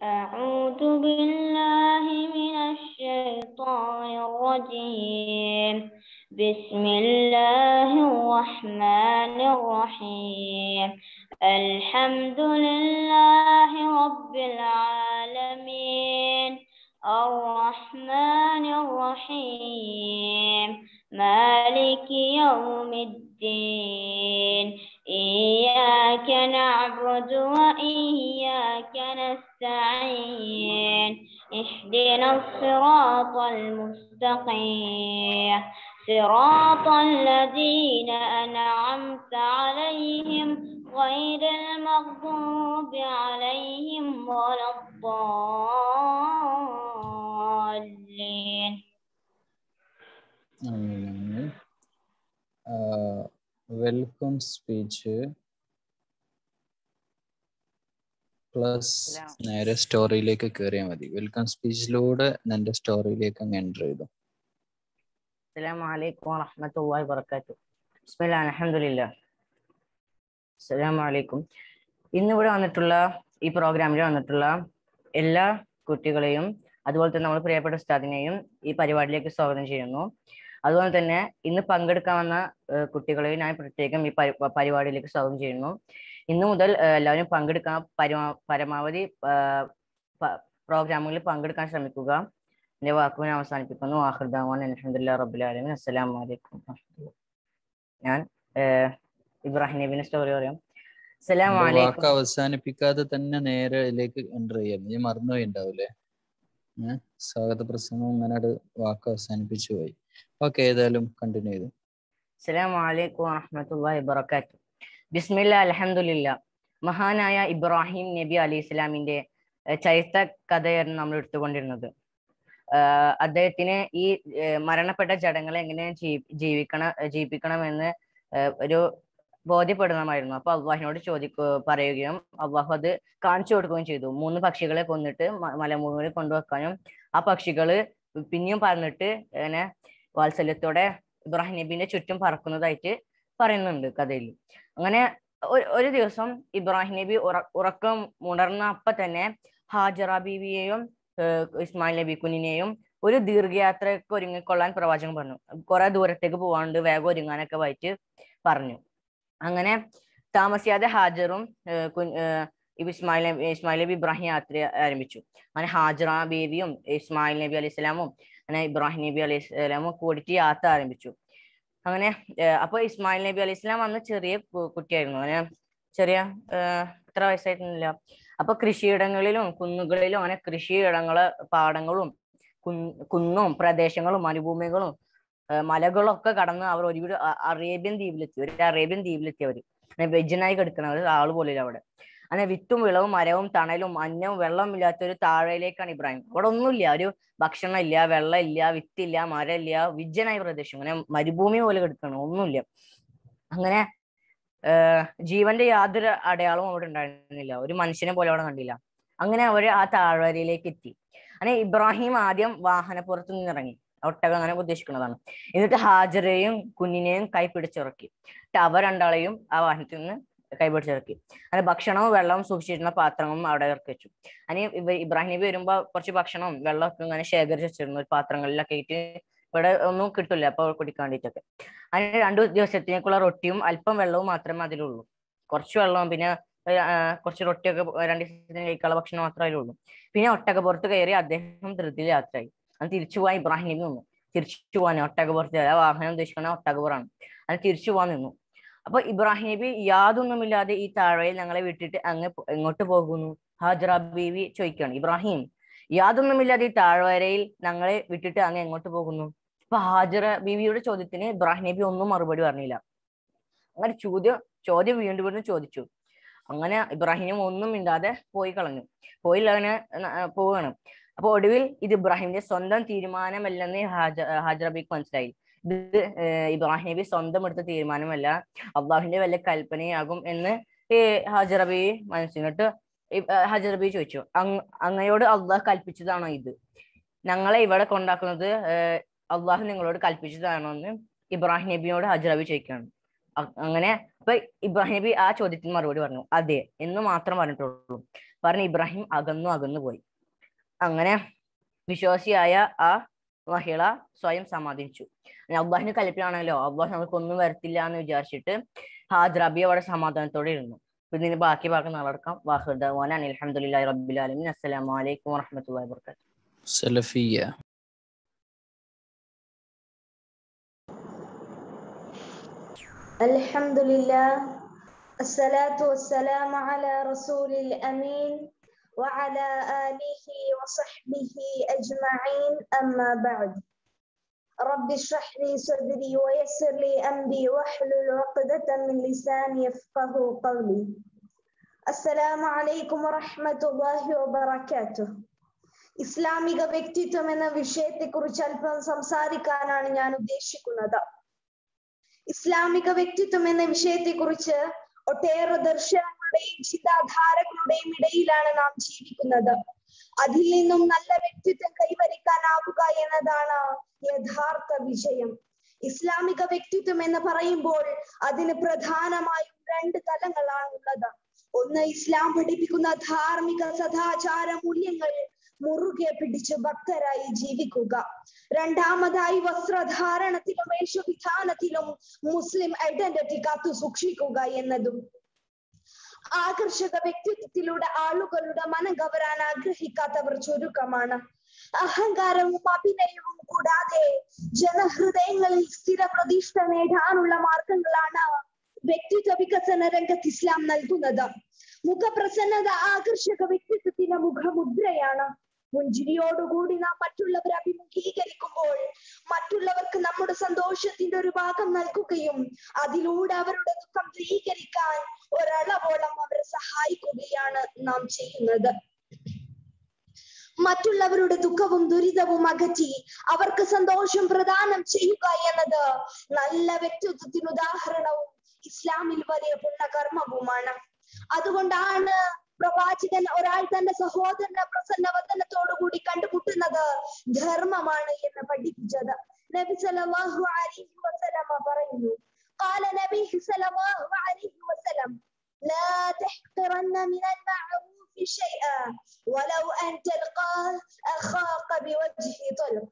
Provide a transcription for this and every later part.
أعوذ بالله من الشيطان الرجيم بسم الله الرحمن الرحيم الحمد لله رب العالمين الرحمن الرحيم مالك يوم الدين إياك نعبد وإياك نستعين اهدنا الصراط المستقيم صراط الذين أنعمت عليهم غير المغضوب عليهم ولا الضالين welcome speech plus നേരെ സ്റ്റോറിയിലേക്ക് കയറിയാൽ മതി വെൽക്കം സ്പീച്ചിലൂടെ നിന്റെ സ്റ്റോറിയിലേക്ക് അങ്ങ് എൻ്റർ ചെയ്തു السلام عليكم ورحمة الله وبركاته بسم الله الحمد لله السلام عليكم ഇന്നിവിടെ വന്നിട്ടുള്ള ഈ പ്രോഗ്രാമിൽ വന്നിട്ടുള്ള എല്ലാ കുട്ടികളെയും അതുപോലെ തന്നെ നമ്മൾ പ്രിയപ്പെട്ട ഉസ്താദിനെയും ഈ പരിപാടിയിലേക്ക് സ്വാഗതം ചെയ്യുന്നു അതുപോലെ തന്നെ ഇന്ന് പങ്കെടുക്കാൻ വന്ന ഏഹ് കുട്ടികളെയും ഞാൻ പ്രത്യേകം ഈ പരി- പരിപാടിയിലേക്ക് സ്വാഗതം ചെയ്യുന്നു ഇന്ന് മുതൽ ഏഹ് എല്ലാവരും പങ്കെടുക്കാൻ പരമാ- പരമാവധി ഏഹ് പ- പ്രോഗ്രാമുകളിൽ പങ്കെടുക്കാൻ ശ്രമിക്കുക എന്റെ വാക്കുകൾ ഞാൻ അവസാനിപ്പിക്കുന്നു ആഹൃദാൻ അലഹദില്ല റബുലാലമിൻ അസ്സലാം വലൈക്കും ഞാൻ ഏഹ് ഇബ്രാഹിം നബീന്റെ സ്റ്റോറി പറയാം അസ്സലാം നിന്റെ വലൈക്കും വാക്ക് അവസാനിപ്പിക്കാതെ തന്നെ നേരെ ഇതിലേക്ക് എൻ്റർ ചെയ്യാം നീ മറന്നുപോയി ഉണ്ടാവൂലേ ഏഹ് സ്വാഗത പ്രസംഗം ഇങ്ങനെ ഒരു വാക്ക് അവസാനിപ്പിച്ചു പോയി ഓക്കെ ഏതായാലും കണ്ടിന്യൂ ചെയ്തു അസ്സലാം വലൈക്കും വറഹമത്തല്ലാഹി വബറകാത്തു ബിസ്മില്ല അൽഹംദുലില്ല മഹാനായ ഇബ്രാഹിം നബി അലി ഇസ്ലാമിന്റെ ഏഹ് ചരിത്ര കഥയായിരുന്നു നമ്മൾ എടുത്തുകൊണ്ടിരുന്നത് ആഹ് അദ്ദേഹത്തിന് ഈ ഏഹ് മരണപ്പെട്ട ജഡങ്ങളെ എങ്ങനെ ജീ- ജീവിക്കണം ജീവിപ്പിക്കണമെന്ന് ഏഹ് ഒരു ബോധ്യപ്പെടണമായിരുന്നു അപ്പൊ അള്ളാഹിനോട് ചോദിക്കു പറയുകയും അള്ളാഹു അത് കാണിച്ചു കൊടുക്കുകയും ചെയ്തു മൂന്ന് പക്ഷികളെ കൊന്നിട്ട് മ- മലമുകളിൽ കൊണ്ടുവെക്കാനും ആ പക്ഷികള് പിന്നെയും പറന്നിട്ട് ഇങ്ങനെ വാത്സല്യത്തോടെ ഇബ്രാഹിം നബീന്റെ ചുറ്റും പറക്കുന്നതായിട്ട് പറയുന്നുണ്ട് കഥയിൽ അങ്ങനെ ഒരു ഒരു ദിവസം ഇബ്രാഹിം നബി ഉറ ഉറക്കം ഉണർന്ന അപ്പൊ തന്നെ ഹാജറ ബീവിയെയും ഏഹ് ഇസ്മായിൽ നബി കുഞ്ഞിനെയും ഒരു ദീർഘയാത്രയ്ക്ക് ഒരുങ്ങിക്കൊള്ളാൻ പ്രവാചകൻ പറഞ്ഞു കുറെ ദൂരത്തേക്ക് പോവാണ്ട് വേഗം ഒരുങ്ങാനൊക്കെ ആയിട്ട് പറഞ്ഞു അങ്ങനെ താമസിയാതെ ഹാജറും ഏഹ് കുഞ്ഞ് ഏഹ് ഇബ് ഇസ്മായിൽ നബി ഇസ്മായിൽ നബി ഇബ്രാഹിം യാത്ര ആരംഭിച്ചു അങ്ങനെ ഹാജറ ബീവിയും ഇസ്മായിൽ നബി അലൈഹി സ്വലാമും അങ്ങനെ ഇബ്രാഹിം നബി അലൈഹി സ്വലാമും കൂടിയിട്ട് യാത്ര ആരംഭിച്ചു അങ്ങനെ ഏഹ് അപ്പൊ ഇസ്മായിൽ നബി അലൈഹി സ്വലാം അന്ന് ചെറിയ കു- കുട്ടിയായിരുന്നു അങ്ങനെ ചെറിയ ഏഹ് എത്ര വയസ്സായിരുന്നില്ല അപ്പൊ കൃഷിയിടങ്ങളിലും കുന്നുകളിലും അങ്ങനെ കൃഷിയിടങ്ങള് പാടങ്ങളും കുന്ന് കുന്നും പ്രദേശങ്ങളും മരുഭൂമികളും ഏഹ് മലകളും ഒക്കെ കടന്ന് അവർ ഒരു അ- അറേബ്യൻ ദ്വീപിലെത്തി ഒരു അറേബ്യൻ ദ്വീപിലെത്തി അവര് അങ്ങനെ വെജിനായി കിടക്കുന്ന ഒരു ആള് പോലെ അവിടെ അങ്ങനെ വിത്തും വിളവും മരവും തണലും അന്നവും വെള്ളം ഇല്ലാത്ത ഒരു താഴയിലേക്കാണ് ഇബ്രാഹിം അവിടെ ഒന്നുമില്ല ഒരു ഭക്ഷണം ഇല്ല വെള്ളം ഇല്ല വിത്തില്ല മരമില്ല വിജ്ജനായ പ്രദേശം അങ്ങനെ മരുഭൂമി പോലെ കിടക്കണം ഒന്നുമില്ല അങ്ങനെ ഏഹ് ജീവന്റെ യാതൊരു അടയാളവും അവിടെ ഉണ്ടായിരുന്നില്ല ഒരു മനുഷ്യനെ പോലെ അവിടെ കണ്ടില്ല അങ്ങനെ അവര് ആ താഴ്വരയിലേക്ക് എത്തി അങ്ങനെ ഇബ്രാഹിം ആദ്യം വാഹനപ്പുറത്ത് നിന്നിറങ്ങി ഒട്ടകം അങ്ങനെ ഉദ്ദേശിക്കുന്നതാണ് എന്നിട്ട് ഹാജറയും കുഞ്ഞിനെയും കൈ പിടിച്ചിറക്കി എന്നിട്ട് അവ രണ്ടാളെയും ആ വാഹനത്തിൽ നിന്ന് കൈ പിടിച്ചിറക്കി അങ്ങനെ ഭക്ഷണവും വെള്ളവും സൂക്ഷിച്ചിരുന്ന പാത്രങ്ങളും അവിടെ ഇറക്കി വെച്ചു അങ്ങനെ ഇവ- ഇബ്രാഹിം നബി വരുമ്പോ കുറച്ച് ഭക്ഷണവും വെള്ളമൊക്കെ ഇങ്ങനെ ശേഖരിച്ച് വെച്ചിരുന്നു ഒരു പാത്രങ്ങളിലൊക്കെ ആയിട്ട് ഇവിടെ ഒന്നും കിട്ടില്ല അപ്പൊ കുടിക്കാൻ വേണ്ടിയിട്ടൊക്കെ അങ്ങനെ രണ്ടു ദിവസത്തേക്കുള്ള റൊട്ടിയും അല്പം വെള്ളവും മാത്രമേ അതിലുള്ളൂ കുറച്ച് വെള്ളവും പിന്നെ ഏർ, ആ, കുറച്ച് റൊട്ടിയൊക്കെ രണ്ട് ദിവസത്തിന് കഴിക്കാനുള്ള ഭക്ഷണം മാത്രമേ അതിലുള്ളൂ പിന്നെ ഒട്ടകപ്പുറത്ത് കയറി അദ്ദേഹം ധൃതിയിൽ യാത്രയായി അത് തിരിച്ചു പോകാൻ ഇബ്രാഹിം നബി നിന്നു തിരിച്ചു പോകാൻ ഒട്ടകപ്പുറത്ത് ആ വാഹനം ഉദ്ദേശിക്കുന്ന ഒട്ടകപ്പുറാണ് അത് തിരിച്ചു പോകാൻ നിന്നു അപ്പൊ ഇബ്രാഹിം നബി യാതൊന്നുമില്ലാതെ ഈ താഴയിൽ ഞങ്ങളെ വിട്ടിട്ട് അങ്ങ് പോ- എങ്ങോട്ട് പോകുന്നു ഹാജറ ബീവി ചോദിക്കുകയാണ് ഇബ്രാഹിം യാതൊന്നുമില്ലാതെ ഈ താഴ്വരയിൽ ഞങ്ങളെ വിട്ടിട്ട് അങ്ങ് എങ്ങോട്ട് പോകുന്നു അപ്പൊ ഹാജറ ബീവിയുടെ ചോദ്യത്തിന് ഇബ്രാഹിം നബി ഒന്നും മറുപടി പറഞ്ഞില്ല അങ്ങനെ ചോദ്യം ചോദ്യം വീണ്ടും വീണ്ടും ചോദിച്ചു അങ്ങനെ ഇബ്രാഹിം ഒന്നും മിണ്ടാതെ പോയി കളഞ്ഞു പോയി അങ്ങനെ പോവാണ് അപ്പൊ ഒടുവിൽ ഇത് ഇബ്രാഹിമിന്റെ സ്വന്തം തീരുമാനമല്ലെന്ന് ഹാജ ഹാജറ ബീക്ക് മനസ്സിലായി ഇത് ഏർ ഇബ്രാഹിം നബി സ്വന്തം എടുത്ത തീരുമാനമല്ല അള്ളാഹുവിന്റെ വല്ല കൽപ്പനയാകും എന്ന് ഈ ഹാജറ ബി മനസ്സിലിട്ട് ഹാജറ ബി ചോദിച്ചു "അങ് അങ്ങയോട് അള്ളാഹ് കൽപ്പിച്ചതാണോ ഇത് ഞങ്ങളെ ഇവിടെ കൊണ്ടാക്കുന്നത് ഏർ അള്ളാഹു നിങ്ങളോട് കൽപ്പിച്ചതാണോ എന്ന് ഇബ്രാഹിം നബിയോട് ഹാജറ ബി ചോദിക്കുകയാണ് അ- അങ്ങനെ അപ്പൊ ഇബ്രാഹിം നബി ആ ചോദ്യത്തിന് മറുപടി പറഞ്ഞു അതെ എന്ന് മാത്രം പറഞ്ഞിട്ടുള്ളൂ പറഞ്ഞ് ഇബ്രാഹിം അകന്നു അകന്നു പോയി അങ്ങനെ വിശ്വാസിയായ ആ മഹിള സ്വയം സമാധിച്ചു അള്ളാഹിന് കലിപ്പിലാണല്ലോ അള്ളാഹ് നമുക്കൊന്നും വരത്തില്ല എന്ന് വിചാരിച്ചിട്ട് ഹാദ്രബി അവിടെ സമാധാനത്തോടെ ഇരുന്നു അപ്പൊ ഇതിന് ബാക്കി ഭാഗം നടക്കാം വാഹുദാൻ അലഹമുല്ലാ റബ്ബിൽ ആലമീൻ അസ്സലാമു അലൈക്കും വറഹ്മത്തുള്ളാഹി വബറകാതുഹു സലഫിയ الحمد لله الصلاة والسلام على رسول الأمين وعلى آله وصحبه أجمعين أما بعد رب اشرح لي صدري ويسر لي أمري واحلل عقدة من لساني يفقه قولي السلام عليكم ورحمة الله وبركاته ഇസ്ലാമിക വ്യക്തിത്വം എന്ന വിഷയത്തെക്കുറിച്ച് അല്പം സംസാരിക്കാനാണ് ഞാൻ ഉദ്ദേശിക്കുന്നത് ഇസ്ലാമിക വ്യക്തിത്വം എന്ന വിഷയത്തെക്കുറിച്ച് ഒട്ടേറെ ദർശനങ്ങളുടെയും ചിന്താധാരകളുടെയും ഇടയിലാണ് നാം ജീവിക്കുന്നത് അതിൽ നിന്നും നല്ല വ്യക്തിത്വം കൈവരിക്കാനാവുക എന്നതാണ് യഥാർത്ഥ വിജയം ഇസ്ലാമിക വ്യക്തിത്വം എന്ന് പറയുമ്പോൾ അതിന് പ്രധാനമായും രണ്ട് തലങ്ങളാണ് ഉള്ളത് ഒന്ന് ഇസ്ലാം പഠിപ്പിക്കുന്ന ധാർമ്മിക സദാചാര മൂല്യങ്ങൾ മുറുകെ പിടിച്ച് ഭക്തരായി ജീവിക്കുക രണ്ടാമതായി വസ്ത്രധാരണത്തിലും വേഷവിധാനത്തിലും മുസ്ലിം ഐഡന്റിറ്റി കാത്തു സൂക്ഷിക്കുക എന്നതും ആകർഷക വ്യക്തിത്വത്തിലൂടെ ആളുകളുടെ മനം കവരാൻ ആഗ്രഹിക്കാത്തവർ ചുരുക്കമാണ് അഹങ്കാരവും അഭിനയവും കൂടാതെ ജനഹൃദയങ്ങളിൽ സ്ഥിര പ്രതീക്ഷ നേടാനുള്ള മാർഗങ്ങളാണ് വ്യക്തിത്വ വികസന രംഗത്ത് ഇസ്ലാം നൽകുന്നത് മുഖപ്രസന്നത ആകർഷക വ്യക്തിത്വത്തിന്റെ മുഖമുദ്രയാണ് പുഞ്ചിരിയോടുകൂടി നാം മറ്റുള്ളവരെ അഭിമുഖീകരിക്കുമ്പോൾ മറ്റുള്ളവർക്ക് നമ്മുടെ സന്തോഷത്തിന്റെ ഒരു ഭാഗം നൽകുകയും അതിലൂടെ അവരുടെ ദുഃഖം ദൂരീകരിക്കാൻ ഒരളവോളം അവരെ സഹായിക്കുകയാണ് നാം ചെയ്യുന്നത് മറ്റുള്ളവരുടെ ദുഃഖവും ദുരിതവും അകറ്റി അവർക്ക് സന്തോഷം പ്രദാനം ചെയ്യുക എന്നത് നല്ല വ്യക്തിത്വത്തിന് ഉദാഹരണവും ഇസ്ലാമിൽ വലിയ പുണ്യകർമ്മവുമാണ് അതുകൊണ്ടാണ് പ്രവാചകൻ ഒരാൾ തന്റെ സഹോദരനെ പ്രസന്നവദനത്തോടു കൂടി കണ്ടുമുട്ടുന്നത് ധർമ്മമാണ് എന്ന് പഠിപ്പിച്ചത് നബി സല്ലല്ലാഹു അലൈഹി വസല്ലമ പറയുന്നു قال نبي صلى الله عليه وسلم لا تحقرن من المعروف شيئا ولو أن تلقاه أخاك بوجه طلق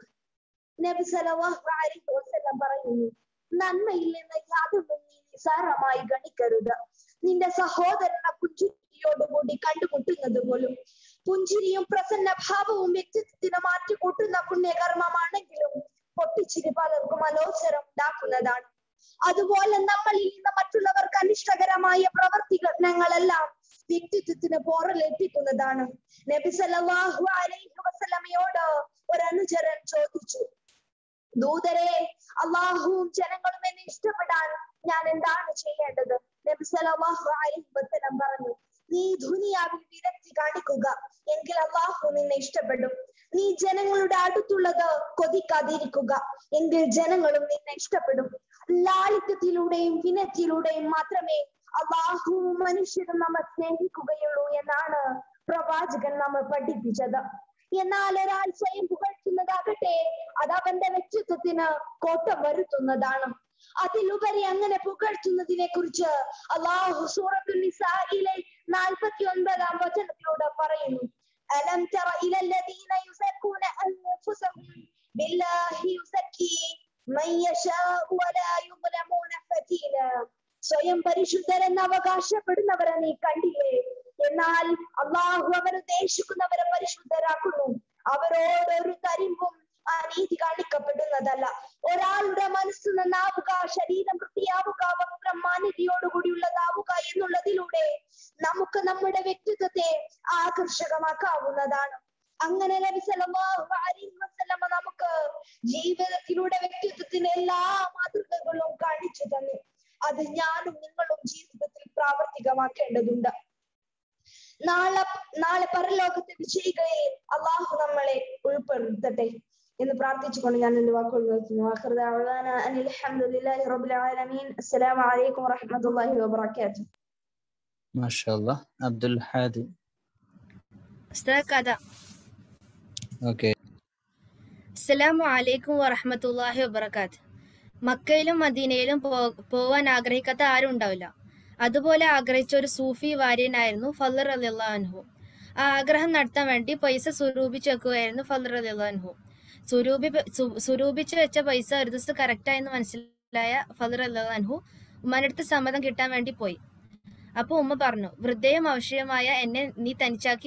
നബി സല്ലല്ലാഹു അലൈഹി വസല്ലം പറയുന്നു നന്മയിൽ നിന്ന് യാതൊന്നും നീ നിസാരമായി ഗണിക്കരുത് നിന്റെ സഹോദരനെ പുഞ്ചിരിയോടുകൂടി കണ്ടുമുട്ടുന്നത് പോലും പുഞ്ചിരിയും പ്രസന്ന ഭാവവും വ്യക്തിത്വത്തിന് മാറ്റിക്കൂട്ടുന്ന പുണ്യകർമ്മമാണെങ്കിലും പൊട്ടിച്ചിരി പലർക്കും അലോസരം ഉണ്ടാക്കുന്നതാണ് അതുപോലെ നമ്മളിൽ നിന്ന് മറ്റുള്ളവർക്ക് അനിഷ്ടകരമായ പ്രവർത്തികളെല്ലാം വ്യക്തിത്വത്തിന് പോറലേൽപ്പിക്കുന്നതാണ് നബി സല്ലല്ലാഹു അലൈഹി വസല്ലമയോട് ഒരു അനുചരൻ ചോദിച്ചു ദൂതരെ അള്ളാഹുവും ജനങ്ങളും എന്നെ ഇഷ്ടപ്പെടാൻ ഞാൻ എന്താണ് ചെയ്യേണ്ടത് നബി സല്ലല്ലാഹു അലൈഹി വസല്ലം പറഞ്ഞു നീ ദുനിയാവിൽ വിരക്തി കാണിക്കുക എങ്കിൽ അള്ളാഹു നിന്നെ ഇഷ്ടപ്പെടും നീ ജനങ്ങളുടെ അടുത്തുള്ളത് കൊതിക്കാതിരിക്കുക എങ്കിൽ ജനങ്ങളും നിന്നെ ഇഷ്ടപ്പെടും ലാളിത്യത്തിലൂടെയും വിനത്തിലൂടെയും മാത്രമേ അള്ളാഹു മനുഷ്യരും നമ്മെ സ്നേഹിക്കുകയുള്ളൂ എന്നാണ് പ്രവാചകൻ നമ്മെ പഠിപ്പിച്ചത് എന്നാൽ ഒരാൾ സ്വയം പുകഴ്ത്തുന്നതാകട്ടെ അത് അവന്റെ വ്യക്തിത്വത്തിന് കോട്ടം വരുത്തുന്നതാണ് അതിലുപരി അങ്ങനെ പുകഴ്ത്തുന്നതിനെ കുറിച്ച് അള്ളാഹു സൂറത്തുൽ നിസായിലെ നാൽപ്പത്തി ഒൻപതാം വചനത്തിലൂടെ പറയുന്നു അലം തറ ഇലല്ലദീന യുസക്കൂന അൻഫുസഹും ബില്ലാഹി യുസക്കി മൻ യശാഉ വലാ യുദ്ലമൂന ഫതീല സ്വയം പരിശുദ്ധരെന്ന് അവകാശപ്പെടുന്നവരെ നീ കണ്ടില്ലേ എന്നാൽ അള്ളാഹു അവർ ഉദ്ദേശിക്കുന്നവരെ പരിശുദ്ധരാക്കുന്നു അവരോട് ഒരു തരിമ്പും അനീതി കാണിക്കപ്പെടുന്നതല്ല ഒരാളുടെ മനസ്സ് നന്നാവുക ശരീരം വൃത്തിയാവുക വസ്ത്രം മാന്യതയോടുകൂടിയുള്ളതാവുക എന്നുള്ളതിലൂടെ നമുക്ക് നമ്മുടെ വ്യക്തിത്വത്തെ ആകർഷകമാക്കാവുന്നതാണ് അങ്ങനെ നബി സല്ലല്ലാഹു അലൈഹി വസല്ലമ നമുക്ക് ജീവിതത്തിലൂടെ വ്യക്തിത്വത്തിന് എല്ലാ മാതൃകകളും കാണിച്ചു തന്നു അത് ഞാനും നിങ്ങളും ജീവിതത്തിൽ പ്രാവർത്തികമാക്കേണ്ടതുണ്ട് നാളെ നാളെ പരലോകത്തെ വിജയികളെ അള്ളാഹു നമ്മളെ ഉൾപ്പെടുത്തട്ടെ എന്ന് പ്രാർത്ഥിച്ചുകൊണ്ട് ഞാൻ എന്റെ വാക്കുകൾ നിർത്തുന്നു ആഖിർ ദഅവാന അനിൽ ഹംദുലില്ലാഹി റബ്ബിൽ ആലമീൻ അസ്സലാമു അലൈക്കും വറഹ്മത്തുള്ളാഹി വബറകാതുഹു മാഷാ അബ്ദുൽ ഹാദി ഉസ്താദ് കഥ ഓക്കെ അസ്സലാമു അലൈക്കും വറഹ്മത്തുള്ളാഹി വബറകാത്ത് മക്കയിലും മദീനയിലും പോ പോവാൻ ആഗ്രഹിക്കാത്ത ആരും ഉണ്ടാവില്ല അതുപോലെ ആഗ്രഹിച്ച ഒരു സൂഫി വാര്യനായിരുന്നു ഫല്ലർ അലിഹു ആ ആഗ്രഹം നടത്താൻ വേണ്ടി പൈസ സ്വരൂപിച്ച് വെക്കുകയായിരുന്നു ഫല്ലർ അലിഹു സ്വരൂപി സു- സ്വരൂപിച്ച് വെച്ച പൈസ ഒരു ദിവസം കറക്റ്റായെന്ന് മനസ്സിലായ ഫല്ലർ അലിഹു ഉമ്മാന്റെ അടുത്ത് സമ്മതം കിട്ടാൻ വേണ്ടി പോയി അപ്പൊ ഉമ്മ പറഞ്ഞു വൃദ്ധയും അവശയമായ എന്നെ നീ തനിച്ചാക്കി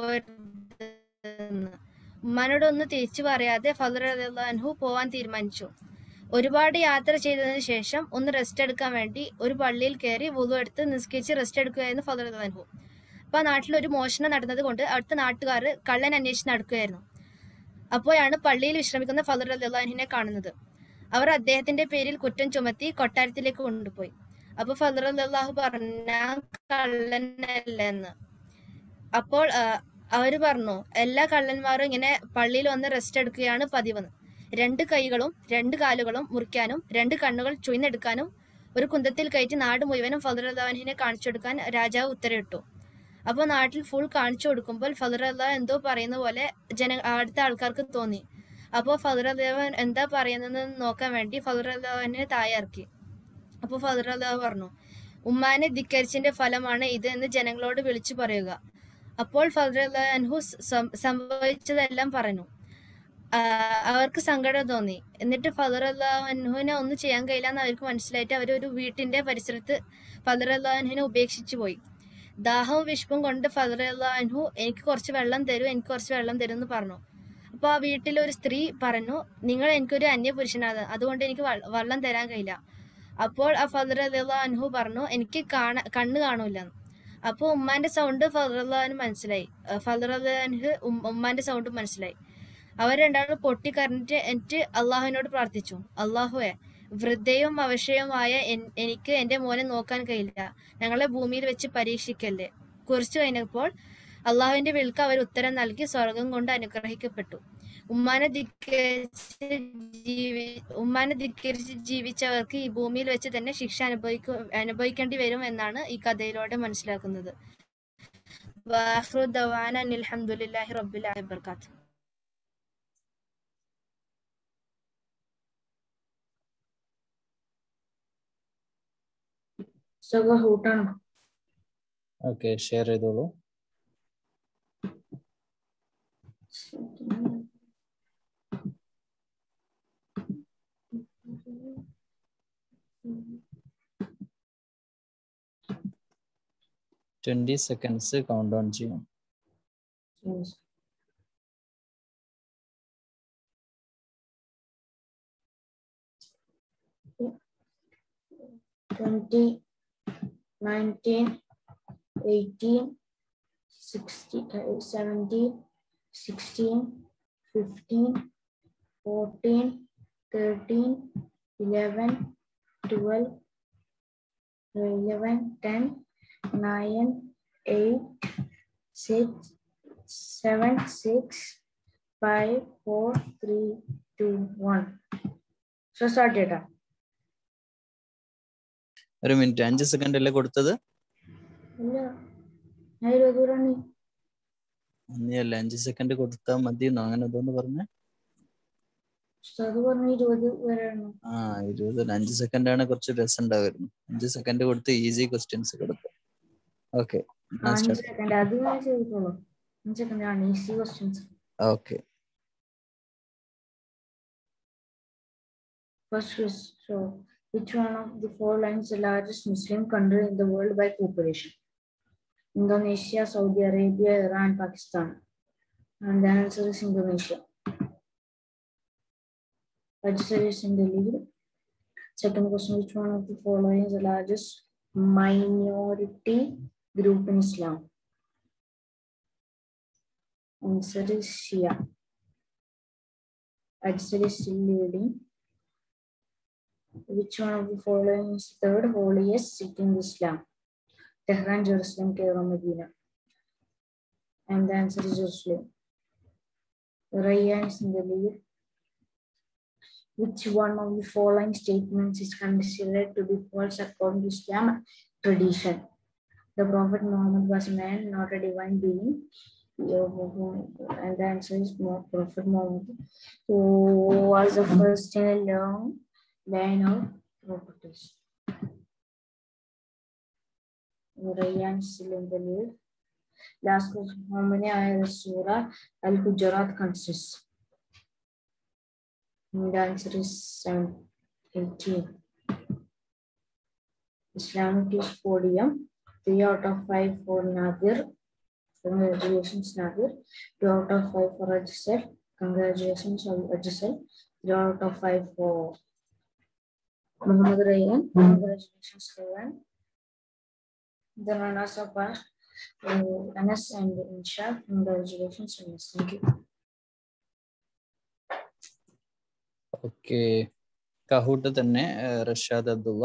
പോരുതെന്ന് ഉമ്മാനോട് ഒന്ന് തിരിച്ചു പറയാതെ ഫല്ലർ അലിഹു പോവാൻ തീരുമാനിച്ചു ഒരുപാട് യാത്ര ചെയ്തതിനു ശേഷം ഒന്ന് റെസ്റ്റ് എടുക്കാൻ വേണ്ടി ഒരു പള്ളിയിൽ കയറി വുളു എടുത്ത് നിസ്കരിച്ച് റെസ്റ്റ് എടുക്കുകയായിരുന്നു ഫദർ അൻഹു അപ്പൊ ആ നാട്ടിൽ ഒരു മോഷണം നടന്നത് കൊണ്ട് അവിടുത്തെ നാട്ടുകാർ കള്ളൻ അന്വേഷിച്ച് നടക്കുകയായിരുന്നു അപ്പോഴാണ് പള്ളിയിൽ വിശ്രമിക്കുന്ന ഫദർ അള്ളാഹിനെ കാണുന്നത് അവർ അദ്ദേഹത്തിന്റെ പേരിൽ കുറ്റം ചുമത്തി കൊട്ടാരത്തിലേക്ക് കൊണ്ടുപോയി അപ്പൊ ഫദർ അള്ളാഹു പറഞ്ഞ കള്ളനല്ലെന്ന് അപ്പോൾ ആ, അവര് പറഞ്ഞു എല്ലാ കള്ളന്മാരും ഇങ്ങനെ പള്ളിയിൽ വന്ന് റെസ്റ്റ് എടുക്കുകയാണ് പതിവെന്ന് രണ്ട് കൈകളും രണ്ട് കാലുകളും മുറിക്കാനും രണ്ട് കണ്ണുകൾ ചുയ്ന്നെടുക്കാനും ഒരു കുന്തത്തിൽ കയറ്റി നാട് മുഴുവനും ഫദർ അള്ളാഹിനെ കാണിച്ചു കൊടുക്കാൻ രാജാവ് ഉത്തരവിട്ടു അപ്പോൾ നാട്ടിൽ ഫുൾ കാണിച്ചു കൊടുക്കുമ്പോൾ ഫദർ അള്ളാഹ് എന്തോ പറയുന്ന പോലെ ജന അടുത്ത ആൾക്കാർക്ക് തോന്നി അപ്പോൾ ഫദർ അള്ളാഹ് എന്താ പറയുന്നതെന്ന് നോക്കാൻ വേണ്ടി ഫദർ അള്ളാഹുവിനെ താഴെ ഇറക്കി അപ്പോൾ ഫദർ അള്ളാഹ് പറഞ്ഞു ഉമ്മാനെ ധിക്കരിച്ചതിന്റെ ഫലമാണ് ഇത് എന്ന് ജനങ്ങളോട് വിളിച്ചു പറയുക അപ്പോൾ ഫദർ അൻഹു സംഭവിച്ചതെല്ലാം പറഞ്ഞു ആ, അവർക്ക് സങ്കടം തോന്നി എന്നിട്ട് ഫദർ അള്ളാഹുവിനെ ഒന്നും ചെയ്യാൻ കഴിയില്ല എന്ന് അവർക്ക് മനസ്സിലായിട്ട് അവർ ഒരു വീട്ടിന്റെ പരിസരത്ത് ഫദർ അള്ളാഹുവിനെ ഉപേക്ഷിച്ചു പോയി ദാഹവും വിശപ്പും കൊണ്ട് ഫദർ അള്ളാഹു എനിക്ക് കുറച്ച് വെള്ളം തരൂ എനിക്ക് കുറച്ച് വെള്ളം തരൂ എന്ന് പറഞ്ഞു അപ്പൊ ആ വീട്ടിൽ ഒരു സ്ത്രീ പറഞ്ഞു നിങ്ങൾ എനിക്കൊരു അന്യപുരുഷനാണ് അതുകൊണ്ട് എനിക്ക് വെ- വെള്ളം തരാൻ കഴിയില്ല അപ്പോൾ ആ ഫദർ അൻഹു പറഞ്ഞു എനിക്ക് കാണ കണ്ണ് കാണൂല അപ്പോൾ ഉമ്മാന്റെ സൗണ്ട് ഫദർ അള്ളാഹുന് മനസ്സിലായി ഫദർ അള്ളാഹ് ഉമ്മാന്റെ സൗണ്ട് മനസ്സിലായി അവർ രണ്ടാളും പൊട്ടിക്കരഞ്ഞിട്ട് എന്നിട്ട് അള്ളാഹുവിനോട് പ്രാർത്ഥിച്ചു അള്ളാഹുവെ വൃദ്ധയും അവശയുമായ എൻ- എനിക്ക് എന്റെ മോനെ നോക്കാൻ കഴിയില്ല ഞങ്ങളെ ഭൂമിയിൽ വെച്ച് പരീക്ഷിക്കല്ലേ കുറച്ചു കഴിഞ്ഞപ്പോൾ അള്ളാഹുവിന്റെ വിളിക്ക് അവർ ഉത്തരം നൽകി സ്വർഗം കൊണ്ട് അനുഗ്രഹിക്കപ്പെട്ടു ഉമ്മാനെ ധിക്കരിച്ച് ജീവി ഉമ്മാനെ ധിക്കരിച്ച് ജീവിച്ചവർക്ക് ഈ ഭൂമിയിൽ വെച്ച് തന്നെ ശിക്ഷ അനുഭവിക്കു അനുഭവിക്കേണ്ടി വരും എന്നാണ് ഈ കഥയിലൂടെ മനസ്സിലാക്കുന്നത് വാഹ്റു ദവാന അനിൽ അൽഹംദുലില്ലാഹി റബ്ബിൽ ആലമീൻ ബർക്കാത്ത് സുഖ ഊട്ടാണ് ഓക്കെ ഷെയർ ചെയ്തോളൂ ട്വന്റി സെക്കൻഡ്സ് കൗണ്ട് ഓൺ ചെയ്യും twenty nineteen eighteen sixty seventeen sixteen fifteen fourteen thirteen eleven twelve eleven ten nine eight six seven six five four three two one so start ചെയ്യട്ടാ ഒരു minute അഞ്ച് second അല്ലേ കൊടുത്തത് ഇല്ല ഞാൻ ഇരുപത് പേരാണ് നീയല്ല അഞ്ച് സെക്കൻഡ് കൊടുത്താൽ മതി എന്നോ അങ്ങനെ എന്തോന്ന് പറഞ്ഞ ഉസ്താദ് പറഞ്ഞു ഇരുപത് പേരാണ് ആ ഇരുപത് അഞ്ച് സെക്കൻഡ് ആണ് കുറച്ച് രസം ഉണ്ടാവുമായിരുന്നു അഞ്ച് സെക്കൻഡ് കൊടുത്ത് ഈസി ക്വസ്റ്റ്യൻസ് കൊടുത്തു ഓക്കെ അഞ്ച് സെക്കൻഡ് അത് ഞാൻ ചെയ്തോളൂ അഞ്ച് സെക്കൻഡ് ആണ് easy questions okay First is so which one of the four lines the largest Muslim country in the world by population? Indonesia, Saudi Arabia, Iran, Pakistan. And the answer is Indonesia. Register is in the lead. Second question, which one of the following is the largest minority group in Islam? Answer is Shia. Register is still leading. Which one of the following is third holiest city in Islam? Tehran, Jerusalem, Cairo, Medina. And the answer is Jerusalem. Rayyan is in the lead. Which one of the following statements is considered to be false according to Islam tradition? The Prophet Muhammad was a man, not a divine being. And the answer is Mo- Prophet Muhammad, who was the first in a long laying out properties. Rayyan still in the lead. Last question, how many ayahs Surah Al-Hujarat consists? And the answer is 7, 18. Islamic is podium. 3 out of 5 for Nadir. Congratulations, Nadir. 2 out of 5 for Ajisel. Congratulations, Ajisel. 3 out of 5 for Muhammad Rayyan. Congratulations, Rayyan. The runners up are uh, Anas and Insha. Congratulations, Anas. Thank you. Okay Kahoot തന്നെ ഏഹ്, റഷാദ് അബ്ദുള്ള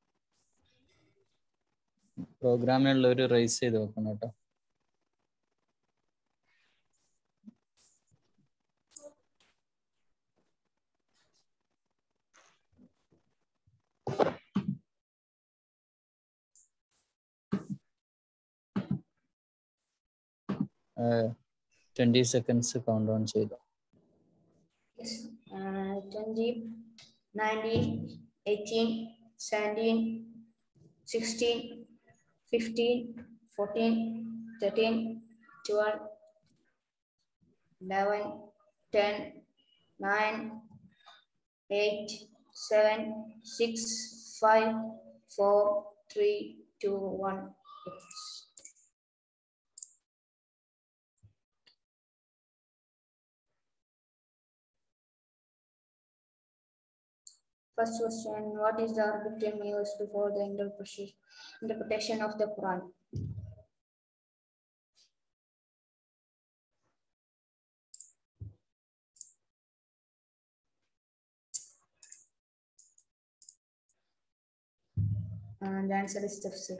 പ്രോഗ്രാമിലുള്ള ഒരു rice ചെയ്ത് വെക്കണം കേട്ടോ twenty seconds count on ചെയ്തു Yes. Uh, 20, 19, 18, 17, 16, 15, 14, 13, 12, 11, 10, 9, 8, 7, 6, 5, 4, 3, 2, 1. Yes. First question, what is the Arabic term used before the interpretation interpretation of the Quran? And the answer is tafsir.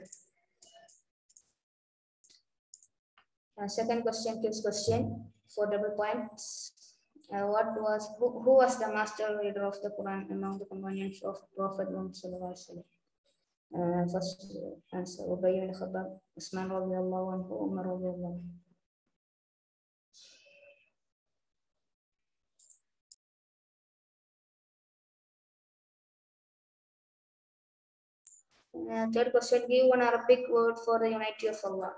Uh, second question, quiz question for double points. Uh, what was who, who was the master reader of the Quran among the companions of Prophet Muhammad sallallahu alaihi wasallam? Uh, first answer Ubay ibn Khattab, Usman radiallahu anhu, Umar radiallahu anhu. Uh, third question, give one Arabic word for the unity of Allah.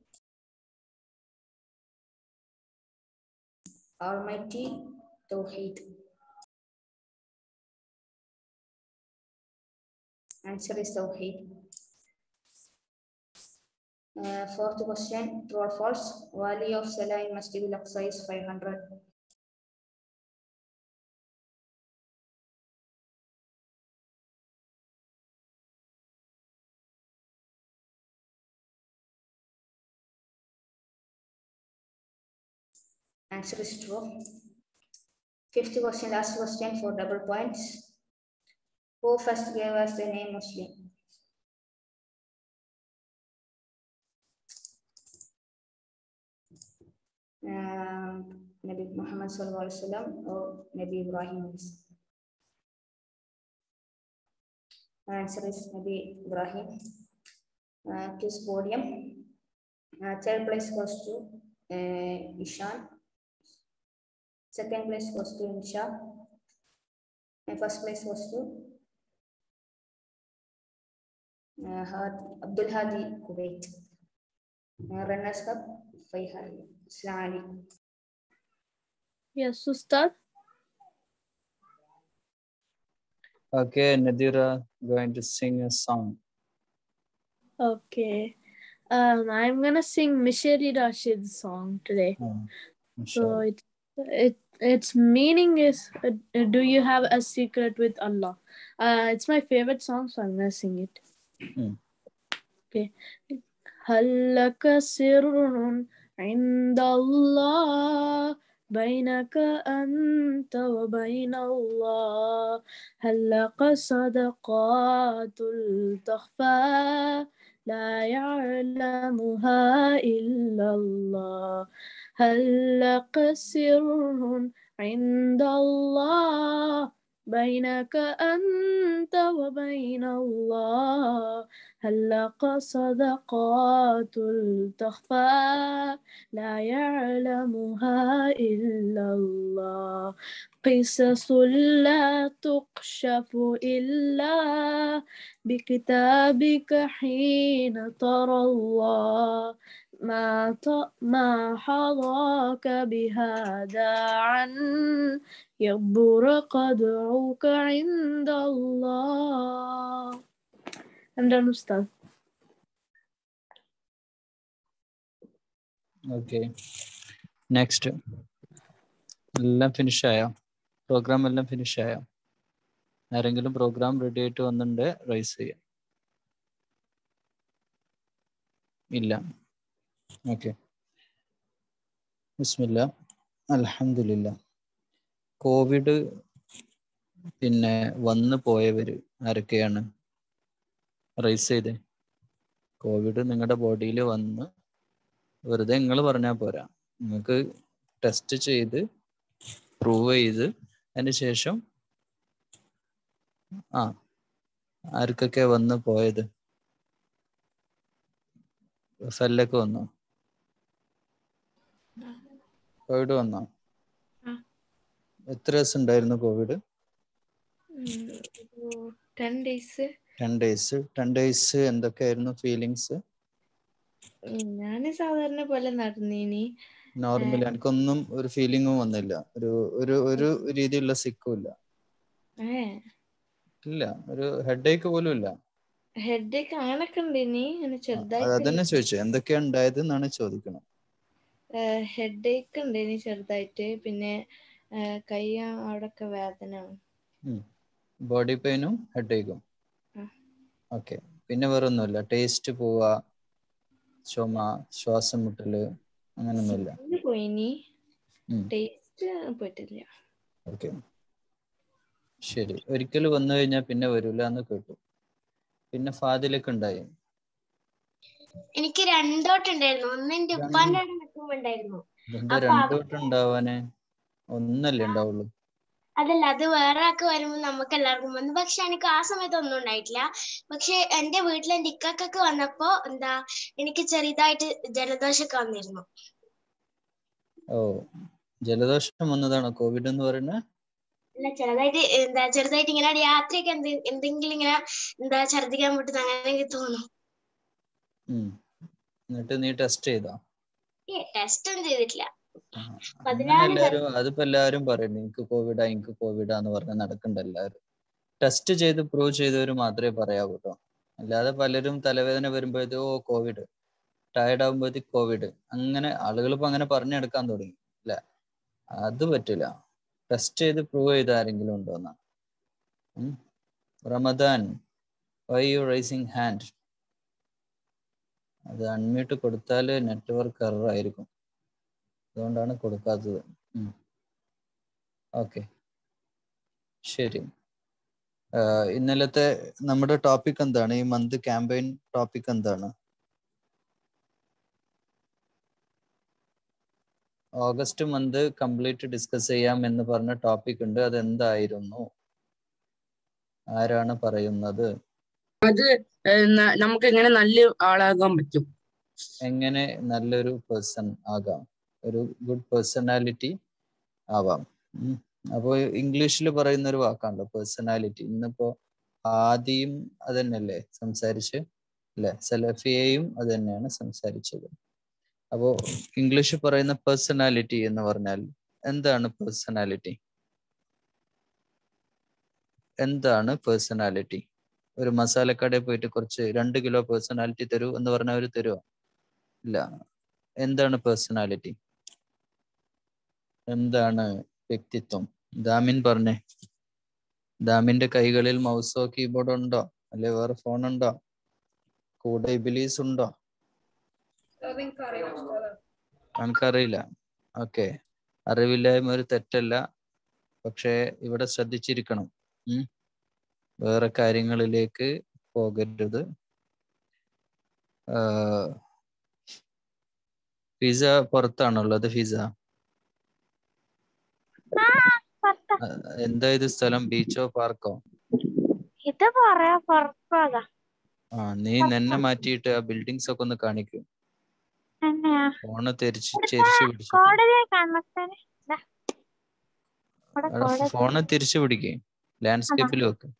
Almighty Tawheed. Answer is Tawheed. Uh, fourth question, true or false? Wali of Salah in Masjid al-Aqsa is 500. Answer is true. Fifth question, last question for double points. Who first gave us the name Muslim? Um, Nabi Muhammad sallallahu alaihi wasallam or Nabi Ibrahim. alayhi salam? Answer is Nabi Ibrahim. Uh, kiss podium. Uh, third place goes to uh, Ishan. Second place goes to Insha. And first place goes to uh, Had- Abdul Hadi Kuwait. Uh, runners up Fayhal. Assalamu alaikum. Yes, Ustad. Okay, Nadira going to sing a song. Okay. Um, I'm gonna sing Mishari Rashid's song today. Oh, So inshallah. it, it its meaning is uh, uh, do you have a secret with Allah? Uh, it's my favorite song, so I'm gonna sing it. Hmm. Okay. هل لك سر عند الله بينك أنت وبين الله هل لك صدقات تخفى لا يعلمها إلا الله هل لك سر عند الله بينك أنت وبين الله هل لك صدقات تخفى لا يعلمها إلا الله قصص لا تكشف إلا بكتابك حين ترى الله ما ط- ما حظاك بهذا عن يكبر قدرك عند الله I'm done, Ustad. Okay next എല്ലാം finish ആയോ programme എല്ലാം finish ആയോ ആരെങ്കിലും programme ready ആയിട്ട് വന്നിട്ടുണ്ട് rice ചെയ്യാം ഇല്ല okay ബിസ്മില്ല അൽഹംദുലില്ല കോവിഡ് പിന്നെ വന്നു പോയവര് ആരൊക്കെയാണ് റൈസ് ചെയ്തേ കോവിഡ് നിങ്ങളുടെ ബോഡിയിൽ വന്ന് വെറുതെ നിങ്ങൾ പറഞ്ഞാൽ പോരാ നിങ്ങൾക്ക് ടെസ്റ്റ് ചെയ്ത് പ്രൂവ് ചെയ്ത് അതിന് ശേഷം ആ ആർക്കൊക്കെ വന്ന് പോയത് ഫല്ലൊക്കെ വന്നോ കോവിഡ് വന്നോ ആ. എത്ര ദിവസം ഉണ്ടായിരുന്നു Covid ten days ten days ten days എന്തൊക്കെയായിരുന്നു ഫീലിങ്സ് ഞാൻ സാധാരണ പോലെ നടന്നീനി നോർമലി എനിക്കൊന്നും ഒരു ഫീലിംഗും വന്നില്ല ഒരു ഒരു ഒരു രീതിയിലുള്ള സിക്കും ഇല്ല ഏ ഇല്ല ഒരു ഹെഡേക്ക് പോലും ഇല്ല ഹെഡേക്ക് അങ്ങനൊക്കെ ഉണ്ടീനി അങ്ങനെ അത് ചെറുതായിട്ട് അതന്നെ ചോദിച്ചു എന്തൊക്കെയാ ഉണ്ടായത് എന്നാണ് ചോദിക്കണം ഹെഡേക്ക് ഉണ്ടേനി ചെറുതായിട്ട് പിന്നെ ആ, കൈ അവിടൊക്കെ വേദന ബോഡി പെയിനും ഹെഡേക്കും ആ. ഓക്കെ പിന്നെ വേറെ ഒന്നുമില്ല ടേസ്റ്റ് പോവാ ചുമ ശ്വാസം മുട്ടല് അങ്ങനൊന്നുമില്ല സ്മെല്ല് പോയിനി ഉം. ടേസ്റ്റ് പോയിട്ടില്ല ഓക്കെ ശരി ഒരിക്കൽ വന്നു കഴിഞ്ഞാൽ പിന്നെ വരൂല എന്ന് കേട്ടു പിന്നെ ഫാദിലൊക്കെ ഉണ്ടായി എനിക്ക് രണ്ടോട്ട് ഉണ്ടായിരുന്നു ഒന്ന് എന്റെ രണ്ട്. ഉപ്പാന്റെ അവിടെ നിൽക്കുമ്പോ ഉണ്ടായിരുന്നു ഇതെന്താ അപ്പൊ രണ്ടു അത് വട്ടം ഉണ്ടാവാന് ഒന്നല്ലേ ഉണ്ടാവുള്ളൂ അതല്ല അത് വേറെ ആൾക്ക് വരുമ്പോ നമുക്ക് എല്ലാവർക്കും വന്നു പക്ഷെ എനിക്ക് ആ സമയത്ത് ഒന്നും ഉണ്ടായിട്ടില്ല പക്ഷെ എന്റെ വീട്ടിൽ എന്റെ ഇക്കാക്കൊക്കെ വന്നപ്പോ എന്താ എനിക്ക് ചെറുതായിട്ട് ജലദോഷമൊക്കെ വന്നിരുന്നു ഓ ജലദോഷം വന്നതാണോ കോവിഡ് എന്ന് പറയുന്നത് അല്ല ചെറുതായിട്ട് എന്താ ചെറുതായിട്ട് ഇങ്ങനെ രാത്രിയൊക്കെ എന്ത് എന്തെങ്കിലും ഇങ്ങനെ എന്താ ഛർദ്ദിക്കാൻ പറ്റുന്ന അങ്ങനെ എനിക്ക് തോന്നും ഉം. എന്നിട്ട് നീ ടെസ്റ്റ് ചെയ്തോ ടെസ്റ്റ് ഒന്നും ചെയ്തിട്ടില്ല ആ, അങ്ങനെ പതിനാല് എല്ലാരും അതിപ്പോ എല്ലാരും പറയും എനിക്ക് കോവിഡാ എനിക്ക് കോവിഡാ എന്ന് പറഞ്ഞ് നടക്കണ്ട എല്ലാരും ടെസ്റ്റ് ചെയ്ത് പ്രൂവ് ചെയ്തവർ മാത്രമേ പറയാവൂ കേട്ടോ അല്ലാതെ പലരും തലവേദന വരുമ്പോഴത്തേ ഓ കോവിഡ് ടയർഡ് ആകുമ്പോഴത്തേക്ക് കോവിഡ് അങ്ങനെ ആളുകൾ ഇപ്പൊ അങ്ങനെ പറഞ്ഞെടുക്കാൻ തുടങ്ങി അല്ലെ അത് പറ്റില്ല ടെസ്റ്റ് ചെയ്ത് പ്രൂവ് ചെയ്ത ആരെങ്കിലും ഉണ്ടോ എന്നാ ഉം. Ramadan why you raising hand അത് അൺമ്യൂട്ട് കൊടുത്താൽ നെറ്റ്വർക്ക് എറർ ആയിരിക്കും അതുകൊണ്ടാണ് കൊടുക്കാത്തത് ഓക്കെ ശരി ആഹ് ഇന്നലത്തെ നമ്മുടെ ടോപ്പിക് എന്താണ് ഈ മന്ത് ക്യാമ്പയിൻ ടോപ്പിക് എന്താണ് ഓഗസ്റ്റ് മന്ത് കംപ്ലീറ്റ് ഡിസ്കസ് ചെയ്യാം എന്ന് പറഞ്ഞ ടോപ്പിക് ഉണ്ട് അത് എന്തായിരുന്നു ആരാണ് പറയുന്നത് അത് ഏഹ് ന- നമുക്ക് എങ്ങനെ നല്ല ആളാകാൻ പറ്റും എങ്ങനെ നല്ലൊരു പേഴ്സൺ ആകാം ഒരു ഗുഡ് പേഴ്സണാലിറ്റി ആവാം ഉം. അപ്പോ ഇംഗ്ലീഷിൽ പറയുന്ന ഒരു വാക്കാണല്ലോ പേഴ്സണാലിറ്റി ഇന്നിപ്പോ ആദിയും അത് തന്നെയല്ലേ സംസാരിച്ച് അല്ലെ സലഫിയയും അത് തന്നെയാണ് സംസാരിച്ചത് അപ്പോ ഇംഗ്ലീഷ് പറയുന്ന പേഴ്സണാലിറ്റി എന്ന് പറഞ്ഞാൽ എന്താണ് പേഴ്സണാലിറ്റി എന്താണ് പേഴ്സണാലിറ്റി ഒരു മസാലക്കടയിൽ പോയിട്ട് കുറച്ച് രണ്ട് കിലോ പേഴ്സണാലിറ്റി തരൂ എന്ന് പറഞ്ഞാൽ അവർ തരുമോ ഇല്ല എന്താണ് പേഴ്സണാലിറ്റി എന്താണ് വ്യക്തിത്വം ദാമിൻ പറഞ്ഞേ ദാമിന്റെ കൈകളിൽ മൗസോ കീബോർഡോ ഉണ്ടോ അല്ലെ വേറെ ഫോൺ ഉണ്ടോ കൂടെ ഇബിലീസ് ഉണ്ടോ എനിക്കറിയില്ല ഓക്കെ അറിവില്ലായ്മ ഒരു തെറ്റല്ല പക്ഷേ ഇവിടെ ശ്രദ്ധിച്ചിരിക്കണം ഉം. വേറെ കാര്യങ്ങളിലേക്ക് പോകരുത് ആഹ് ഫിസ പുറത്താണുള്ളത് ഫിസ എന്താ ഇത് സ്ഥലം ബീച്ചോ പാർക്കോ ഇത് പറയാ പുറപ്പാതാ ആ നീ നിന്നെ മാറ്റിയിട്ട് ആ ബിൽഡിങ്സ് ഒക്കെ ഒന്ന് കാണിക്കൂ തന്നെയാ ഫോണ് തിരിച്ച് ചെരിച്ചു പിടിച്ചു കോടതിയെ കാണത്തന്നെ ഇവിടെ കോടതി ഫോണ് തിരിച്ചു പിടിക്കേ ലാൻഡ്സ്കേപ്പിൽ വെക്ക്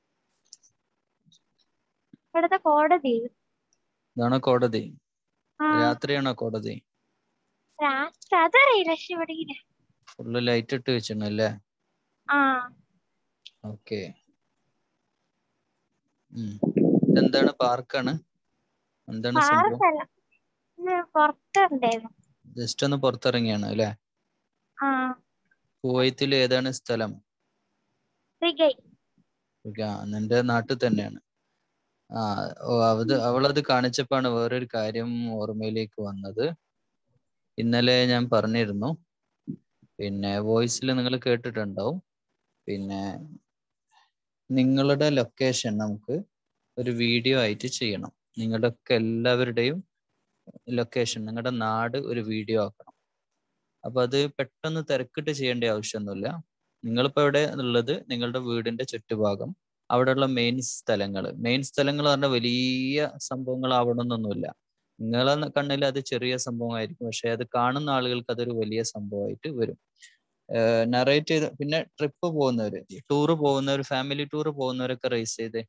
ഇവിടുത്തെ കോടതി ഇതാണോ കോടതി ആ രാത്രിയാണോ കോടതി രാത്രി അതറിയില്ല പക്ഷെ ഇവിടെ ഇങ്ങനെ ഫുള്ള് ലൈറ്റ് ഇട്ട് വെച്ചിട്ടുണ്ടല്ലേ ആ ഓക്കെ എന്താണ് പാർക്കാണ് എന്താണ് സംഭവം പാർക്കല്ല ഇത് പുറത്തുണ്ടായിരുന്നു ജസ്റ്റ് ഒന്ന് പുറത്തിറങ്ങിയാണ് അല്ലെ ആ കുവൈത്തിൽ ഏതാണ് സ്ഥലം റിഗൈ ഓക്കെ ആ നിന്റെ നാട്ടിൽ തന്നെയാണ് ആ ഓ അത് അവളത് കാണിച്ചപ്പോഴാണ് വേറൊരു കാര്യം ഓർമ്മയിലേക്ക് വന്നത് ഇന്നലെ ഞാൻ പറഞ്ഞിരുന്നു പിന്നെ വോയിസിൽ നിങ്ങൾ കേട്ടിട്ടുണ്ടാവും പിന്നെ നിങ്ങളുടെ ലൊക്കേഷൻ നമുക്ക് ഒരു വീഡിയോ ആയിട്ട് ചെയ്യണം നിങ്ങളുടെ ഒക്കെ എല്ലാവരുടെയും ലൊക്കേഷൻ നിങ്ങളുടെ നാട് ഒരു വീഡിയോ ആക്കണം അപ്പൊ അത് പെട്ടെന്ന് തിരക്കിട്ട് ചെയ്യേണ്ട ആവശ്യമൊന്നുമില്ല നിങ്ങളിപ്പോ എവിടെ ഉള്ളത് നിങ്ങളുടെ വീടിന്റെ ചുറ്റുഭാഗം അവിടെയുള്ള മെയിൻ സ്ഥലങ്ങൾ മെയിൻ സ്ഥലങ്ങൾ പറഞ്ഞാൽ വലിയ സംഭവങ്ങൾ ആവണമെന്നൊന്നുമില്ല നിങ്ങളെ കണ്ണിൽ അത് ചെറിയ സംഭവമായിരിക്കും പക്ഷെ അത് കാണുന്ന ആളുകൾക്ക് അതൊരു വലിയ സംഭവമായിട്ട് വരും നറേറ്റ് ചെയ്ത് പിന്നെ ട്രിപ്പ് പോകുന്നവര് ടൂറ് പോകുന്നവർ ഫാമിലി ടൂർ പോകുന്നവരൊക്കെ റേസ് ചെയ്തേ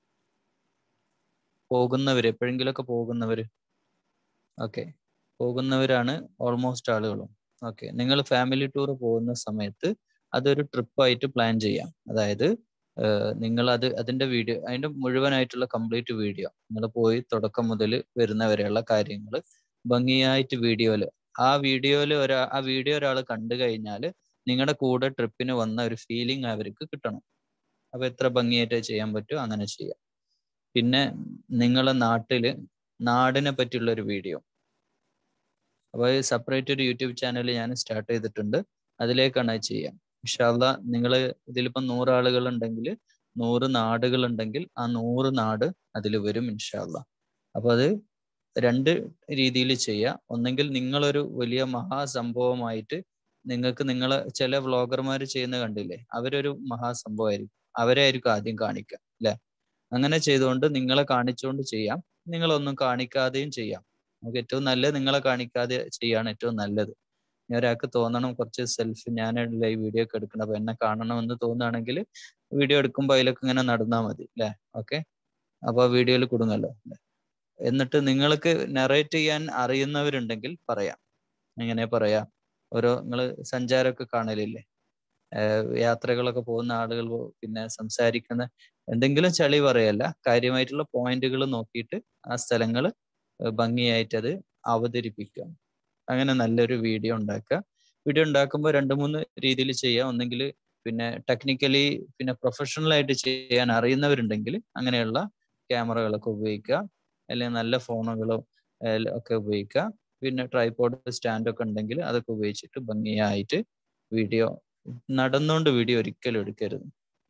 പോകുന്നവര് എപ്പോഴെങ്കിലുമൊക്കെ പോകുന്നവര് ഓക്കെ പോകുന്നവരാണ് ഓൾമോസ്റ്റ് ആളുകളും ഓക്കെ നിങ്ങൾ ഫാമിലി ടൂർ പോകുന്ന സമയത്ത് അതൊരു ട്രിപ്പായിട്ട് പ്ലാൻ ചെയ്യാം അതായത് നിങ്ങൾ അത് അതിന്റെ വീഡിയോ അതിന്റെ മുഴുവനായിട്ടുള്ള കംപ്ലീറ്റ് വീഡിയോ നിങ്ങൾ പോയി തുടക്കം മുതൽ വരുന്നവരെയുള്ള കാര്യങ്ങൾ ഭംഗിയായിട്ട് വീഡിയോയിൽ ആ വീഡിയോയിൽ ഒരാ ആ വീഡിയോ ഒരാൾ കണ്ടു കഴിഞ്ഞാൽ നിങ്ങളുടെ കൂടെ ട്രിപ്പിന് വന്ന ഒരു ഫീലിംഗ് അവർക്ക് കിട്ടണം അപ്പൊ എത്ര ഭംഗിയായിട്ട് ചെയ്യാൻ പറ്റുമോ അങ്ങനെ ചെയ്യാം പിന്നെ നിങ്ങളെ നാട്ടില് നാടിനെ പറ്റിയുള്ള ഒരു വീഡിയോ അപ്പോൾ സെപ്പറേറ്റ് ഒരു യൂട്യൂബ് ചാനൽ ഞാൻ സ്റ്റാർട്ട് ചെയ്തിട്ടുണ്ട് അതിലേക്കാണ് അത് ചെയ്യാം ഇൻഷാല്ല നിങ്ങൾ ഇതിലിപ്പം നൂറ് ആളുകൾ ഉണ്ടെങ്കിൽ നൂറ് നാടുകൾ ഉണ്ടെങ്കിൽ ആ നൂറ് നാട് അതിൽ വരും ഇൻഷാല്ല അപ്പൊ അത് രണ്ട് രീതിയിൽ ചെയ്യാം ഒന്നെങ്കിൽ നിങ്ങളൊരു വലിയ മഹാസംഭവമായിട്ട് നിങ്ങൾക്ക് നിങ്ങളെ ചില വ്ളോഗർമാർ ചെയ്യുന്ന കണ്ടില്ലേ അവരൊരു മഹാസംഭവമായിരിക്കും അവരെ ആയിരിക്കും ആദ്യം കാണിക്കുക അല്ലെ അങ്ങനെ ചെയ്തുകൊണ്ട് നിങ്ങളെ കാണിച്ചുകൊണ്ട് ചെയ്യാം നിങ്ങളൊന്നും കാണിക്കാതെയും ചെയ്യാം നമുക്ക് ഏറ്റവും നല്ലത് നിങ്ങളെ കാണിക്കാതെ ചെയ്യാണ് ഏറ്റവും നല്ലത് ഇനി ഒരാൾക്ക് തോന്നണം കുറച്ച് സെൽഫ് ഞാനല്ല ഈ വീഡിയോ ഒക്കെ എടുക്കണം അപ്പൊ എന്നെ കാണണമെന്ന് തോന്നുകയാണെങ്കിൽ വീഡിയോ എടുക്കുമ്പോൾ അതിലൊക്കെ ഇങ്ങനെ നടന്നാൽ മതി അല്ലേ ഓക്കെ അപ്പൊ ആ വീഡിയോയിൽ കുടുങ്ങല്ലോ എന്നിട്ട് നിങ്ങൾക്ക് നറേറ്റ് ചെയ്യാൻ അറിയുന്നവരുണ്ടെങ്കിൽ പറയാം എങ്ങനെ പറയാ ഓരോ നിങ്ങൾ സഞ്ചാരമൊക്കെ കാണലില്ലേ യാത്രകളൊക്കെ പോകുന്ന ആളുകൾ പിന്നെ സംസാരിക്കുന്ന എന്തെങ്കിലും ചളി പറയല്ല കാര്യമായിട്ടുള്ള പോയിന്റുകൾ നോക്കിയിട്ട് ആ സ്ഥലങ്ങൾ ഭംഗിയായിട്ട് അത് അവതരിപ്പിക്കുക അങ്ങനെ നല്ലൊരു വീഡിയോ ഉണ്ടാക്കുക വീഡിയോ ഉണ്ടാക്കുമ്പോൾ രണ്ട് മൂന്ന് രീതിയിൽ ചെയ്യാം ഒന്നെങ്കിൽ പിന്നെ ടെക്നിക്കലി പിന്നെ പ്രൊഫഷണൽ ആയിട്ട് ചെയ്യാൻ അറിയുന്നവരുണ്ടെങ്കിൽ അങ്ങനെയുള്ള ക്യാമറകളൊക്കെ ഉപയോഗിക്കുക അല്ലെങ്കിൽ നല്ല ഫോണുകളോ ഒക്കെ ഉപയോഗിക്കുക പിന്നെ ട്രൈപോഡ് സ്റ്റാൻഡ് ഒക്കെ ഉണ്ടെങ്കിൽ അതൊക്കെ ഉപയോഗിച്ചിട്ട് ഭംഗിയായിട്ട് വീഡിയോ നടന്നുകൊണ്ട് വീഡിയോ ഒരിക്കലും എടുക്കരുത്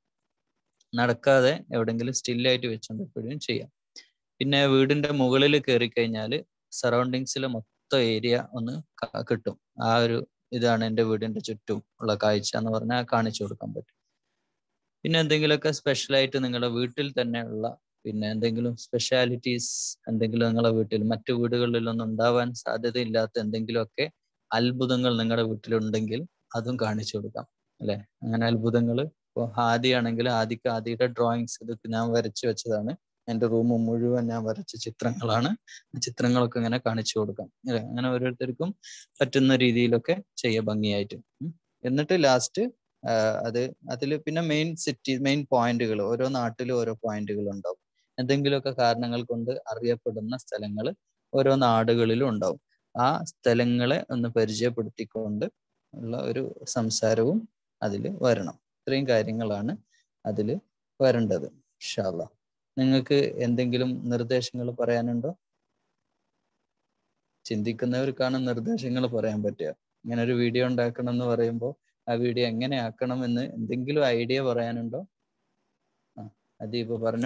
നടക്കാതെ എവിടെങ്കിലും സ്റ്റില്ലായിട്ട് വെച്ചുകൊണ്ട് എപ്പോഴും ചെയ്യാം പിന്നെ വീടിന്റെ മുകളിൽ കയറി കഴിഞ്ഞാൽ സറൗണ്ടിങ്സിലെ മൊത്തം ഏരിയ ഒന്ന് കിട്ടും ആ ഒരു ഇതാണ് എൻ്റെ വീടിന്റെ ചുറ്റും ഉള്ള കാഴ്ച എന്ന് പറഞ്ഞാൽ കാണിച്ചു കൊടുക്കാൻ പറ്റും പിന്നെ എന്തെങ്കിലുമൊക്കെ സ്പെഷ്യലായിട്ട് നിങ്ങളുടെ വീട്ടിൽ തന്നെ ഉള്ള പിന്നെ എന്തെങ്കിലും സ്പെഷ്യാലിറ്റീസ് എന്തെങ്കിലും നിങ്ങളുടെ വീട്ടിൽ മറ്റു വീടുകളിലൊന്നും ഉണ്ടാവാൻ സാധ്യതയില്ലാത്ത എന്തെങ്കിലുമൊക്കെ അത്ഭുതങ്ങൾ നിങ്ങളുടെ വീട്ടിലുണ്ടെങ്കിൽ അതും കാണിച്ചു കൊടുക്കാം അല്ലെ അങ്ങനെ അത്ഭുതങ്ങൾ ഇപ്പോൾ ഹാദിയാണെങ്കിൽ ആദിക്ക് ആദിയുടെ ഡ്രോയിങ്സ് ഇതൊക്കെ ഞാൻ വരച്ചു വെച്ചതാണ് എൻ്റെ റൂം മുഴുവൻ ഞാൻ വരച്ച ചിത്രങ്ങളാണ് ചിത്രങ്ങളൊക്കെ ഇങ്ങനെ കാണിച്ചു കൊടുക്കാം അല്ലെ അങ്ങനെ ഓരോരുത്തർക്കും പറ്റുന്ന രീതിയിലൊക്കെ ചെയ്യ ഭംഗിയായിട്ട് എന്നിട്ട് ലാസ്റ്റ് അത് അതിൽ പിന്നെ മെയിൻ സിറ്റി മെയിൻ പോയിന്റുകൾ ഓരോ നാട്ടിലും ഓരോ പോയിന്റുകൾ ഉണ്ടാവും എന്തെങ്കിലുമൊക്കെ കാരണങ്ങൾ കൊണ്ട് അറിയപ്പെടുന്ന സ്ഥലങ്ങൾ ഓരോ നാടുകളിലും ഉണ്ടാവും ആ സ്ഥലങ്ങളെ ഒന്ന് പരിചയപ്പെടുത്തിക്കൊണ്ട് ഉള്ള ഒരു സംസാരവും അതിൽ വരണം ഇത്രയും കാര്യങ്ങളാണ് അതിൽ വരേണ്ടത് ഇൻഷാല്ല നിങ്ങൾക്ക് എന്തെങ്കിലും നിർദ്ദേശങ്ങൾ പറയാനുണ്ടോ ചിന്തിക്കുന്നവർക്കാണ് നിർദ്ദേശങ്ങൾ പറയാൻ പറ്റുക ഇങ്ങനെ ഒരു വീഡിയോ ഉണ്ടാക്കണം എന്ന് പറയുമ്പോൾ ആ വീഡിയോ എങ്ങനെ ആക്കണം എന്ന് എന്തെങ്കിലും ഐഡിയ പറയാനുണ്ടോ ആ അദീപ് പറഞ്ഞോ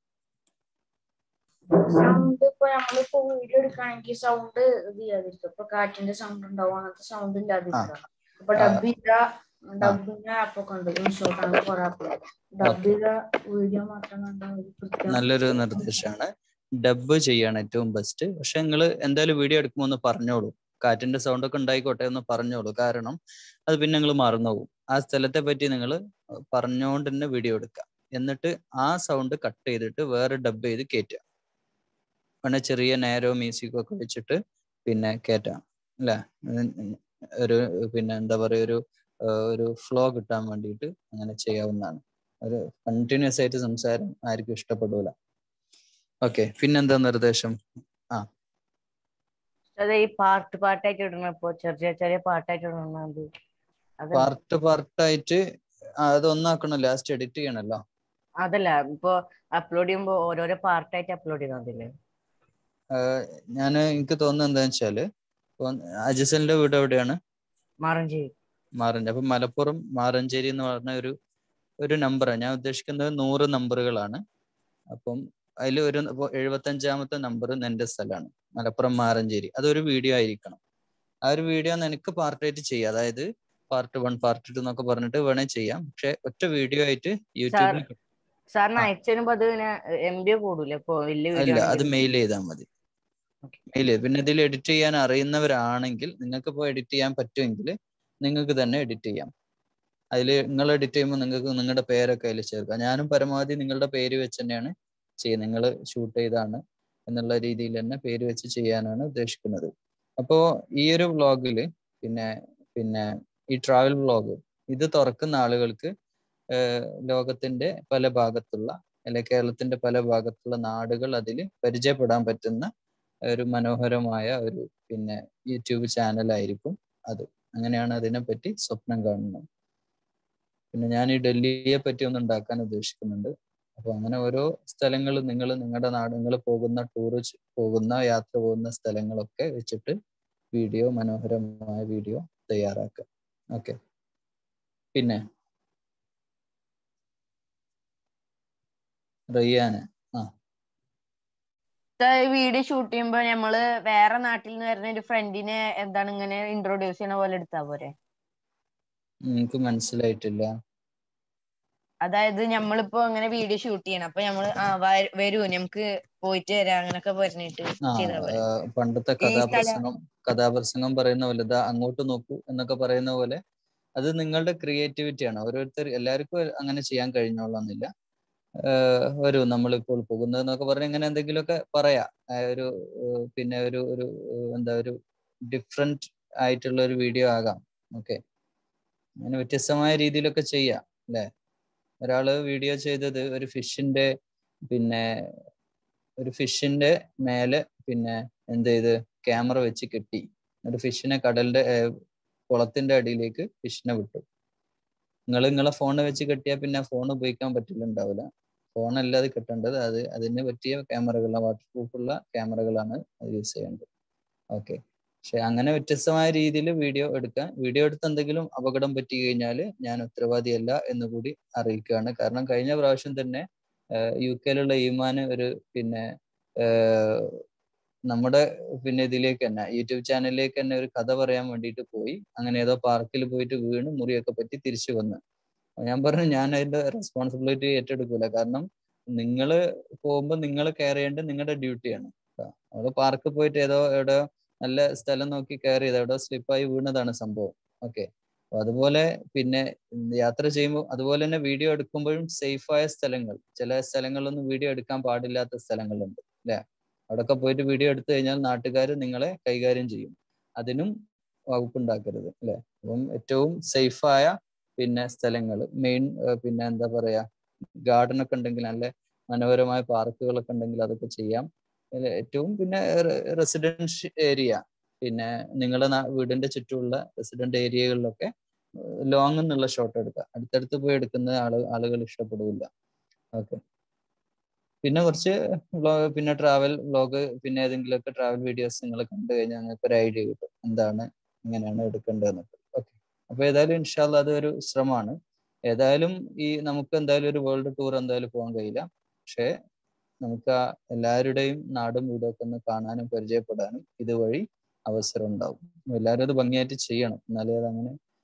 സൗണ്ട് ഇപ്പൊ നമ്മളിപ്പോ വീഡിയോ എടുക്കുകയാണെങ്കിൽ സൗണ്ട് ഇത് ചെയ്യാതിരിക്കും ഇപ്പൊ കാറ്റിന്റെ സൗണ്ട് ഉണ്ടാവും അങ്ങനത്തെ സൗണ്ട് ഇല്ലാതിരിക്കുക അപ്പൊ ഡബ് ചെയ്ത ഡബിന്റെ ആപ്പ് ഒക്കെ ഉണ്ട് ഇൻഷോട്ട് അങ്ങനെ കുറെ ആപ്പ് ഡബ് ചെയ്ത വീഡിയോ മാത്രം കണ്ടാൽ ഒരു കൃത്യം നല്ലൊരു നിർദ്ദേശമാണ് ഡബ് ചെയ്യാണ് ഏറ്റവും ബെസ്റ്റ് പക്ഷെ നിങ്ങൾ എന്തായാലും വീഡിയോ എടുക്കുമ്പോൾ ഒന്ന് പറഞ്ഞോളൂ കാറ്റിന്റെ സൗണ്ട് ഒക്കെ ഉണ്ടായിക്കോട്ടെ എന്ന് പറഞ്ഞോളൂ കാരണം അത് പിന്നെ നിങ്ങൾ മറന്നുപോകും ആ സ്ഥലത്തെ പറ്റി നിങ്ങൾ പറഞ്ഞുകൊണ്ട് തന്നെ വീഡിയോ എടുക്കുക എന്നിട്ട് ആ സൗണ്ട് കട്ട് ചെയ്തിട്ട് വേറെ ഡബ് ചെയ്ത് കയറ്റുക പിന്നെ ചെറിയ നേരോ മ്യൂസിക്കോ ഒക്കെ വെച്ചിട്ട് പിന്നെ കയറ്റാം അല്ലേ ഒരു പിന്നെ എന്താ പറയുക ഒരു ആ, ഒരു ഫ്ലോ കിട്ടാൻ വേണ്ടിയിട്ട് അങ്ങനെ ചെയ്യാവുന്നതാണ് ഒരു കണ്ടിന്യൂസ് ആയിട്ട് സംസാരം ആർക്കും ഇഷ്ടപ്പെടൂല ഓക്കെ പിന്നെന്താ നിർദ്ദേശം അത് ഈ പാർട്ട് പാർട്ടായിട്ട് ഇടണം ഇപ്പൊ ചെറിയ ചെറിയ പാർട്ടായിട്ട് ഇടണം അത് അത് പാർട്ട് പാർട്ടായിട്ട് അത് ഒന്നാക്കണം ലാസ്റ്റ് എഡിറ്റ് ചെയ്യണല്ലോ അതല്ല ഇപ്പൊ അപ്ലോഡ് ചെയ്യുമ്പോ ഓരോരോ പാർട്ടായിട്ട് അപ്ലോഡ് ചെയ്താൽ മതില്ലേ ഞാൻ എനിക്ക് തോന്നുന്നത് എന്താന്ന് വെച്ചാല് ഇപ്പൊ അജിസലിന്റെ വീട് എവിടെയാണ് മാറഞ്ചേരി മാറഞ്ചേരി അപ്പൊ മലപ്പുറം മാറഞ്ചേരി എന്ന് പറഞ്ഞ ഒരു ഒരു നമ്പറാണ് ഞാൻ ഉദ്ദേശിക്കുന്നത് നൂറ് നമ്പറുകളാണ് അപ്പം അതിൽ ഒരു എഴുപത്തി അഞ്ചാമത്തെ നമ്പർ നിന്റെ സ്ഥലമാണ് മലപ്പുറം മാറഞ്ചേരി അതൊരു വീഡിയോ ആയിരിക്കണം ആ ഒരു വീഡിയോ നിനക്ക് പാർട്ടായിട്ട് ചെയ്യാം അതായത് പാർട്ട് വൺ പാർട്ട് ടു എന്നൊക്കെ പറഞ്ഞിട്ട് വേണേ ചെയ്യാം പക്ഷെ ഒറ്റ വീഡിയോ ആയിട്ട് യൂട്യൂബിൽ സാറിന് ആ. അയച്ചു തരുമ്പോ അത് എം ബി കൂടൂല ഇപ്പൊ വലിയ അല്ല വീഡിയോ അത് മെയിൽ ചെയ്താൽ മതി മെയിൽ ചെയ്ത് പിന്നെ ഇതിൽ എഡിറ്റ് ചെയ്യാൻ അറിയുന്നവരാണെങ്കിൽ നിങ്ങൾക്ക് ഇപ്പോൾ എഡിറ്റ് ചെയ്യാൻ പറ്റുമെങ്കിൽ നിങ്ങൾക്ക് തന്നെ എഡിറ്റ് ചെയ്യാം അതിൽ നിങ്ങൾ എഡിറ്റ് ചെയ്യുമ്പോൾ നിങ്ങൾക്ക് നിങ്ങളുടെ പേരൊക്കെ അതിൽ ചേർക്കാം ഞാനും പരമാവധി നിങ്ങളുടെ പേര് വെച്ച് തന്നെയാണ് ചെയ്യുന്നത് നിങ്ങൾ ഷൂട്ട് ചെയ്താണ് എന്നുള്ള രീതിയിൽ തന്നെ പേര് വെച്ച് ചെയ്യാനാണ് ഉദ്ദേശിക്കുന്നത് അപ്പോൾ ഈ ഒരു വ്ളോഗിൽ പിന്നെ പിന്നെ ഈ ട്രാവൽ വ്ളോഗ് ഇത് തുറക്കുന്ന ആളുകൾക്ക് ഏഹ് ലോകത്തിന്റെ പല ഭാഗത്തുള്ള അല്ലെ കേരളത്തിന്റെ പല ഭാഗത്തുള്ള നാടുകൾ അതിൽ പരിചയപ്പെടാൻ പറ്റുന്ന ഒരു മനോഹരമായ ഒരു പിന്നെ യൂട്യൂബ് ചാനലായിരിക്കും അത് അങ്ങനെയാണ് അതിനെപ്പറ്റി സ്വപ്നം കാണുന്നത് പിന്നെ ഞാൻ ഈ ഡൽഹിയെ പറ്റി ഒന്ന് ഉണ്ടാക്കാൻ ഉദ്ദേശിക്കുന്നുണ്ട് അപ്പൊ അങ്ങനെ ഓരോ സ്ഥലങ്ങൾ നിങ്ങൾ നിങ്ങളുടെ നാട് നിങ്ങൾ പോകുന്ന ടൂർ പോകുന്ന യാത്ര പോകുന്ന സ്ഥലങ്ങളൊക്കെ വെച്ചിട്ട് വീഡിയോ മനോഹരമായ വീഡിയോ തയ്യാറാക്കുക ഓക്കെ പിന്നെ റയ്യാന് വീഡിയോ ഷൂട്ട് ചെയ്യുമ്പോ നമ്മള് വേറെ നാട്ടിൽ നിന്ന് വരുന്ന ഒരു ഫ്രണ്ടിനെ എന്താണ് ഇങ്ങനെ ഇൻട്രോഡ്യൂസ് ചെയ്യണ പോലെ എടുത്താ പോരെ എനിക്ക് മനസ്സിലായിട്ടില്ല അതായത് നമ്മളിപ്പോ അങ്ങനെ വീഡിയോ ഷൂട്ട് ചെയ്യണം അപ്പൊ നമ്മള് ആ വ- വരൂ നമുക്ക് പോയിട്ട് വരാം അങ്ങനൊക്കെ പറഞ്ഞിട്ട് ആ ചെയ്താ പോരെ ആ, പണ്ടത്തെ ഈ സ്ഥലം കഥാപ്രസംഗം കഥാപ്രസംഗം പറയുന്ന പോലെ ഇതാ അങ്ങോട്ട് നോക്കൂ എന്നൊക്കെ പറയുന്ന പോലെ അത് നിങ്ങളുടെ ക്രിയേറ്റിവിറ്റിയാണ് ഓരോരുത്തർ എല്ലാവർക്കും അങ്ങനെ ചെയ്യാൻ കഴിഞ്ഞോളന്നില്ല ഏഹ് വരൂ നമ്മളിപ്പോൾ പോകുന്നത് എന്നൊക്കെ പറഞ്ഞ് ഇങ്ങനെ എന്തെങ്കിലുമൊക്കെ പറയാം ആ ഒരു ഏഹ് പിന്നെ ഒരു ഒരു ഏഹ് എന്താ ഒരു ഡിഫറെന്റ് ആയിട്ടുള്ള ഒരു വീഡിയോ ആകാം ഓക്കെ അങ്ങനെ വ്യത്യസ്തമായ രീതിയിലൊക്കെ ചെയ്യാം അല്ലെ ഒരാള് വീഡിയോ ചെയ്തത് ഒരു ഫിഷിന്റെ പിന്നെ ഒരു ഫിഷിന്റെ മേലെ പിന്നെ എന്ത് ചെയ്ത് ക്യാമറ വെച്ച് കെട്ടി ഒരു ഫിഷിനെ കടലിന്റെ ഏഹ് കുളത്തിന്റെ അടിയിലേക്ക് ഫിഷിനെ വിട്ടു നിങ്ങൾ നിങ്ങളെ ഫോൺ വെച്ച് കെട്ടിയാൽ പിന്നെ ഫോൺ ഉപയോഗിക്കാൻ പറ്റില്ലുണ്ടാവില്ല ഫോൺ അല്ല അത് കിട്ടേണ്ടത് അത് അതിന് പറ്റിയ ക്യാമറകളാണ് വാട്ടർ പ്രൂഫുള്ള ക്യാമറകളാണ് അത് യൂസ് ചെയ്യേണ്ടത് ഓക്കെ പക്ഷെ അങ്ങനെ വ്യത്യസ്തമായ രീതിയിൽ വീഡിയോ എടുക്കാൻ വീഡിയോ എടുത്ത് എന്തെങ്കിലും അപകടം പറ്റി കഴിഞ്ഞാൽ ഞാൻ ഉത്തരവാദിയല്ല എന്ന് കൂടി അറിയിക്കുകയാണ് കാരണം കഴിഞ്ഞ പ്രാവശ്യം തന്നെ യു കെയിലുള്ള ഈമാന് ഒരു പിന്നെ ഏഹ് നമ്മുടെ പിന്നെ ഇതിലേക്ക് തന്നെ യൂട്യൂബ് ചാനലിലേക്ക് തന്നെ ഒരു കഥ പറയാൻ വേണ്ടിയിട്ട് പോയി അങ്ങനെ ഏതോ പാർക്കിൽ പോയിട്ട് വീണ് മുറിയൊക്കെ പറ്റി തിരിച്ചു വന്ന് അപ്പൊ ഞാൻ പറഞ്ഞു ഞാൻ അതിന്റെ റെസ്പോൺസിബിലിറ്റി ഏറ്റെടുക്കൂല കാരണം നിങ്ങൾ പോകുമ്പോൾ നിങ്ങൾ കെയർ ചെയ്യേണ്ടത് നിങ്ങളുടെ ഡ്യൂട്ടിയാണ് നമ്മൾ പാർക്കിൽ പോയിട്ട് ഏതോ എവിടെയോ നല്ല സ്ഥലം നോക്കി കെയർ ചെയ്ത് എവിടെയോ സ്ലിപ്പായി വീണതാണ് സംഭവം ഓക്കെ അപ്പൊ അതുപോലെ പിന്നെ യാത്ര ചെയ്യുമ്പോൾ അതുപോലെ തന്നെ വീഡിയോ എടുക്കുമ്പോഴും സേഫായ സ്ഥലങ്ങൾ ചില സ്ഥലങ്ങളിലൊന്നും വീഡിയോ എടുക്കാൻ പാടില്ലാത്ത സ്ഥലങ്ങളുണ്ട് അല്ലെ അവിടെയൊക്കെ പോയിട്ട് വീഡിയോ എടുത്തു കഴിഞ്ഞാൽ നാട്ടുകാർ നിങ്ങളെ കൈകാര്യം ചെയ്യും അതിനും വകുപ്പുണ്ടാക്കരുത് അല്ലെ അപ്പം ഏറ്റവും സേഫായ പിന്നെ സ്ഥലങ്ങൾ മെയിൻ പിന്നെ എന്താ പറയാ ഗാർഡൻ ഒക്കെ ഉണ്ടെങ്കിൽ നല്ല മനോഹരമായ പാർക്കുകളൊക്കെ ഉണ്ടെങ്കിൽ അതൊക്കെ ചെയ്യാം അതില് ഏറ്റവും പിന്നെ റെസിഡൻഷ്യൽ ഏരിയ പിന്നെ നിങ്ങളുടെ നാ- വീടിന്റെ ചുറ്റുമുള്ള റെസിഡന്റ് ഏരിയകളിലൊക്കെ ലോങ് എന്നുള്ള ഷോട്ട് എടുക്കുക അടുത്തടുത്ത് പോയി എടുക്കുന്ന ആള് ആളുകൾ ഇഷ്ടപ്പെടില്ല ഓക്കെ പിന്നെ കുറച്ച് വ്ളോഗ് പിന്നെ ട്രാവൽ വ്ളോഗ് പിന്നെ ഏതെങ്കിലുമൊക്കെ ട്രാവൽ വീഡിയോസ് നിങ്ങൾ കണ്ടു കഴിഞ്ഞാൽ നിങ്ങൾക്ക് ഒരു ഐഡിയ കിട്ടും എന്താണ് എങ്ങനെയാണ് എടുക്കേണ്ടതെന്നൊക്കെ ഓക്കെ അപ്പൊ ഏതായാലും ഇൻഷാല്ല അതൊരു ശ്രമമാണ് ഏതായാലും ഈ നമുക്ക് എന്തായാലും ഒരു വേൾഡ് ടൂർ എന്തായാലും പോകാൻ കഴിയില്ല പക്ഷേ നമുക്ക് ആ എല്ലാവരുടെയും നാടും വീടും ഒക്കെ ഒന്ന് കാണാനും പരിചയപ്പെടാനും ഇതുവഴി അവസരം ഉണ്ടാവും എല്ലാവരും അത് ഭംഗിയായിട്ട് ചെയ്യണം എന്നാലേ അത് അങ്ങനെ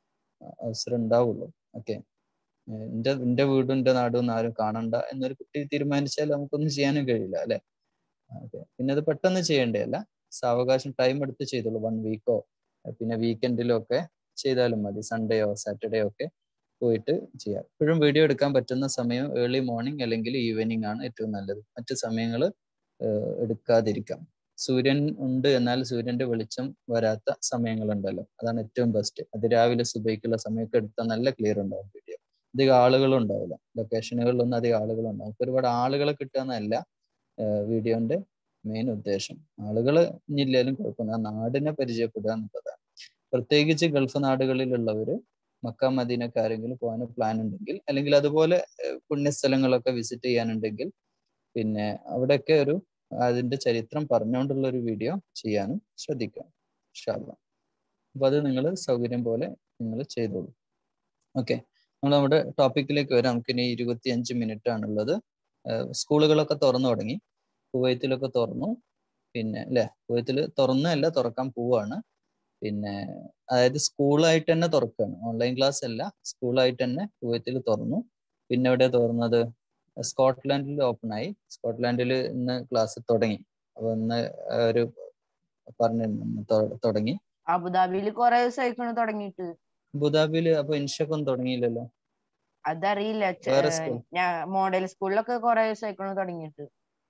അവസരം ഉണ്ടാവുള്ളൂ ഓക്കെ എന്റെ എന്റെ വീടും എന്റെ നാടും ഒന്നും ആരും കാണണ്ട എന്നൊരു കുട്ടി തീരുമാനിച്ചാൽ നമുക്കൊന്നും ചെയ്യാനും കഴിയില്ല അല്ലെ ഓക്കെ പിന്നെ അത് പെട്ടെന്ന് ചെയ്യേണ്ടേ അല്ല സാവകാശം ടൈം എടുത്ത് ചെയ്തോളൂ വൺ വീക്കോ പിന്നെ വീക്കെൻഡിലോ ഒക്കെ ചെയ്താലും മതി സൺഡേയോ സാറ്റർഡേയോ ഒക്കെ പോയിട്ട് ചെയ്യാം എപ്പോഴും വീഡിയോ എടുക്കാൻ പറ്റുന്ന സമയം ഏർലി മോർണിംഗ് അല്ലെങ്കിൽ ഈവനിങ് ആണ് ഏറ്റവും നല്ലത് മറ്റു സമയങ്ങൾ എടുക്കാതിരിക്കാം സൂര്യൻ ഉണ്ട് എന്നാൽ സൂര്യന്റെ വെളിച്ചം വരാത്ത സമയങ്ങളുണ്ടല്ലോ അതാണ് ഏറ്റവും ബെസ്റ്റ് അത് രാവിലെ സുബൈക്കുള്ള സമയമൊക്കെ എടുത്താൽ നല്ല ക്ലിയർ ഉണ്ടാവും വീഡിയോ അധികം ആളുകളും ഉണ്ടാവില്ല ലൊക്കേഷനുകളിലൊന്നും അധികം ആളുകളുണ്ടാവും നമുക്ക് ഒരുപാട് ആളുകളെ കിട്ടുക എന്നല്ല വീഡിയോന്റെ മെയിൻ ഉദ്ദേശം ആളുകൾ ഇനിയില്ലാലും കുഴപ്പമില്ല ആ നാടിനെ പരിചയപ്പെടുക എന്നുള്ളതാണ് പ്രത്യേകിച്ച് ഗൾഫ് നാടുകളിലുള്ളവര് മക്ക മദീനക്ക് ആരെങ്കിലും പോകാൻ പ്ലാൻ ഉണ്ടെങ്കിൽ അല്ലെങ്കിൽ അതുപോലെ പുണ്യസ്ഥലങ്ങളൊക്കെ വിസിറ്റ് ചെയ്യാനുണ്ടെങ്കിൽ പിന്നെ അവിടെയൊക്കെ ഒരു അതിന്റെ ചരിത്രം പറഞ്ഞുകൊണ്ടുള്ള ഒരു വീഡിയോ ചെയ്യാനും ശ്രദ്ധിക്കാം ഇൻഷാല്ല അപ്പൊ അത് നിങ്ങൾ സൗകര്യം പോലെ നിങ്ങൾ ചെയ്തോളൂ ഓക്കെ നമ്മൾ നമ്മുടെ ടോപ്പിക്കിലേക്ക് വരാം നമുക്ക് ഇനി ഇരുപത്തി അഞ്ച് മിനിറ്റ് ആണുള്ളത് സ്കൂളുകളൊക്കെ തുറന്നു തുടങ്ങി കുവൈത്തിലൊക്കെ തുറന്നു പിന്നെ അല്ലെ കുവൈത്തിൽ തുറന്നല്ല തുറക്കാൻ പോവാണ് പിന്നെ അതായത് സ്കൂളായിട്ട് തന്നെ തുറക്കുകയാണ് ഓൺലൈൻ ക്ലാസ് അല്ല സ്കൂളായിട്ട് തന്നെ കുവൈത്തിൽ തുറന്നു പിന്നെ എവിടെ തുറന്നത് സ്കോട്ട്ലാൻഡിൽ ഓപ്പൺ ആയി സ്കോട്ട്ലാൻഡിൽ ഇന്ന് ക്ലാസ് തുടങ്ങി അപ്പൊ ഇന്ന് ഒരു പറഞ്ഞു തുടങ്ങി അബുദാബിയിൽ കുറെ ദിവസമായിക്കണ് തുടങ്ങിയിട്ട് അബുദാബിയിൽ അപ്പൊ ഇൻഷൊക്കെ തുടങ്ങിയില്ലല്ലോ അതറിയില്ല വേറെ സ്കൂൾ ഞാൻ മോഡൽ സ്കൂളിലൊക്കെ കുറെ ദിവസമായിക്കണ് തുടങ്ങിയിട്ട്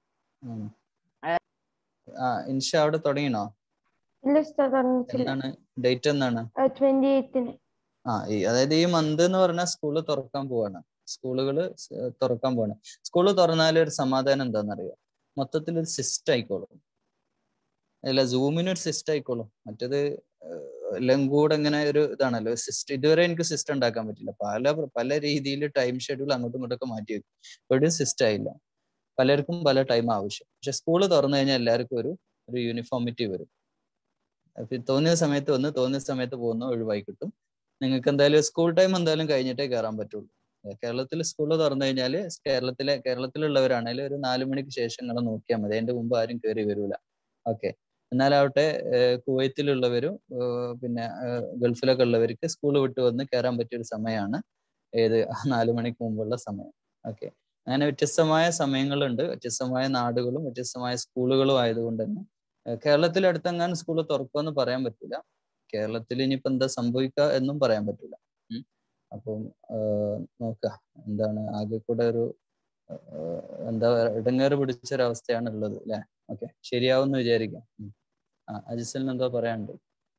ആ ഇൻഷ അവിടെ തുടങ്ങിണോ ഇല്ല ഉസ്താദ് തുടങ്ങിയിട്ടില്ല എന്നാണ് ഡേറ്റ് എന്നാണ് ട്വന്റി എയ്ത്തിന് ആ ഈ അതായത് ഈ മന്ത് എന്ന് പറഞ്ഞാൽ സ്കൂള് തുറക്കാൻ പോവാണ് സ്കൂളുകള് തുറക്കാൻ പോവാണ് സ്കൂള് തുറന്നാൽ ഒരു സമാധാനം എന്താണെന്നറിയോ മൊത്തത്തിൽ ഒരു സിസ്റ്റം ആയിക്കോളും അല്ല സൂമിന് ഒരു സിസ്റ്റം ആയിക്കോളും മറ്റേത് എല്ലാം കൂടെ ഇങ്ങനെ ഒരു ഇതാണല്ലോ സിസ്റ്റം ഇതുവരെ എനിക്ക് സിസ്റ്റം ഉണ്ടാക്കാൻ പറ്റില്ല പല പല രീതിയിൽ ടൈം ഷെഡ്യൂൾ അങ്ങോട്ടും ഇങ്ങോട്ടൊക്കെ മാറ്റി വെക്കും എവിടെയും സിസ്റ്റം ആയില്ല പലർക്കും പല ടൈം ആവശ്യം പക്ഷെ സ്കൂള് തുറന്നു കഴിഞ്ഞാൽ എല്ലാവർക്കും ഒരു ഒരു യൂണിഫോമിറ്റി വരും തോന്നിയ സമയത്ത് വന്ന് തോന്നിയ സമയത്ത് പോകുന്ന ഒഴിവായി കിട്ടും നിങ്ങൾക്ക് എന്തായാലും സ്കൂൾ ടൈം എന്തായാലും കഴിഞ്ഞിട്ടേ കയറാൻ പറ്റുള്ളൂ കേരളത്തിൽ സ്കൂൾ തുറന്നു കഴിഞ്ഞാൽ കേരളത്തിലെ കേരളത്തിലുള്ളവരാണെങ്കിൽ ഒരു നാലു മണിക്ക് ശേഷം നിങ്ങൾ നോക്കിയാൽ മതി അതിന്റെ മുമ്പ് ആരും കയറി വരൂല ഓക്കെ എന്നാലാവട്ടെ കുവൈത്തിലുള്ളവരും പിന്നെ ഗൾഫിലൊക്കെ ഉള്ളവർക്ക് സ്കൂൾ വിട്ട് വന്ന് കയറാൻ പറ്റിയ ഒരു സമയമാണ് ഏത് നാലു മണിക്ക് മുമ്പുള്ള സമയം ഓക്കെ അങ്ങനെ വ്യത്യസ്തമായ സമയങ്ങളുണ്ട് വ്യത്യസ്തമായ നാടുകളും വ്യത്യസ്തമായ സ്കൂളുകളും ആയതുകൊണ്ട് തന്നെ കേരളത്തിൽ അടുത്തെങ്ങാനും സ്കൂൾ തുറക്കുമെന്ന് പറയാൻ പറ്റില്ല കേരളത്തിൽ ഇനിയിപ്പോ എന്താ സംഭവിക്കുക എന്നും പറയാൻ പറ്റില്ല അപ്പം നോക്ക എന്താണ് ആകെ കൂടെ ഒരു എന്താ ഇടങ്ങേറ് പിടിച്ചൊരവസ്ഥയാണ് ഉള്ളത് അല്ലെ ഓക്കെ ശരിയാവുമെന്ന് വിചാരിക്കാം ആ അജിസലിന് എന്തോ പറയാനുണ്ട്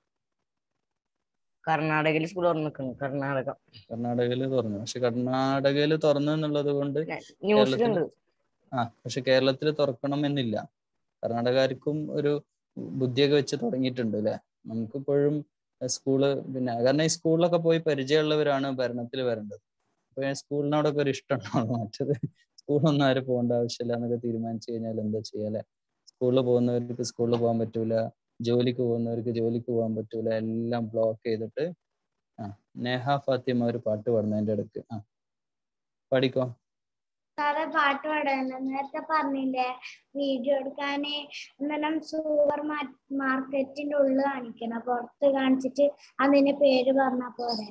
കർണാടകയിൽ സ്കൂൾ തുറന്നിക്കുന്നു കർണാടക കർണാടകയിൽ തുറന്നു പക്ഷെ കർണാടകയിൽ തുറന്നു എന്നുള്ളത് കൊണ്ട് ന്യൂസിലുണ്ട് ആ പക്ഷെ കേരളത്തിൽ തുറക്കണം എന്നില്ല കർണാടകർക്കും ഒരു ബുദ്ധിയൊക്കെ വെച്ച് തുടങ്ങിയിട്ടുണ്ട് അല്ലെ നമുക്കിപ്പോഴും സ്കൂള് പിന്നെ കാരണം ഈ സ്കൂളിലൊക്കെ പോയി പരിചയമുള്ളവരാണ് ഭരണത്തിൽ വരേണ്ടത് അപ്പൊ സ്കൂളിനോടൊക്കെ ഒരു ഇഷ്ടം ഉണ്ടാവും മറ്റത് സ്കൂളൊന്നും ആരും പോകേണ്ട ആവശ്യമില്ല എന്നൊക്കെ തീരുമാനിച്ചു കഴിഞ്ഞാൽ എന്താ ചെയ്യാല്ലേ സ്കൂളിൽ പോകുന്നവർക്ക് സ്കൂളിൽ പോകാൻ പറ്റൂല ജോലിക്ക് പോകുന്നവർക്ക് ജോലിക്ക് പോകാൻ പറ്റൂല എല്ലാം ബ്ലോക്ക് ചെയ്തിട്ട് ആ നേഹ ഫാത്തിമ ഒരു പാട്ട് പാടുന്നതിന്റെ ഇടയ്ക്ക് ആ പാടിക്കോ സാറേ പാട്ട് പാടാനല്ല നേരത്തെ പറഞ്ഞില്ലേ വീഡിയോ എടുക്കാന് എന്തെല്ലാം സൂപ്പർ മാർക്കറ്റിന്റെ ഉള്ളിൽ കാണിക്കണം പുറത്ത് കാണിച്ചിട്ട് അതിന്റെ പേര് പറഞ്ഞാ പോരെ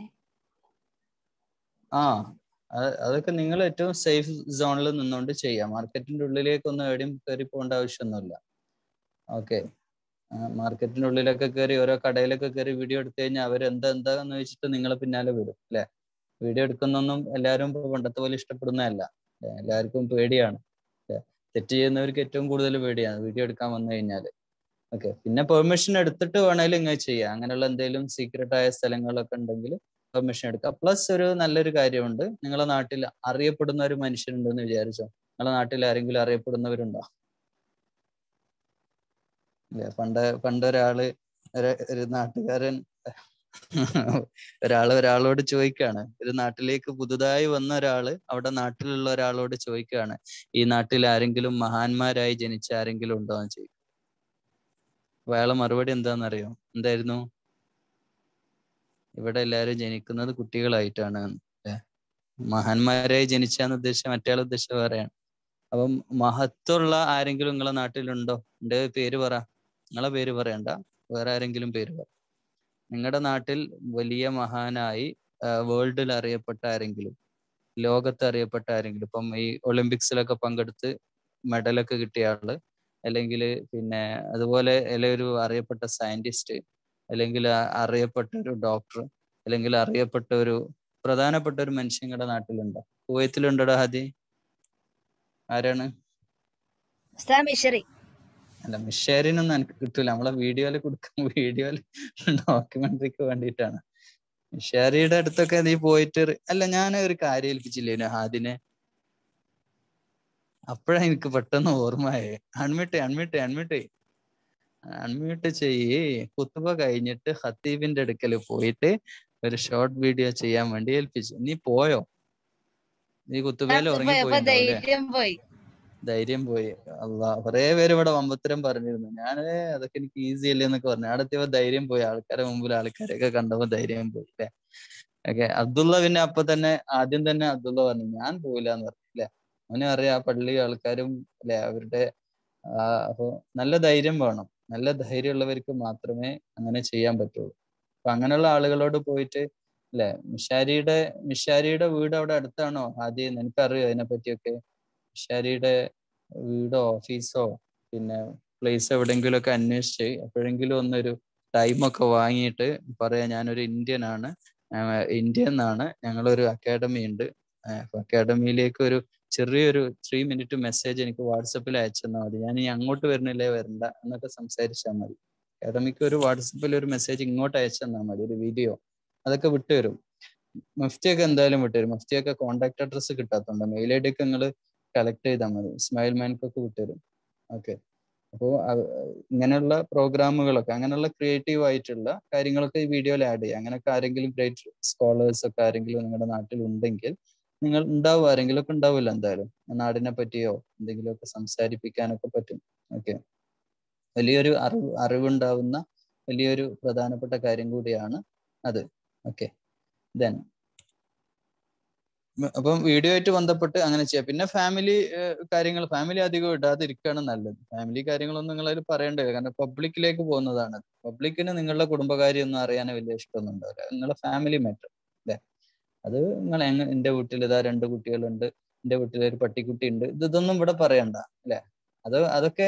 ആ അതൊക്കെ നിങ്ങൾ ഏറ്റവും സേഫ് സോണിൽ നിന്നുകൊണ്ട് ചെയ്യാം മാർക്കറ്റിന്റെ ഉള്ളിലേക്കൊന്നും എവിടെയും കയറി പോകേണ്ട ആവശ്യമൊന്നുമില്ല ഓക്കെ മാർക്കറ്റിന്റെ ഉള്ളിലൊക്കെ കയറി ഓരോ കടയിലൊക്കെ കയറി വീഡിയോ എടുത്തു കഴിഞ്ഞാൽ അവർ എന്താ എന്താന്ന് വെച്ചിട്ട് നിങ്ങളെ പിന്നാലെ വരും അല്ലെ വീഡിയോ എടുക്കുന്നൊന്നും എല്ലാവരും പണ്ടത്തെ പോലെ ഇഷ്ടപ്പെടുന്നതല്ല എല്ലാവർക്കും പേടിയാണ് തെറ്റ് ചെയ്യുന്നവർക്ക് ഏറ്റവും കൂടുതൽ പേടിയാണ് വീഡിയോ എടുക്കാൻ വന്നു കഴിഞ്ഞാൽ ഓക്കെ പിന്നെ പെർമിഷൻ എടുത്തിട്ട് വേണേലും ഇങ്ങനെ ചെയ്യാം അങ്ങനെയുള്ള എന്തെങ്കിലും സീക്രട്ട് ആയ സ്ഥലങ്ങളൊക്കെ ഉണ്ടെങ്കിൽ പെർമിഷൻ എടുക്കാം പ്ലസ് ഒരു നല്ലൊരു കാര്യമുണ്ട് നിങ്ങളെ നാട്ടിൽ അറിയപ്പെടുന്ന ഒരു മനുഷ്യനുണ്ടെന്ന് വിചാരിച്ചോ നിങ്ങളെ നാട്ടിൽ ആരെങ്കിലും അറിയപ്പെടുന്നവരുണ്ടോ ഇല്ല പണ്ട് പണ്ട് ഒരാള് ഒരു നാട്ടുകാരൻ ഒരാള് ഒരാളോട് ചോദിക്കാണ് ഒരു നാട്ടിലേക്ക് പുതുതായി വന്ന ഒരാള് അവിടെ നാട്ടിലുള്ള ഒരാളോട് ചോദിക്കാണ് ഈ നാട്ടിൽ ആരെങ്കിലും മഹാന്മാരായി ജനിച്ച ആരെങ്കിലും ഉണ്ടോ എന്ന് ചോദിക്കും അപ്പൊ അയാളെ മറുപടി എന്താണെന്നറിയോ എന്തായിരുന്നു ഇവിടെ എല്ലാരും ജനിക്കുന്നത് കുട്ടികളായിട്ടാണ് അല്ലെ മഹാന്മാരായി ജനിച്ചാന്ന് ഉദ്ദേശിച്ച മറ്റേ ഉദ്ദേശിച്ച വേറെയാണ് അപ്പം മഹത്വമുള്ള ആരെങ്കിലും നിങ്ങളെ നാട്ടിലുണ്ടോ എന്റെ പേര് പറ നിങ്ങളെ പേര് പറയണ്ട വേറെ ആരെങ്കിലും പേര് പറ നിങ്ങളുടെ നാട്ടിൽ വലിയ മഹാനായി വേൾഡിൽ അറിയപ്പെട്ട ആരെങ്കിലും ലോകത്ത് അറിയപ്പെട്ട ആരെങ്കിലും ഇപ്പം ഈ ഒളിമ്പിക്സിലൊക്കെ പങ്കെടുത്ത് മെഡലൊക്കെ കിട്ടിയ ആള് അല്ലെങ്കിൽ പിന്നെ അതുപോലെ അല്ലെ ഒരു അറിയപ്പെട്ട സയന്റിസ്റ്റ് അല്ലെങ്കിൽ ആ അറിയപ്പെട്ട ഒരു ഡോക്ടർ അല്ലെങ്കിൽ അറിയപ്പെട്ട ഒരു പ്രധാനപ്പെട്ട ഒരു മനുഷ്യൻ നിങ്ങളുടെ നാട്ടിലുണ്ടോ കുവൈത്തിലുണ്ടോ ഹദി ആരാണ് ഉസ്താദ് മിഷറി അല്ല മിഷേരിനൊന്നും എനിക്ക് കിട്ടൂല നമ്മളെ വീഡിയോയിൽ കൊടുക്കാൻ വീഡിയോയിൽ ഡോക്യുമെന്ററിക്ക് വേണ്ടിയിട്ടാണ് മിഷേരിയുടെ അടുത്തൊക്കെ നീ പോയിട്ട് ഒരു- അല്ല ഞാൻ ഒരു കാര്യം ഏൽപ്പിച്ചില്ലേ ഹാദിനെ അപ്പോഴാ എനിക്ക് പെട്ടെന്ന് ഓർമ്മയായേ അൺമ്യൂട്ട് അൺമ്യൂട്ട് അൺമ്യൂട്ട് അൺമ്യൂട്ട് ചെയ്യ് കുത്തുബ കഴിഞ്ഞിട്ട് ഹത്തീബിന്റെ അടുക്കൽ പോയിട്ട് ഒരു ഷോർട്ട് വീഡിയോ ചെയ്യാൻ വേണ്ടി ഏൽപ്പിച്ചു നീ പോയോ നീ കുത്തുബയിൽ ഉറങ്ങി അപ്പൊ പോയിണ്ടാവൂലേ ധൈര്യം പോയി ധൈര്യം പോയി അള്ളാ കുറേ പേര് ഇവിടെ വമ്പത്തരം പറഞ്ഞിരുന്നു ഞാന് അതൊക്കെ എനിക്ക് ഈസി അല്ലേ എന്നൊക്കെ പറഞ്ഞു അവിടെ എത്തിയപ്പോ ധൈര്യം പോയി ആൾക്കാരെ മുമ്പിൽ ആൾക്കാരെയൊക്കെ കണ്ടപ്പോ ധൈര്യം പോയി അല്ലെ ഓക്കെ അബ്ദുള്ള പിന്നെ അപ്പൊ തന്നെ ആദ്യം തന്നെ അബ്ദുള്ള പറഞ്ഞു ഞാൻ പോയില്ല എന്ന് പറഞ്ഞു അല്ലെ അവനും അറിയാം ആ പള്ളി ആൾക്കാരും അല്ലെ അവരുടെ ആ അപ്പൊ നല്ല ധൈര്യം വേണം നല്ല ധൈര്യമുള്ളവർക്ക് മാത്രമേ അങ്ങനെ ചെയ്യാൻ പറ്റുള്ളൂ അപ്പൊ അങ്ങനെയുള്ള ആളുകളോട് പോയിട്ട് അല്ലെ മിഷാരിയുടെ മിഷാരിയുടെ വീട് അവിടെ അടുത്താണോ ആദ്യം നിനക്കറിയോ അതിനെ പറ്റിയൊക്കെ മിഷാരിയുടെ വീടോ ഓഫീസോ പിന്നെ പ്ലേസ് എവിടെയെങ്കിലും ഒക്കെ അന്വേഷിച്ച് എപ്പോഴെങ്കിലും ഒന്നൊരു ടൈമൊക്കെ വാങ്ങിയിട്ട് പറയാ ഞാനൊരു ഇന്ത്യൻ ആണ് ഇന്ത്യ എന്നാണ് ഞങ്ങളൊരു അക്കാഡമി ഉണ്ട് അക്കാഡമിയിലേക്ക് ഒരു ചെറിയൊരു ത്രീ മിനിറ്റ് മെസ്സേജ് എനിക്ക് വാട്സപ്പിൽ അയച്ചു തന്നാൽ മതി ഞാൻ ഇനി അങ്ങോട്ട് വരുന്നില്ലേ വരണ്ട എന്നൊക്കെ സംസാരിച്ചാൽ മതി അക്കാഡമിക്ക് ഒരു വാട്സപ്പിൽ ഒരു മെസ്സേജ് ഇങ്ങോട്ട് അയച്ചു തന്നാൽ മതി ഒരു വീഡിയോ അതൊക്കെ വിട്ടുതരും മുഫ്തിയൊക്കെ എന്തായാലും വിട്ടുതരും മുഫ്തിയൊക്കെ കോൺടാക്ട് അഡ്രസ്സ് കിട്ടാത്തതുണ്ട് മെയിൽ ഐ ഡി ഒക്കെ നിങ്ങൾ കളക്ട് ചെയ്താൽ മതി ഇസ്മായിൽ മാൻക്കൊക്കെ വിട്ടുതരും ഓക്കെ അപ്പോൾ ഇങ്ങനെയുള്ള പ്രോഗ്രാമുകളൊക്കെ അങ്ങനെയുള്ള ക്രിയേറ്റീവ് ആയിട്ടുള്ള കാര്യങ്ങളൊക്കെ ഈ വീഡിയോയിൽ ആഡ് ചെയ്യുക അങ്ങനെയൊക്കെ ആരെങ്കിലും ഗ്രേറ്റ് സ്കോളേഴ്സ് ഒക്കെ ആരെങ്കിലും നിങ്ങളുടെ നാട്ടിൽ ഉണ്ടെങ്കിൽ നിങ്ങൾ ഉണ്ടാവും ആരെങ്കിലും ഒക്കെ ഉണ്ടാവില്ല എന്തായാലും നാടിനെ പറ്റിയോ എന്തെങ്കിലുമൊക്കെ സംസാരിപ്പിക്കാനൊക്കെ പറ്റും ഓക്കെ വലിയൊരു അറിവ് അറിവുണ്ടാവുന്ന വലിയൊരു പ്രധാനപ്പെട്ട കാര്യം കൂടിയാണ് അത് ഓക്കെ ദെൻ അപ്പം വീഡിയോ ആയിട്ട് ബന്ധപ്പെട്ട് അങ്ങനെ ചെയ്യാം പിന്നെ ഫാമിലി കാര്യങ്ങൾ ഫാമിലി അധികം ഇടാതിരിക്കുകയാണ് നല്ലത് ഫാമിലി കാര്യങ്ങളൊന്നും നിങ്ങൾ അതിൽ പറയേണ്ടത് കാരണം പബ്ലിക്കിലേക്ക് പോകുന്നതാണ് പബ്ലിക്കിന് നിങ്ങളുടെ കുടുംബകാര്യം ഒന്നും അറിയാൻ വലിയ ഇഷ്ടമൊന്നും ഉണ്ടാവില്ല നിങ്ങളുടെ ഫാമിലി മാറ്റർ അല്ലേ അത് നിങ്ങൾ എങ്ങനെ എന്റെ വീട്ടിൽ ഇതാ രണ്ട് കുട്ടികളുണ്ട് എന്റെ വീട്ടിൽ ഒരു പട്ടിക്കുട്ടി ഉണ്ട് ഇത് ഇതൊന്നും ഇവിടെ പറയണ്ട അല്ലെ അത് അതൊക്കെ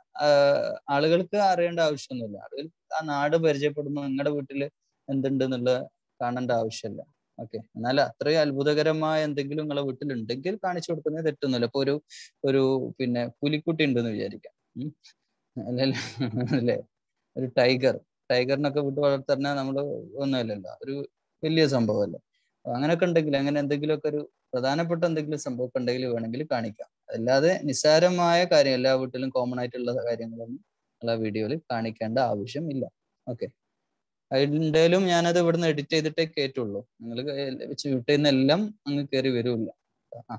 ആളുകൾക്ക് അറിയേണ്ട ആവശ്യമൊന്നുമില്ല ആളുകൾ ആ നാട് പരിചയപ്പെടുമ്പോൾ നിങ്ങളുടെ വീട്ടിൽ എന്തുണ്ട് എന്നുള്ള കാണേണ്ട ആവശ്യമില്ല ഓക്കെ എന്നാൽ അത്രയും അത്ഭുതകരമായ എന്തെങ്കിലും നിങ്ങളെ വീട്ടിലുണ്ടെങ്കിൽ കാണിച്ചു കൊടുക്കുന്നത് തെറ്റൊന്നുമില്ല ഇപ്പൊ ഒരു ഒരു പിന്നെ പുലിക്കുട്ടി ഉണ്ടെന്ന് വിചാരിക്കാം അല്ലല്ലോ അല്ലേ ഒരു ടൈഗർ ടൈഗറിനൊക്കെ വിട്ട് വളർത്തുന്ന നമ്മള് ഒന്നുമല്ലല്ലോ ഒരു വലിയ സംഭവമല്ലേ അങ്ങനെയൊക്കെ ഉണ്ടെങ്കിൽ അങ്ങനെ എന്തെങ്കിലുമൊക്കെ ഒരു പ്രധാനപ്പെട്ട എന്തെങ്കിലും സംഭവം ഉണ്ടെങ്കിൽ വേണമെങ്കിൽ കാണിക്കാം അല്ലാതെ നിസ്സാരമായ കാര്യം എല്ലാ വീട്ടിലും കോമൺ ആയിട്ടുള്ള കാര്യങ്ങളൊന്നും ഉള്ള വീഡിയോയിൽ കാണിക്കേണ്ട ആവശ്യം ഇല്ല ഓക്കെ അതിൻ്റെലും ഞാനത് ഇവിടുന്ന് എഡിറ്റ് ചെയ്തിട്ടേ കേറ്റുള്ളൂ നിങ്ങൾ ഷൂട്ട് ചെയ്യുന്ന എല്ലാം അങ്ങ് കയറി വരില്ല ആ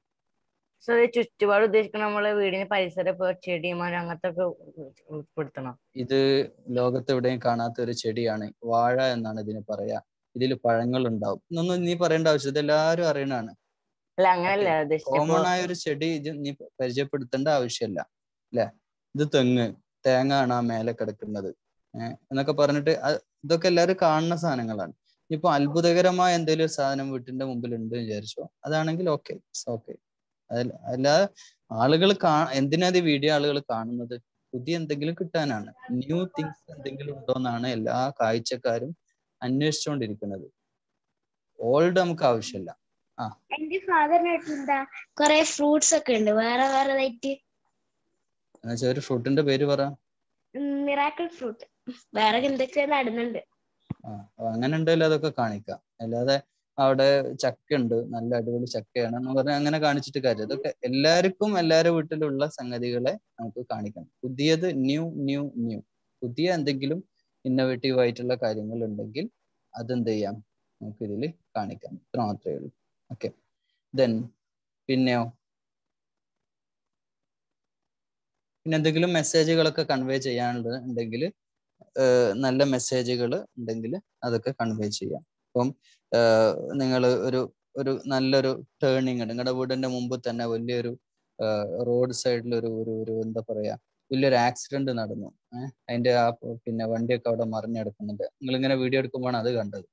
സോ ചുറ്റുപാട് ഉദ്ദേശിക്കുന്ന നമ്മളെ വീടിന് പരിസരം ഇപ്പൊ ചെടി മരം അങ്ങനത്തെ ഒക്കെ ഉൾപ്പെടുത്തണം ഇത് ലോകത്ത് എവിടെയും കാണാത്ത ഒരു ചെടിയാണ് വാഴ എന്നാണ് ഇതിന് പറയാ ഇതിൽ പഴങ്ങൾ ഉണ്ടാവും ഇതൊന്നും നീ പറയേണ്ട ആവശ്യം ഇത് എല്ലാവരും അറിയണാണ് അല്ല അങ്ങനല്ല കോമൺ ആയ ഒരു ചെടി ഇത് നീ പരിചയപ്പെടുത്തേണ്ട ആവശ്യമില്ല അല്ലെ ഇത് തെങ്ങ് തേങ്ങ ആണ് ആ മേലെ കിടക്കുന്നത് ഏഹ് എന്നൊക്കെ പറഞ്ഞിട്ട് ഇതൊക്കെ എല്ലാവരും കാണുന്ന സാധനങ്ങളാണ് ഇപ്പൊ അത്ഭുതകരമായ എന്തെങ്കിലും ഒരു സാധനം വീട്ടിന്റെ മുമ്പിൽ ഉണ്ട് വിചാരിച്ചോ അതാണെങ്കിൽ ഓക്കെ ഓക്കെ അല്ലാതെ ആളുകൾ കാ എന്തിനാ ഈ വീഡിയോ ആളുകൾ കാണുന്നത് പുതിയ എന്തെങ്കിലും കിട്ടാനാണ് ന്യൂ തിങ്സ് എന്തെങ്കിലും ഉണ്ടോ എന്നാണ് എല്ലാ കാഴ്ചക്കാരും അന്വേഷിച്ചുകൊണ്ടിരിക്കുന്നത് ഓൾഡ് നമുക്ക് ആവശ്യമില്ല ആ എന്റെ ഫാദറിന് എന്താ കൊറേ ഫ്രൂട്ട്സ് ഒക്കെ ഉണ്ട് വേറെ വേറെ ആയിട്ട് എന്നുവെച്ചാൽ ഒരു ഫ്രൂട്ടിന്റെ പേര് പറ മിറാക്കിൾ ഫ്രൂട്ട് വേറെ എന്തൊക്കെ നടുന്നുണ്ട് ആ അങ്ങനെ ഉണ്ടെങ്കിൽ അതൊക്കെ കാണിക്കാം അല്ലാതെ അവിടെ ചക്ക ഉണ്ട് നല്ല അടിപൊളി ചക്കയാണ് എന്ന് പറഞ്ഞാൽ അങ്ങനെ കാണിച്ചിട്ട് കാര്യം ഇതൊക്കെ എല്ലാവർക്കും എല്ലാവരുടെ വീട്ടിലുള്ള സംഗതികളെ നമുക്ക് കാണിക്കണം പുതിയത് ന്യൂ ന്യൂ ന്യൂ പുതിയ എന്തെങ്കിലും ഇന്നോവേറ്റീവ് ആയിട്ടുള്ള കാര്യങ്ങൾ ഉണ്ടെങ്കിൽ അതെന്ത് ചെയ്യാം നമുക്ക് ഇതിൽ കാണിക്കാം ഇത്ര മാത്രമേ ഉള്ളൂ ഓക്കെ ദെൻ പിന്നെയോ പിന്നെ എന്തെങ്കിലും മെസ്സേജുകളൊക്കെ കൺവേ ചെയ്യാനുള്ളത് ഉണ്ടെങ്കിൽ നല്ല മെസ്സേജുകൾ ഉണ്ടെങ്കിൽ അതൊക്കെ കൺവേ ചെയ്യാം അപ്പം നിങ്ങൾ ഒരു ഒരു നല്ലൊരു ടേണിങ് നിങ്ങളുടെ വീടിന്റെ മുമ്പ് തന്നെ വലിയൊരു റോഡ് സൈഡിൽ ഒരു ഒരു ഒരു എന്താ പറയാ വലിയൊരു ആക്സിഡന്റ് നടന്നു ഏഹ് അതിന്റെ ആ പിന്നെ വണ്ടിയൊക്കെ അവിടെ മറിഞ്ഞെടുക്കുന്നുണ്ട് നിങ്ങൾ ഇങ്ങനെ വീഡിയോ എടുക്കുമ്പോഴാണ് അത് കണ്ടത്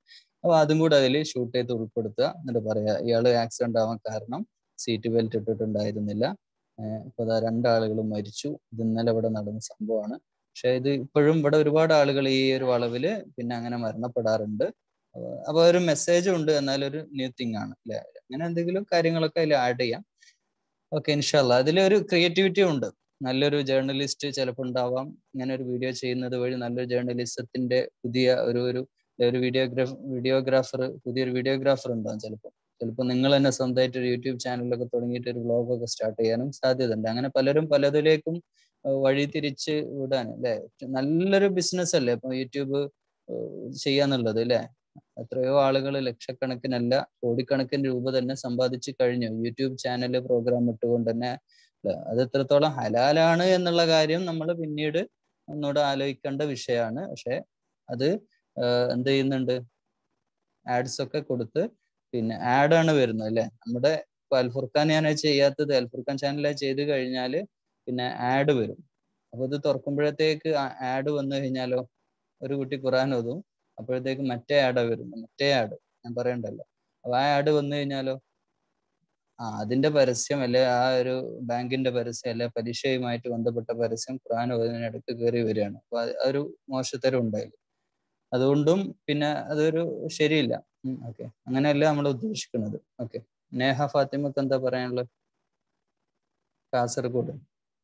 അപ്പൊ അതും കൂടെ അതിൽ ഷൂട്ട് ചെയ്ത് ഉൾപ്പെടുത്തുക എന്നിട്ട് പറയാ ഇയാള് ആക്സിഡന്റ് ആവാൻ കാരണം സീറ്റ് ബെൽറ്റ് ഇട്ടിട്ടുണ്ടായിരുന്നില്ല ഏഹ് ഇപ്പൊ ദാ രണ്ടാളുകൾ മരിച്ചു ഇത് ഇന്നലെ ഇവിടെ നടന്ന സംഭവമാണ് പക്ഷെ ഇത് ഇപ്പോഴും ഇവിടെ ഒരുപാട് ആളുകൾ ഈ ഒരു വളവില് പിന്നെ അങ്ങനെ മരണപ്പെടാറുണ്ട് അപ്പൊ അപ്പൊ ഒരു മെസ്സേജും ഉണ്ട് എന്നാലൊരു ന്യൂ തിങ് ആണ് അല്ലെ അങ്ങനെ എന്തെങ്കിലും കാര്യങ്ങളൊക്കെ അതിൽ ആഡ് ചെയ്യാം ഓക്കെ ഇൻഷാല്ല അതിലൊരു ക്രിയേറ്റിവിറ്റി ഉണ്ട് നല്ലൊരു ജേർണലിസ്റ്റ് ചിലപ്പോൾ ഉണ്ടാവാം ഇങ്ങനെ ഒരു വീഡിയോ ചെയ്യുന്നത് വഴി നല്ലൊരു ജേർണലിസത്തിന്റെ പുതിയ ഒരു ഒരു ഒരു വീഡിയോഗ്രാഫ് വീഡിയോഗ്രാഫർ പുതിയൊരു വീഡിയോഗ്രാഫർ ഉണ്ടാവും ചിലപ്പോൾ ചിലപ്പോൾ നിങ്ങൾ തന്നെ സ്വന്തമായിട്ട് ഒരു യൂട്യൂബ് ചാനലൊക്കെ തുടങ്ങിയിട്ട് ഒരു വ്ളോഗൊക്കെ സ്റ്റാർട്ട് ചെയ്യാനും സാധ്യതയുണ്ട് അങ്ങനെ പലരും പലതിലേക്കും ഏഹ് വഴി തിരിച്ച് വിടാൻ അല്ലെ നല്ലൊരു ബിസിനസ് അല്ലേ ഇപ്പൊ യൂട്യൂബ് ഏഹ് ചെയ്യാന്നുള്ളത് അല്ലെ എത്രയോ ആളുകൾ ലക്ഷക്കണക്കിനല്ല കോടിക്കണക്കിന് രൂപ തന്നെ സമ്പാദിച്ചു കഴിഞ്ഞു യൂട്യൂബ് ചാനൽ പ്രോഗ്രാം ഇട്ടുകൊണ്ട് തന്നെ ല്ലേ? അത് എത്രത്തോളം ഹലാലാണ് എന്നുള്ള കാര്യം നമ്മൾ പിന്നീട് ഒന്നുകൂടെ ആലോചിക്കേണ്ട വിഷയമാണ് പക്ഷെ അത് ഏഹ് എന്ത് ചെയ്യുന്നുണ്ട് ആഡ്സ് ഒക്കെ കൊടുത്ത് പിന്നെ ആഡ് ആണ് വരുന്നത് അല്ലെ നമ്മുടെ ഇപ്പൊ അൽഫുർഖാൻ ഞാൻ അത് ചെയ്യാത്തത് അൽഫുർഖാൻ ചാനൽ ചെയ്ത് കഴിഞ്ഞാല് പിന്നെ ആഡ് വരും അപ്പൊ ഇത് തുറക്കുമ്പോഴത്തേക്ക് ആഡ് വന്നു കഴിഞ്ഞാലോ ഒരു കുട്ടി ഖുറാൻ ഓതും അപ്പോഴത്തേക്ക് മറ്റേ ആഡാ വരുന്നത് മറ്റേ ആഡ് ഞാൻ പറയണ്ടല്ലോ അപ്പൊ ആ ആഡ് വന്നു കഴിഞ്ഞാലോ ആ അതിന്റെ പരസ്യം അല്ലെ ആ ഒരു ബാങ്കിന്റെ പരസ്യം അല്ലെ പലിശയുമായിട്ട് ബന്ധപ്പെട്ട പരസ്യം ഖുറാൻ ഓതുന്നതിനിടയ്ക്ക് കയറി വരികയാണ് അപ്പൊ അത് ഒരു മോശത്തരം ഉണ്ടായില്ല അതുകൊണ്ടും പിന്നെ അതൊരു ശരിയില്ല ഓക്കെ അങ്ങനെയല്ല നമ്മൾ ഉദ്ദേശിക്കുന്നത് ഓക്കെ നേഹ ഫാത്തിമക്ക് എന്താ പറയാനുള്ളത് കാസർഗോഡ്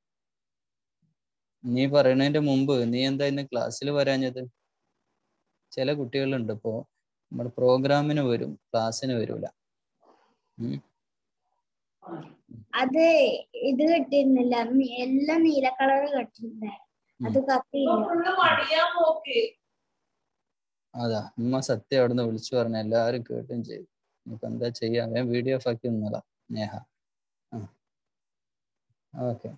നീ പറയണതിന്റെ മുമ്പ് നീ എന്താ ഇന്ന് ക്ലാസ്സിൽ വരാഞ്ഞത് ചില കുട്ടികളുണ്ട് ഇപ്പോ നമ്മുടെ പ്രോഗ്രാമിന് വരും ക്ലാസ്സിന് വരൂല ഉം. അത് ഇത് കിട്ടിയിരുന്നില്ല നീ- എല്ലാം നീല കളർ കിട്ടിയിട്ടുണ്ടായിരുന്നു അത് കത്തിയില്ല അതാ ഉമ്മ സത്യം അവിടുന്ന് വിളിച്ചു പറഞ്ഞ എല്ലാരും കേട്ടും ചെയ്തു ഇനിയിപ്പോ എന്താ ചെയ്യാ ഞാൻ വീഡിയോ ഓഫ് ആക്കി നിന്നതാ നേഹ ഓക്കെ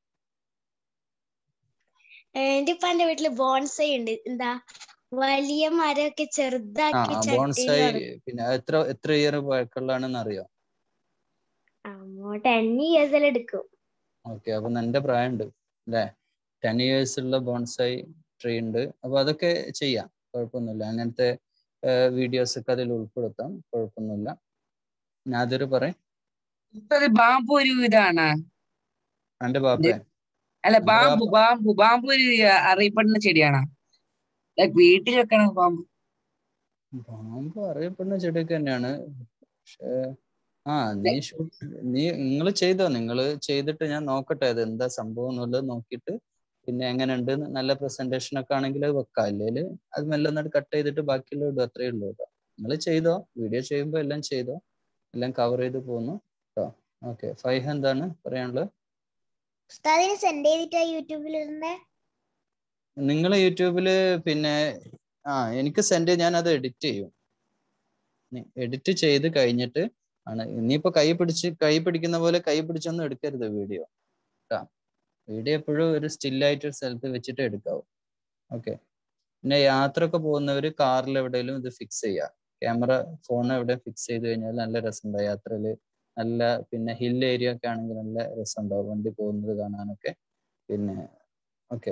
എന്റെ ഉപ്പാന്റെ വീട്ടില് ബോൺസൈ ഉണ്ട് എന്താ വലിയ മരമൊക്കെ ആ ചെറുതാക്കി ചട്ടിയിൽ ബോൺസായി വളർത്തും പിന്നെ എത്ര എത്ര ഇയർ പഴക്കമുള്ളതാണെന്ന് അറിയോ അമ്മോ ടെൻ ഇയേഴ്സ് എല്ലാം എടുക്കും ഓക്കെ അപ്പൊ എന്റെ പ്രായമുണ്ട് അല്ലേ ടെൻ ഇയേഴ്സ് ഉള്ള ബോൺസായി ട്രീ ഉണ്ട് അപ്പൊ അതൊക്കെ ചെയ്യാം കുഴപ്പമൊന്നുമില്ല അങ്ങനത്തെ വീഡിയോസ് ഒക്കെ അതിൽ ഉൾപ്പെടുത്താം കുഴപ്പമൊന്നുമില്ല നാദിർ പറയും അത് ബാമ്പു ഒരു ഇതാണ് എന്റെ ബാപ്പേ അല്ല എന്റെ ബാമ്പു ബാപ്പ ബാമ്പു ബാമ്പു ഒരു അറിയപ്പെടുന്ന ചെടിയാണ് ലൈക് വീട്ടിൽ വെക്കണം ബാമ്പു പാമ്പ് അറിയപ്പെടുന്ന ചെടിയൊക്കെ തന്നെയാണ് പക്ഷേ ആ നീ ഷൂട്ട് നീ നിങ്ങൾ ചെയ്തോ നിങ്ങൾ ചെയ്തിട്ട് ഞാൻ നോക്കട്ടെ അത് എന്താ സംഭവം എന്നുള്ളത് നോക്കിയിട്ട് പിന്നെ എങ്ങനെയുണ്ട് എന്ന് നല്ല പ്രസന്റേഷൻ ഒക്കെ ആണെങ്കിൽ അത് വെക്കാം അല്ലെങ്കിൽ അത് മെല്ലെ ഒന്ന് കട്ട് ചെയ്തിട്ട് ബാക്കിയുള്ള ഇടും അത്രേ ഉള്ളൂ കേട്ടോ നിങ്ങൾ ചെയ്തോ വീഡിയോ ചെയ്യുമ്പോൾ എല്ലാം ചെയ്തോ എല്ലാം കവർ ചെയ്ത് പോന്നു കേട്ടോ ഓക്കെ ഫൈഹ എന്താണ് പറയാനുള്ളത് ഉസ്താദിന് സെൻഡ് ചെയ്തിട്ടാ യൂട്യൂബിൽ ഇരുന്നേ നിങ്ങൾ യൂട്യൂബിൽ പിന്നെ ആ എനിക്ക് സെൻഡ് ഞാൻ അത് എഡിറ്റ് ചെയ്യും എഡിറ്റ് ചെയ്ത് കഴിഞ്ഞിട്ട് ആണ് ഇനിയിപ്പോ കൈ പിടിച്ച് കൈ പിടിക്കുന്ന പോലെ കൈ പിടിച്ചൊന്നും എടുക്കരുത് വീഡിയോ കേട്ടോ വീഡിയോ എപ്പോഴും ഒരു സ്റ്റില്ലായിട്ട് ഒരു സ്ഥലത്ത് വെച്ചിട്ട് എടുക്കാവൂ ഓക്കെ പിന്നെ യാത്ര ഒക്കെ പോകുന്നവർ കാറിൽ എവിടെയെങ്കിലും ഇത് ഫിക്സ് ചെയ്യുക ക്യാമറ ഫോൺ എവിടെ ഫിക്സ് ചെയ്ത് കഴിഞ്ഞാൽ നല്ല രസമുണ്ടാവും യാത്രയിൽ നല്ല പിന്നെ ഹിൽ ഏരിയ ഒക്കെ ആണെങ്കിൽ നല്ല രസമുണ്ടാവും വണ്ടി പോകുന്നത് കാണാനൊക്കെ പിന്നെ ഓക്കെ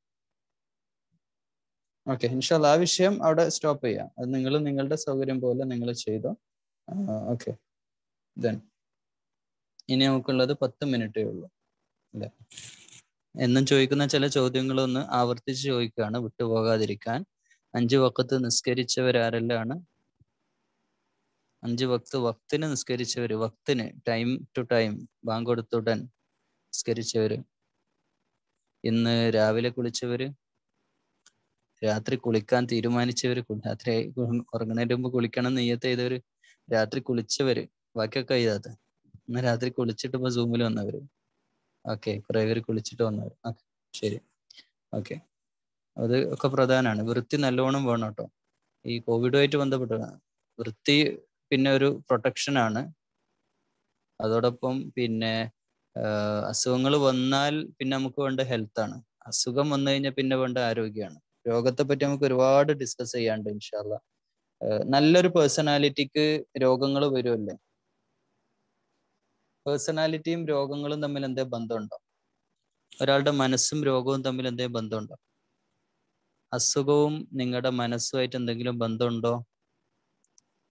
ഓക്കെ ഇൻഷാല്ല ആ വിഷയം അവിടെ സ്റ്റോപ്പ് ചെയ്യാം അത് നിങ്ങൾ നിങ്ങളുടെ സൗകര്യം പോലെ നിങ്ങൾ ചെയ്തോ ഓക്കെ ദെൻ ഇനി നമുക്കുള്ളത് പത്ത് മിനിറ്റേ ഉള്ളൂ അല്ലേ എന്നും ചോദിക്കുന്ന ചില ചോദ്യങ്ങളൊന്ന് ആവർത്തിച്ച് ചോദിക്കുകയാണ് വിട്ടുപോകാതിരിക്കാൻ അഞ്ച് വക്കത്ത് നിസ്കരിച്ചവരാരെല്ലാണ് അഞ്ച് വക്ത് വക്തിന് നിസ്കരിച്ചവര് വക്തിന് ടൈം ടു ടൈം ബാങ്ക് കൊടുത്തുടൻ നിസ്കരിച്ചവര് ഇന്ന് രാവിലെ കുളിച്ചവര് രാത്രി കുളിക്കാൻ തീരുമാനിച്ചവര് കു- രാത്രി ഉറങ്ങ- ഉറങ്ങുന്നതിന് മുമ്പ് കുളിക്കണം നെയ്യത്ത് ചെയ്തവര് രാത്രി കുളിച്ചവര് ബാക്കിയൊക്കെ എഴുതാത്ത ഇന്ന് രാത്രി കുളിച്ചിട്ട് ഇപ്പൊ സൂമിൽ വന്നവര് ഓക്കെ കുറെ പേര് കുളിച്ചിട്ട് വന്നവര് ഓക്കെ ശരി ഓക്കെ അത് ഒക്കെ പ്രധാനമാണ് വൃത്തി നല്ലോണം വേണം കേട്ടോ ഈ കോവിഡുമായിട്ട് ബന്ധപ്പെട്ടതാണ് വൃത്തി പിന്നെ ഒരു പ്രൊട്ടക്ഷൻ ആണ് അതോടൊപ്പം പിന്നെ അസുഖങ്ങൾ വന്നാൽ പിന്നെ നമുക്ക് വേണ്ട ഹെൽത്ത് ആണ് അസുഖം വന്നു കഴിഞ്ഞാൽ പിന്നെ വേണ്ട ആരോഗ്യമാണ് രോഗത്തെ പറ്റി നമുക്ക് ഒരുപാട് ഡിസ്കസ് ചെയ്യാണ്ട് ഇൻഷാല്ല നല്ലൊരു പേഴ്സണാലിറ്റിക്ക് രോഗങ്ങൾ വരുമല്ലേ പേഴ്സണാലിറ്റിയും രോഗങ്ങളും തമ്മിൽ എന്തേ ബന്ധമുണ്ടോ ഒരാളുടെ മനസ്സും രോഗവും തമ്മിൽ എന്തേ ബന്ധമുണ്ടോ അസുഖവും നിങ്ങളുടെ മനസ്സുമായിട്ട് എന്തെങ്കിലും ബന്ധമുണ്ടോ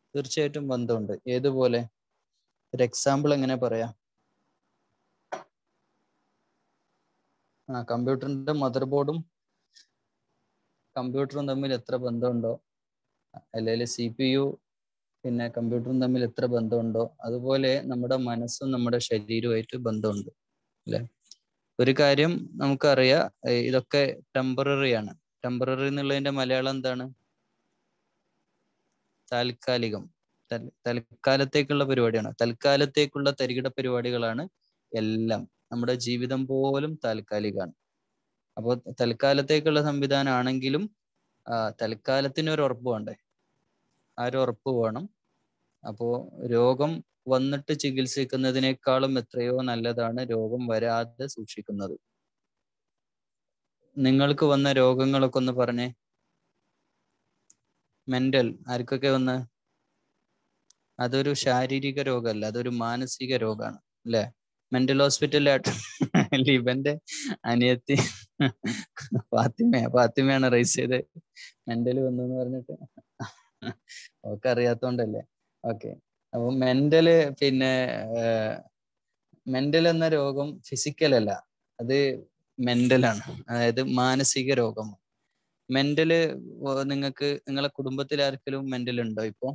തീർച്ചയായിട്ടും ബന്ധമുണ്ട് ഏതുപോലെ ഒരു എക്സാമ്പിൾ എങ്ങനെ പറയാം ആ കമ്പ്യൂട്ടറിന്റെ മദർ ബോർഡും കമ്പ്യൂട്ടറും തമ്മിൽ എത്ര ബന്ധമുണ്ടോ അല്ലെങ്കിൽ സി പി യു പിന്നെ കമ്പ്യൂട്ടറും തമ്മിൽ എത്ര ബന്ധമുണ്ടോ അതുപോലെ നമ്മുടെ മനസ്സും നമ്മുടെ ശരീരവുമായിട്ട് ബന്ധമുണ്ട് അല്ലെ ഒരു കാര്യം നമുക്കറിയാം ഏർ ഇതൊക്കെ ടെമ്പററി ആണ് ടെമ്പററി എന്നുള്ളതിന്റെ മലയാളം എന്താണ് താൽക്കാലികം തൽ- തൽക്കാലത്തേക്കുള്ള പരിപാടിയാണ് തൽക്കാലത്തേക്കുള്ള തരികിട പരിപാടികളാണ് എല്ലാം നമ്മുടെ ജീവിതം പോലും താൽക്കാലികമാണ് അപ്പോൾ തൽക്കാലത്തേക്കുള്ള സംവിധാനം ആണെങ്കിലും ആ, തൽക്കാലത്തിന് ഒരു ഉറപ്പ് വേണ്ടേ ആ ഒരു ഉറപ്പ് വേണം അപ്പോ രോഗം വന്നിട്ട് ചികിത്സിക്കുന്നതിനേക്കാളും എത്രയോ നല്ലതാണ് രോഗം വരാതെ സൂക്ഷിക്കുന്നത് നിങ്ങൾക്ക് വന്ന രോഗങ്ങളൊക്കെ ഒന്ന് പറഞ്ഞേ മെന്റൽ ആർക്കൊക്കെ വന്ന് അതൊരു ശാരീരിക രോഗമല്ല അതൊരു മാനസിക രോഗമാണ് അല്ലെ മെന്റൽ ഹോസ്പിറ്റലിലായിട്ട് ഇവന്റെ അനിയത്തി ഫാത്തിമ ഫാത്തിമയാണ് റൈസ് ചെയ്ത് മെന്റൽ വന്നു എന്ന് പറഞ്ഞിട്ട് ഒക്കെ അറിയാത്തോണ്ടല്ലേ ഓക്കെ അപ്പൊ മെന്റല് പിന്നെ മെന്റൽ എന്ന രോഗം ഫിസിക്കൽ അല്ല അത് മെന്റലാണ് അതായത് മാനസിക രോഗം മെന്റല് നിങ്ങൾക്ക് നിങ്ങളെ കുടുംബത്തിൽ ആർക്കെങ്കിലും മെന്റൽ ഉണ്ടോ ഇപ്പോ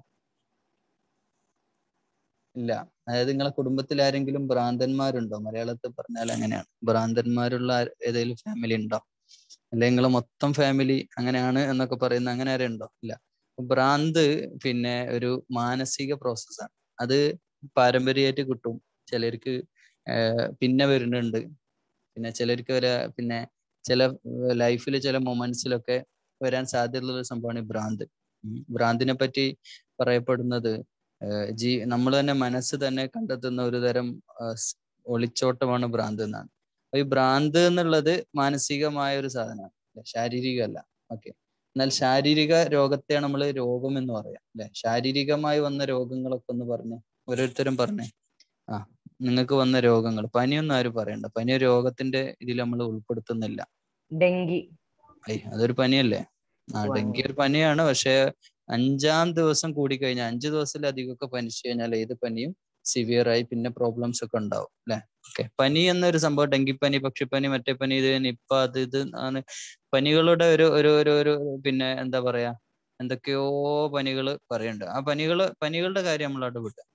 ഇല്ല അതായത് നിങ്ങളെ കുടുംബത്തിൽ ആരെങ്കിലും ഭ്രാന്തന്മാരുണ്ടോ മലയാളത്തിൽ പറഞ്ഞാൽ അങ്ങനെയാണ് ഭ്രാന്തന്മാരുള്ള ആര്- ഏതെങ്കിലും ഫാമിലി ഉണ്ടോ അല്ലെങ്കിൽ നിങ്ങളെ മൊത്തം ഫാമിലി അങ്ങനെയാണ് എന്നൊക്കെ പറയുന്ന അങ്ങനെ ആരും ഉണ്ടോ ഇല്ല ഭ്രാന്ത് പിന്നെ ഒരു മാനസിക പ്രോസസ്സാണ് അത് പാരമ്പര്യമായിട്ട് കിട്ടും ചിലർക്ക് ആഹ് പിന്നെ വരുന്നുണ്ട് പിന്നെ ചിലർക്ക് വരെ പിന്നെ ചില ലൈഫിൽ ചില മൊമെന്റ്സിലൊക്കെ വരാൻ സാധ്യതയുള്ള ഒരു സംഭവമാണ് ഈ ഭ്രാന്ത് ഉം. ഭ്രാന്തിനെ പറ്റി പറയപ്പെടുന്നത് ആഹ് ജീ നമ്മൾ തന്നെ മനസ്സ് തന്നെ കണ്ടെത്തുന്ന ഒരു തരം ആഹ് സ് ഒളിച്ചോട്ടമാണ് ഭ്രാന്ത് എന്നാണ് അപ്പൊ ഈ ഭ്രാന്ത് എന്നുള്ളത് മാനസികമായ ഒരു സാധനമാണ് ശാരീരികമല്ല ഓക്കെ എന്നാൽ ശാരീരിക രോഗത്തെയാണ് നമ്മൾ രോഗം എന്ന് പറയാം അല്ലെ ശാരീരികമായി വന്ന രോഗങ്ങളൊക്കെ ഒന്ന് പറഞ്ഞേ ഓരോരുത്തരും പറഞ്ഞേ ആ നിങ്ങൾക്ക് വന്ന രോഗങ്ങൾ പനിയൊന്നും ആരും പറയണ്ട പനി ഒരു രോഗത്തിന്റെ ഇതിൽ നമ്മൾ ഉൾപ്പെടുത്തുന്നില്ല ഡെങ്കി ഐ അതൊരു പനിയല്ലേ ആ ഓ, ഡെങ്കി ഒരു പനിയാണ് പക്ഷെ അഞ്ചാം ദിവസം കൂടി കഴിഞ്ഞാൽ അഞ്ചു ദിവസത്തിലധികമൊക്കെ പനിച്ചു കഴിഞ്ഞാൽ ഏത് പനിയും സിവിയർ ആയി പിന്നെ പ്രോബ്ലംസ് ഒക്കെ ഉണ്ടാവും അല്ലെ ഓക്കെ പനി എന്നൊരു സംഭവം ഡെങ്കിപ്പനി പക്ഷിപ്പനി മറ്റേ പനി ഇത് നിപ്പ അത് ഇത് ആണ് പനികളുടെ ഒരു ഒരു ഒരു ഒരു പിന്നെ എന്താ പറയാ എന്തൊക്കെയോ പനികൾ പറയുന്നുണ്ട് ആ പനികള് പനികളുടെ കാര്യം നമ്മളവിടെ വിട്ടു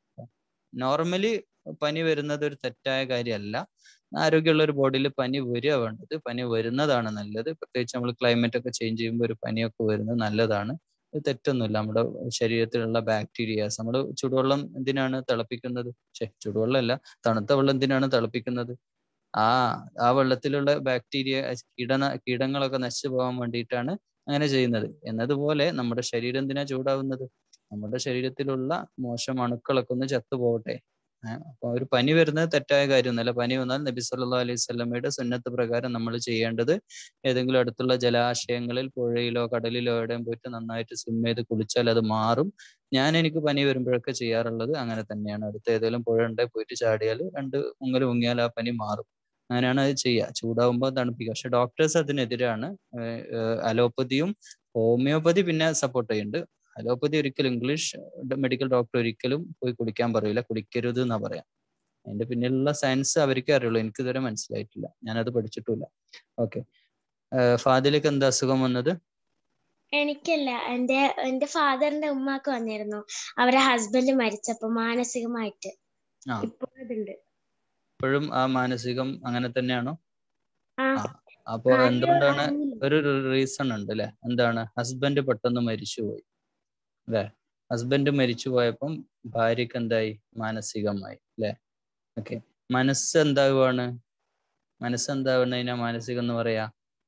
നോർമലി പനി വരുന്നത് ഒരു തെറ്റായ കാര്യമല്ല ആരോഗ്യമുള്ള ഒരു ബോഡിയിൽ പനി വരിക വേണ്ടത് പനി വരുന്നതാണ് നല്ലത് പ്രത്യേകിച്ച് നമ്മൾ ക്ലൈമറ്റ് ഒക്കെ ചേഞ്ച് ചെയ്യുമ്പോൾ ഒരു പനിയൊക്കെ വരുന്നത് നല്ലതാണ് ഇത് തെറ്റൊന്നുമില്ല നമ്മുടെ ശരീരത്തിലുള്ള ബാക്ടീരിയാസ് നമ്മൾ ചുടുവെള്ളം എന്തിനാണ് തിളപ്പിക്കുന്നത് ഛെ ചുടുവെള്ളമല്ല തണുത്ത വെള്ളം എന്തിനാണ് തിളപ്പിക്കുന്നത് ആ ആ വെള്ളത്തിലുള്ള ബാക്ടീരിയ കീടന കീടങ്ങളൊക്കെ നശിച്ചു പോകാൻ വേണ്ടിയിട്ടാണ് അങ്ങനെ ചെയ്യുന്നത് എന്നതുപോലെ നമ്മുടെ ശരീരം എന്തിനാ ചൂടാവുന്നത് നമ്മുടെ ശരീരത്തിലുള്ള മോശം അണുക്കളൊക്കെ ഒന്ന് ചത്തുപോകട്ടെ ഏഹ് അപ്പൊ ഒരു പനി വരുന്നത് തെറ്റായ കാര്യമൊന്നുമല്ല പനി വന്നാൽ നബി സല്ലല്ലാഹു അലൈഹി സ്വലമയുടെ സുന്നത്ത് പ്രകാരം നമ്മൾ ചെയ്യേണ്ടത് ഏതെങ്കിലും അടുത്തുള്ള ജലാശയങ്ങളിൽ പുഴയിലോ കടലിലോ എവിടെയും പോയിട്ട് നന്നായിട്ട് സ്വിം ചെയ്ത് കുളിച്ചാൽ അത് മാറും ഞാൻ എനിക്ക് പനി വരുമ്പോഴൊക്കെ ചെയ്യാറുള്ളത് അങ്ങനെ തന്നെയാണ് അടുത്ത ഏതെങ്കിലും പുഴ ഉണ്ടെങ്കിൽ പോയിട്ട് ചാടിയാൽ രണ്ട് മുങ്ങൽ മുങ്ങിയാൽ ആ പനി മാറും അങ്ങനെയാണ് അത് ചെയ്യുക ചൂടാവുമ്പോൾ തണുപ്പിക്കുക പക്ഷെ ഡോക്ടേഴ്സ് അതിനെതിരാണ് അലോപ്പതിയും ഹോമിയോപ്പതി പിന്നെ സപ്പോർട്ട് ചെയ്യുന്നുണ്ട് അലോപ്പതി ഒരിക്കലും ഇംഗ്ലീഷ് മെഡിക്കൽ ഡോക്ടർ ഒരിക്കലും പോയി കുടിക്കാൻ പറയില്ല കുടിക്കരുത് എന്നാ പറയാം അതിന്റെ പിന്നിലുള്ള സയൻസ് അവർക്കേ അറിയുള്ളൂ എനിക്ക് ഇതുവരെ മനസ്സിലായിട്ടില്ല ഞാനത് പഠിച്ചിട്ടില്ല ഓക്കെ ഫാദിലേക്ക് എന്താ അസുഖം വന്നത് എനിക്കല്ല എന്റെ എന്റെ ഫാദറിന്റെ ഉമ്മാക്ക് വന്നിരുന്നു അവരെ ഹസ്ബൻഡ് മരിച്ചപ്പോ മാനസികമായിട്ട് ആ ഇപ്പോഴതുണ്ട് ഇപ്പോഴും ആ മാനസികം അങ്ങനെ തന്നെയാണോ ആ ആ അപ്പോ ആദ്യം എന്തുകൊണ്ടാണ് അറിഞ്ഞില്ല. ഒരു റീസൺ ഉണ്ട് അല്ലെ എന്താണ് ഹസ്ബൻഡ് പെട്ടെന്ന് മരിച്ചുപോയി അല്ലെ ഹസ്ബൻഡ് മരിച്ചു പോയപ്പം ഭാര്യക്ക് എന്തായി മാനസികമായി അല്ലെ ഓക്കെ മനസ്സ് എന്താവുകയാണ് മനസ്സ് എന്താവുന്നതിനാ മാനസികം എന്ന് പറയാ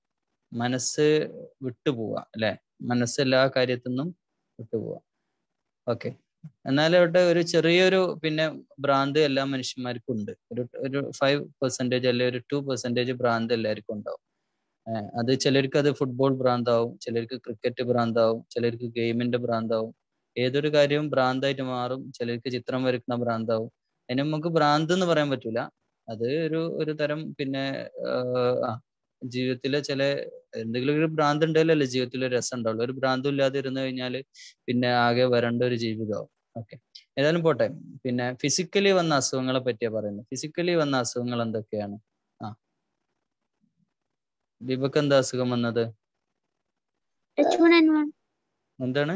മനസ്സ് വിട്ടുപോവാ അല്ലെ മനസ്സ് എല്ലാ കാര്യത്തിൽ നിന്നും വിട്ടുപോവാ ഓക്കെ എന്നാൽ അവിടെ ഒരു ചെറിയൊരു പിന്നെ ഭ്രാന്ത് എല്ലാ മനുഷ്യന്മാർക്കും ഉണ്ട് ഒരു ഒരു ഫൈവ് പെർസെന്റേജ് അല്ലെ ഒരു ടു പെർസെന്റേജ് ഭ്രാന്ത് എല്ലാവർക്കും ഉണ്ടാവും ഏഹ് അത് ചിലർക്ക് അത് ഫുട്ബോൾ ഭ്രാന്താവും ചിലർക്ക് ക്രിക്കറ്റ് ഭ്രാന്താവും ചിലർക്ക് ഗെയിമിന്റെ ഭ്രാന്താവും ഏതൊരു കാര്യവും ഭ്രാന്തായിട്ട് മാറും ചിലർക്ക് ചിത്രം വരയ്ക്കുന്ന ഭ്രാന്താവും അതിന് നമുക്ക് ഭ്രാന്ത് എന്ന് പറയാൻ പറ്റൂല അത് ഒരു ഒരു തരം പിന്നെ ആഹ് ആ ജീവിതത്തിലെ ചില എന്തെങ്കിലും ഒരു ഭ്രാന്ത് ഉണ്ടെങ്കിലല്ലേ ജീവിതത്തിൽ ഒരു രസം ഉണ്ടാവുള്ളൂ ഒരു ഭ്രാന്തും ഇല്ലാതെ ഇരുന്ന് കഴിഞ്ഞാൽ പിന്നെ ആകെ വരണ്ട ഒരു ജീവിതമാവും ഓക്കെ ഏതായാലും പോട്ടെ പിന്നെ ഫിസിക്കലി വന്ന അസുഖങ്ങളെ പറ്റിയാ പറയുന്നത് ഫിസിക്കലി വന്ന അസുഖങ്ങൾ എന്തൊക്കെയാണ് ആ ദീപക്ക് എന്താ അസുഖം വന്നത് H1N1. എന്താണ്